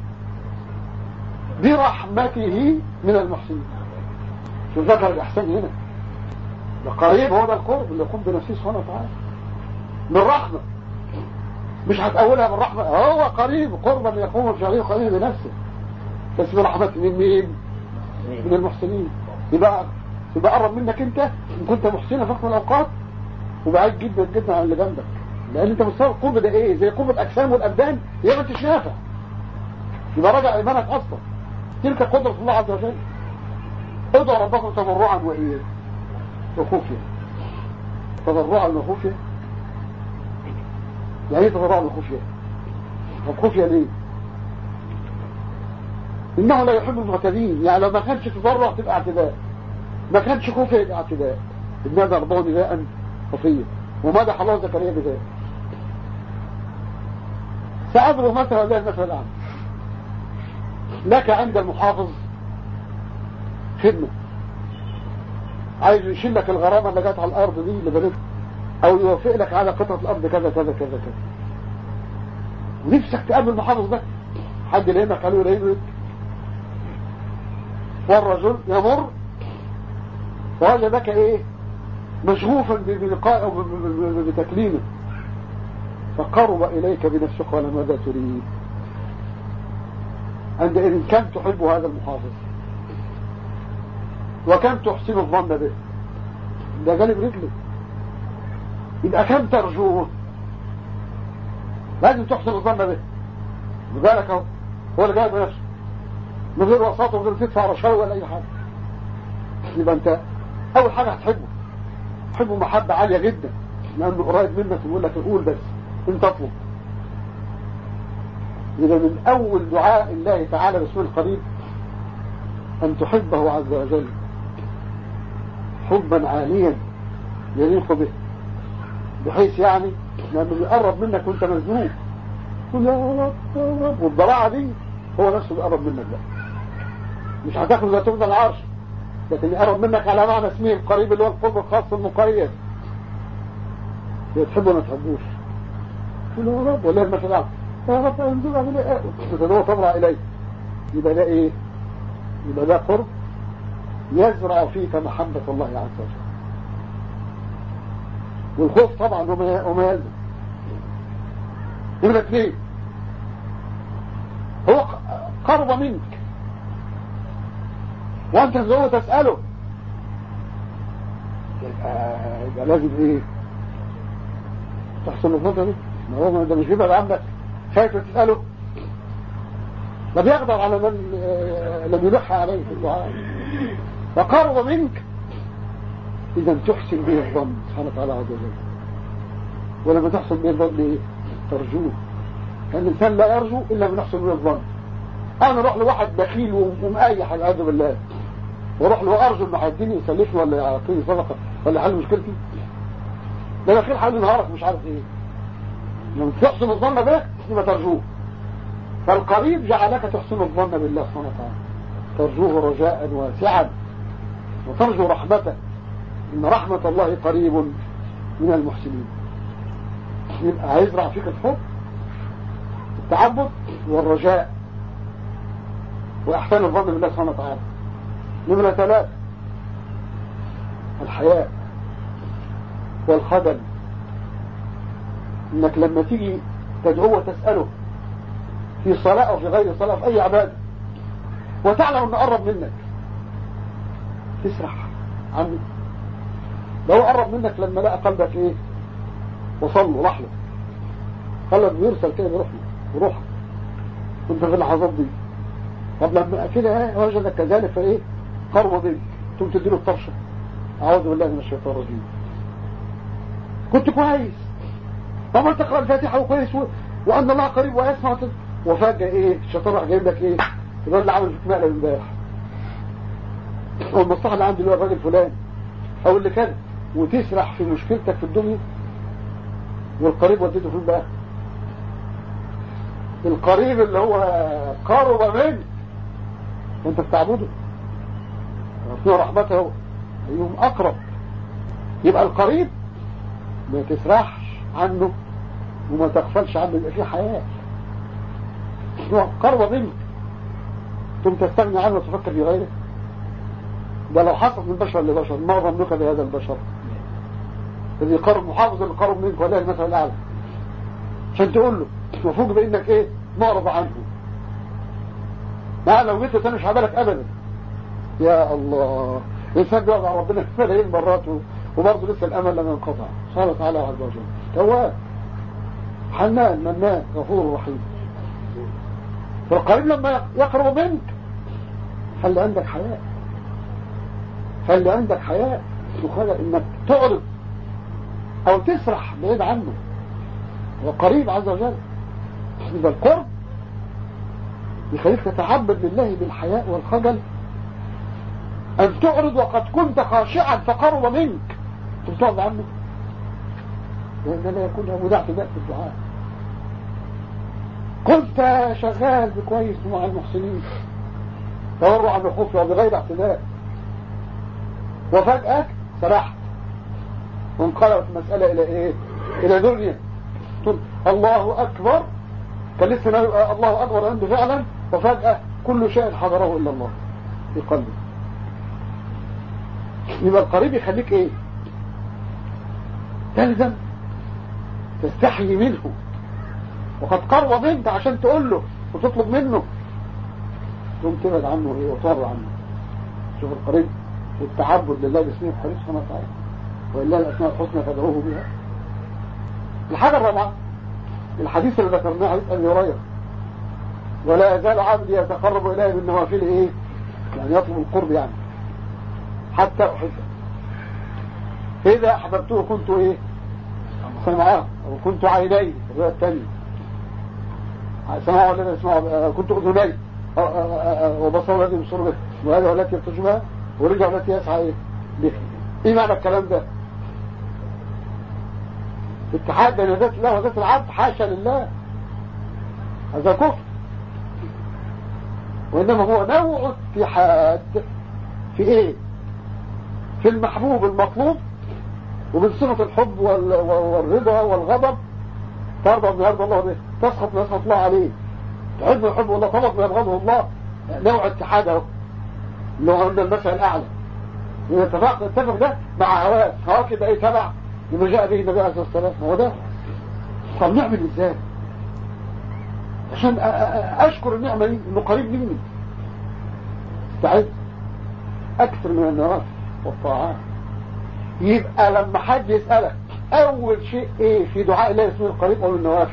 Speaker 1: برحمته من المحسنين شو ذكر الإحسان هنا قريب هو ده القرب اللي يقوم بنفسه سبحانه وتعالى من رحمة مش هتقولها من رحمة هو قريب قربا يقوم بشغله قريب بنفسه بس برحمة من مين من المحسنين يبقى يبقى قرب منك انت ان كنت محسنة في وقت الاوقات وبعيد جدا جدا عن اللي جنبك لان انت مستوى القرب ده ايه زي قرب الاجسام والابدان يبقى انت نافع يبقى راجع ايمانك اصلا تلك قدرة الله عز وجل ادعوا ربكم تضرعا وايه وخوفيا تضرعا وخوفيا يعني ايه تضرعا وخوفيا طب خوفيا ليه انه لا يحب المعتدين يعني لو ما كانش تضرع تبقى اعتداء ما كانش خوفيا يبقى اعتداء الناس رباه نداء خفيا ومدح الله زكريا بذلك سأضرب مثلا زي المثل الأعلى لك عند المحافظ خدمة عايز يشيل لك الغرامة اللي جت على الأرض دي اللي بنتها أو يوافق لك على قطعة الأرض كذا كذا كذا كذا ونفسك تقابل المحافظ ده حد لهمك قالوا لهمك والرجل يمر ووجدك ايه مشغوفا بلقاء او بتكليمه فقرب اليك بنفسك قال ماذا تريد عندئذ كم تحب هذا المحافظ وكم تحسن الظن به ده جانب رجله يبقى كم ترجوه لازم تحسن الظن به لذلك هو اللي جايب نفسه من غير وساطه ومن غير تدفع رشاوي ولا اي حاجه يبقى انت اول حاجه هتحبه تحبه محبه عاليه جدا لانه قريب منك ويقول لك قول بس انت اطلب يبقى من اول دعاء الله تعالى باسمه القريب ان تحبه عز وجل حبا عاليا يليق به بحيث يعني لانه بيقرب منك وانت مزنوق تقول يا رب والضراعه دي هو نفسه بيقرب منك بقى مش هتاخد زي تفضل العرش لكن يقرب منك على معنى اسمه القريب اللي هو القرب الخاص المقيد تحبه ما تحبوش تقول يا رب ولا المثل يا رب انزل على ايه تدعو تضرع اليه يبقى ده ايه يبقى ده قرب يزرع فيك محبة الله عز وجل والخوف طبعا وما يلزم يقول لك ليه هو قرب منك وانت زوه تسأله يبقى لازم ايه تحصل الفترة دي ما هو ده مش بيبقى عندك خايف تسأله ده بيقدر على من لم يلح عليه في الدعاء فقرب منك اذا تحسن به الظن سبحانه وتعالى عز وجل ولما تحسن به الظن ايه ترجوه لان الانسان لا يرجو الا من يحسن به الظن انا اروح لواحد بخيل ومقايح والعياذ بالله واروح له ارجو انه هيديني يسلفني ولا يعطيني صدقه ولا يحل مشكلتي ده بخيل حل نهارك مش عارف ايه لما تحسن الظن به يبقى ترجوه فالقريب جعلك تحسن الظن بالله سبحانه وتعالى ترجوه رجاء واسعا وترجو رحمته إن رحمة الله قريب من المحسنين يبقى هيزرع فيك الحب التعبد والرجاء وإحسان الظن بالله سبحانه وتعالى نمرة ثلاث الحياء والخجل انك لما تيجي تدعوه وتسأله في صلاة او في غير صلاة في اي عبادة وتعلم انه قرب منك تسرح عنه لو قرب منك لما لقى قلبك ايه وصل له راح له قلبك بيرسل كده بيروح له وروحك وانت في اللحظات دي طب لما كده وجدك كذلك فايه قرب منك ثم تديله الطرشه اعوذ بالله من الشيطان الرجيم كنت كويس طب انت تقرا الفاتحه وكويس و... وان الله قريب ويسمع وفجاه ايه الشيطان راح جايب لك ايه الراجل اللي عمل فيك مقلب امبارح او المصلحه اللي عندي اللي هو الراجل فلان او اللي كذا وتسرح في مشكلتك في الدنيا والقريب وديته فين بقى القريب اللي هو قرب منك وانت بتعبده ربنا رحمته أيهم أقرب يبقى القريب ما تسرحش عنه وما تغفلش عنه يبقى فيه حياة قرب منك ثم تستغني عنه وتفكر في غيره ده لو حصل من بشر لبشر ما ظنك بهذا البشر الذي قرب محافظ اللي قرب منك ولا المثل الأعلى عشان تقول له وفوق بانك ايه معرض عنه ما لو جيت تاني مش هبالك ابدا يا الله الانسان بيقعد على ربنا ملايين مرات وبرضه لسه الامل لم ينقطع سبحانه وتعالى عز وجل تواب حنان منان غفور رحيم فالقريب لما يقرب منك خلي عندك حياة خلي عندك حياة تخلق انك تعرض او تسرح بعيد عنه وقريب عز وجل يبقى القرب يخليك تتعبد لله بالحياء والخجل أن تعرض وقد كنت خاشعا فقرب منك تبتعد عنه لأن لا يكون له مدع اعتداء في الدعاء كنت شغال بكويس مع المحسنين تورعا وخفيا وبغير اعتداء وفجأة سرحت وانقلبت المسألة إلى إيه؟ إلى دنيا الله أكبر كان لسه الله أكبر عنده فعلا وفجأة كل شيء حضره إلا الله في قلبه يبقى القريب يخليك ايه تلزم تستحي منه وقد قرب منك عشان تقول له وتطلب منه تقوم تبعد عنه ايه وتعرض عنه شوف القريب والتعبد لله باسمه القريب سبحانه وتعالى ولله الاسماء الحسنى فادعوه بها الحاجه الرابعه الحديث اللي ذكرناه حديث ابي هريره ولا يزال عبدي يتقرب اليه بالنوافل ايه يعني يطلب القرب يعني حتى أحبه إذا أحببته كنت إيه سمعاه وكنت عيني الرواية الثانية سمعه الذي يسمعه كنت أذني وبصر الذي يبصر به وهذا التي يرتج بها ورجع التي يسعى إيه به إيه معنى الكلام ده اتحاد بين ذات الله وذات العبد حاشا لله هذا كفر وإنما هو نوع اتحاد في إيه في المحبوب المطلوب ومن صفة الحب والرضا والغضب ترضى بما يرضى الله به تسخط ما يسخط الله عليه تحب الحب والله تغضب ما يبغضه الله نوع اتحاد اهو اللي هو عند المثل الاعلى يتفق يتفق ده مع هواه هواه كده ايه تبع لما جاء به النبي عليه الصلاه والسلام هو ده طب نعمل ازاي عشان اشكر النعمه دي انه قريب مني استعد اكثر من النوافل والطاعات يبقى لما حد يسألك أول شيء إيه في دعاء الله اسمه القريب أو النوافل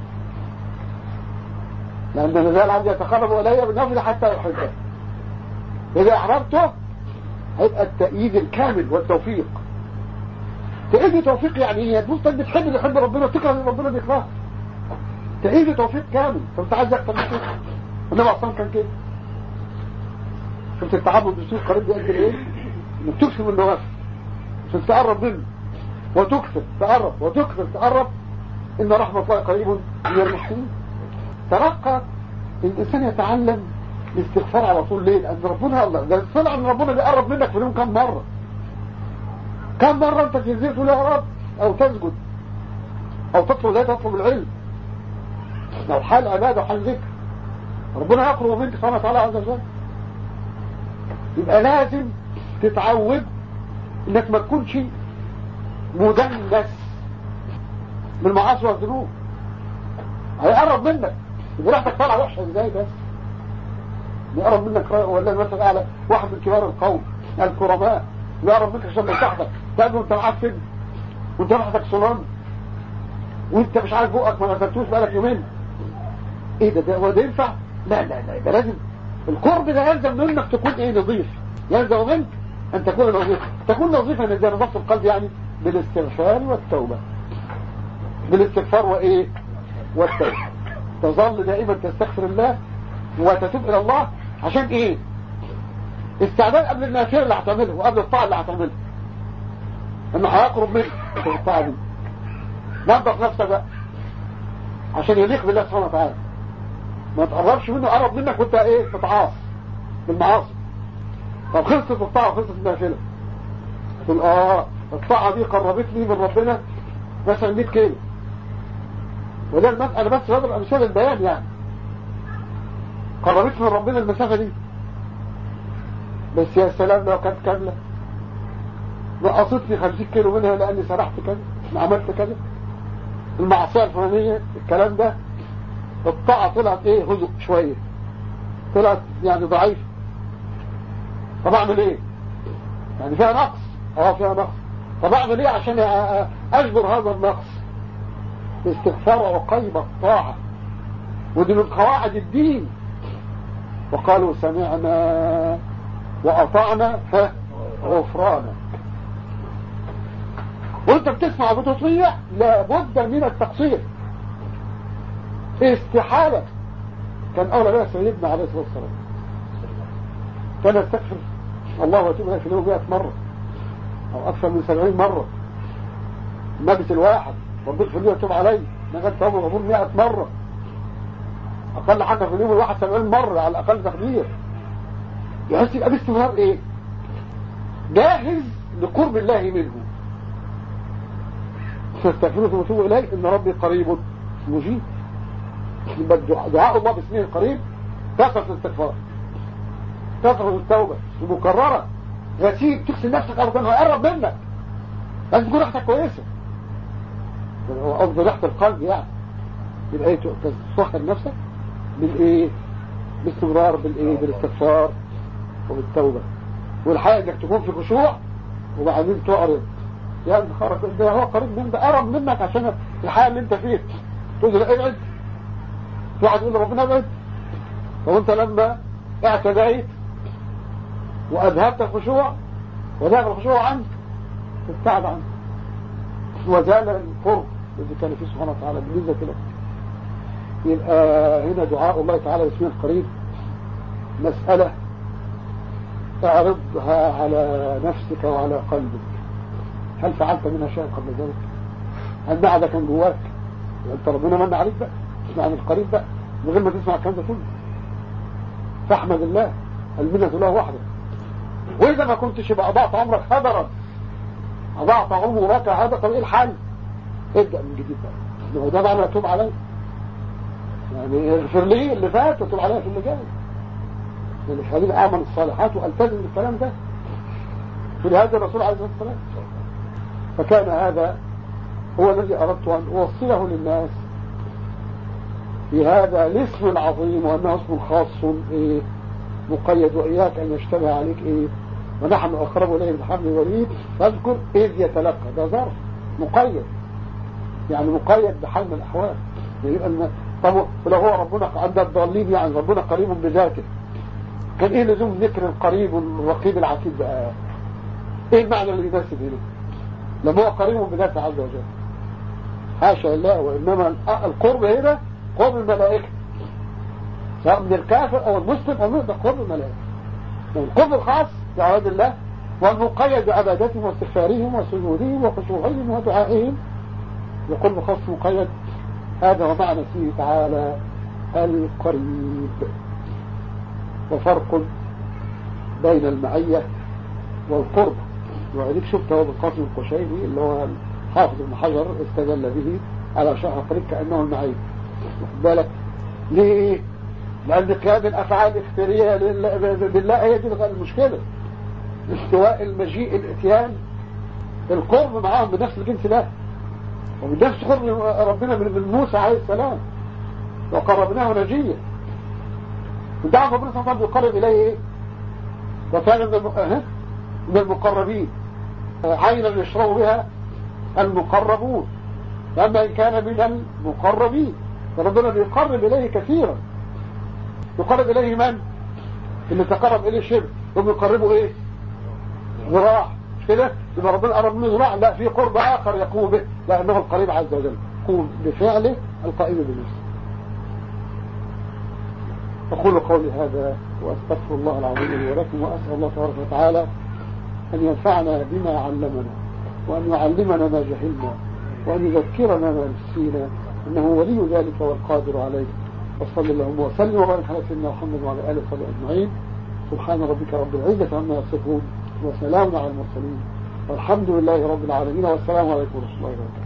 Speaker 1: لأن نزال العبد يتقرب إلي بالنوافل حتى يحبه إذا أحببته هيبقى التأييد الكامل والتوفيق تأييد توفيق يعني ايه تبص بتحب اللي يحب ربنا وتكره اللي ربنا بيكرهه تأييد توفيق كامل فانت عايز اكتر من كده النبي اصلا كان كده شفت التعبد بالسوق قريب دي قد ايه انك تكسب من النوافل عشان تقرب منه وتكثر تقرب وتكثر تقرب ان رحمة الله قريب من المحسنين تلقى الانسان يتعلم الاستغفار على طول ليه لان ربنا الله ده طلع ان ربنا بيقرب منك في اليوم كم مرة كم مرة انت تنزل تقول يا رب او تسجد او تطلب لا تطلب العلم لو حال عبادة وحال ذكر ربنا يقرب منك سبحانه وتعالى عز وجل يبقى لازم تتعود انك ما تكونش مدنس من المعاصي والذنوب هيقرب منك وريحتك طالعه وحشه ازاي بس يقرب منك ولا مثلا اعلى واحد من كبار القوم الكرماء يقرب منك عشان مصلحتك تقابله وانت معاك سن وانت ريحتك صنان وانت مش عارف بقك ما غسلتوش بقالك يومين ايه ده ده هو ده ينفع لا لا لا ده لازم القرب ده يلزم منك تكون ايه نظيف يلزم منك أن تكون نظيفا تكون نظيفا إذا نظفت القلب يعني بالاستغفار والتوبة بالاستغفار وإيه والتوبة تظل دائما تستغفر الله وتتوب إلى الله عشان إيه استعداد قبل النافير اللي هتعمله وقبل الطاعة اللي هتعمله انه هيقرب منك في الطاعة دي نظف نفسك بقى عشان يليق بالله سبحانه وتعالى ما تقربش منه قرب منك وانت ايه تتعاص بالمعاصي طب خلصت الطاعة خلصت النافلة تقول اه الطاعة دي قربتني من ربنا مثلا 100 كيلو وده المسألة بس بضرب أمثال البيان يعني قربتني من ربنا المسافة دي بس يا سلام لو كانت كاملة نقصتني 50 كيلو منها لأني سرحت كذا عملت كذا المعصية الفلانية الكلام ده الطاعة طلعت ايه هزء شوية طلعت يعني ضعيف طب اعمل ايه يعني فيها نقص اه فيها نقص طب اعمل ايه عشان اجبر هذا النقص استغفار وقيم الطاعة ودي من قواعد الدين وقالوا سمعنا وأطعنا فغفرانا وانت بتسمع بتطيع لابد من التقصير استحالة كان أولى بها سيدنا عليه الصلاة والسلام كان يستغفر الله واتوب إليه في اليوم 100 مرة أو أكثر من 70 مرة المجلس الواحد ربك في اليوم يتوب علي نجد توبة غفور 100 مرة أقل حاجة في اليوم الواحد 70 مرة على الأقل تقدير يحس يبقى باستمرار إيه جاهز لقرب الله منه فاستغفروا ثم توبوا إليه إن ربي قريب مجيب دعاء الله باسمه القريب كثرة الاستغفار كثرة التوبة المكررة غسيل تغسل نفسك أو كان هيقرب منك لازم تكون ريحتك كويسة قصد ريحة القلب يعني يبقى ايه تسخر نفسك بالايه باستمرار بالايه بالاستغفار وبالتوبة والحقيقة انك تكون في خشوع وبعدين تعرض يعني خرج ده هو قريب من ده قرب منك عشان الحياة اللي انت فيه تقول له ابعد في واحد يقول ربنا ابعد وانت لما اعتديت واذهبت الخشوع وذهب الخشوع عنك تبتعد عنك وزال القرب الذي كان فيه سبحانه وتعالى بالنسبة له يبقى هنا دعاء الله تعالى باسمه القريب مسألة اعرضها على نفسك وعلى قلبك هل فعلت منها شيء قبل ذلك هل بعد كان جواك انت ربنا من عليك بقى اسمع عن القريب بقى من غير ما تسمع الكلام ده كله فاحمد الله المنة له وحده واذا ما كنتش يبقى اضعت عمرك هدرا اضعت عمرك هذا طب ايه الحل ابدأ من جديد بقى هو ده بقى انا اتوب عليه يعني اغفر لي اللي فات وتوب عليا في اللي جاي يعني خليل اعمل الصالحات والتزم بالكلام ده ولهذا الرسول عليه الصلاه والسلام فكان هذا هو الذي اردت ان اوصله للناس في هذا الاسم العظيم وانه اسم خاص إيه مقيد واياك ان يشتبه عليك ايه ونحن اقرب اليه بحبل الوريد فاذكر اذ يتلقى ده ظرف مقيد يعني مقيد بحال من الاحوال يبقى طب لو هو ربنا عند الضالين يعني ربنا قريب بذاته كان ايه لزوم ذكر القريب والرقيب العتيد بقى ايه المعنى اللي يناسب له لما هو قريب بذاته عز وجل حاشا الله وانما القرب هنا قرب الملائكه سواء من الكافر او المسلم او ده قرب الملائكه القرب الخاص بعباد الله والمقيد بعبادتهم واستغفارهم وسجودهم وخشوعهم ودعائهم يقول خاص مقيد هذا هو معنى فيه تعالى القريب وفرق بين المعية والقرب وعليك شفت هو بالقاسم القشيري اللي هو حافظ ابن حجر استدل به على شرح قريب كأنه المعية واخد بالك ليه لأن قيام الأفعال الاختيارية بالله هي دي المشكلة استواء المجيء الاتيان القرب معاهم بنفس الجنس ده ومن نفس قرب ربنا من موسى عليه السلام وقربناه نجيا ودعا ربنا سبحانه وتعالى يقرب إليه إيه؟ وكان من المقربين عينا يشرب بها المقربون أما إن كان من المقربين فربنا بيقرب إليه كثيرا يقرب إليه من؟ اللي تقرب إليه شرك هم يقربوا إيه؟ ذراع مش كده؟ يبقى ربنا قرب منه ذراع لا في قرب آخر يقوم به لأنه القريب عز وجل يقوم بفعله القائم بنفسه أقول قولي هذا وأستغفر الله العظيم لي ولكم وأسأل الله تبارك وتعالى أن ينفعنا بما علمنا وأن يعلمنا ما جهلنا وأن يذكرنا ما نسينا إنه ولي ذلك والقادر عليه وصلى اللهم وسلم وبارك على سيدنا محمد وعلى آله وصحبه أجمعين سبحان ربك رب العزة عما يصفون وسلام على المرسلين والحمد لله رب العالمين والسلام عليكم ورحمة الله وبركاته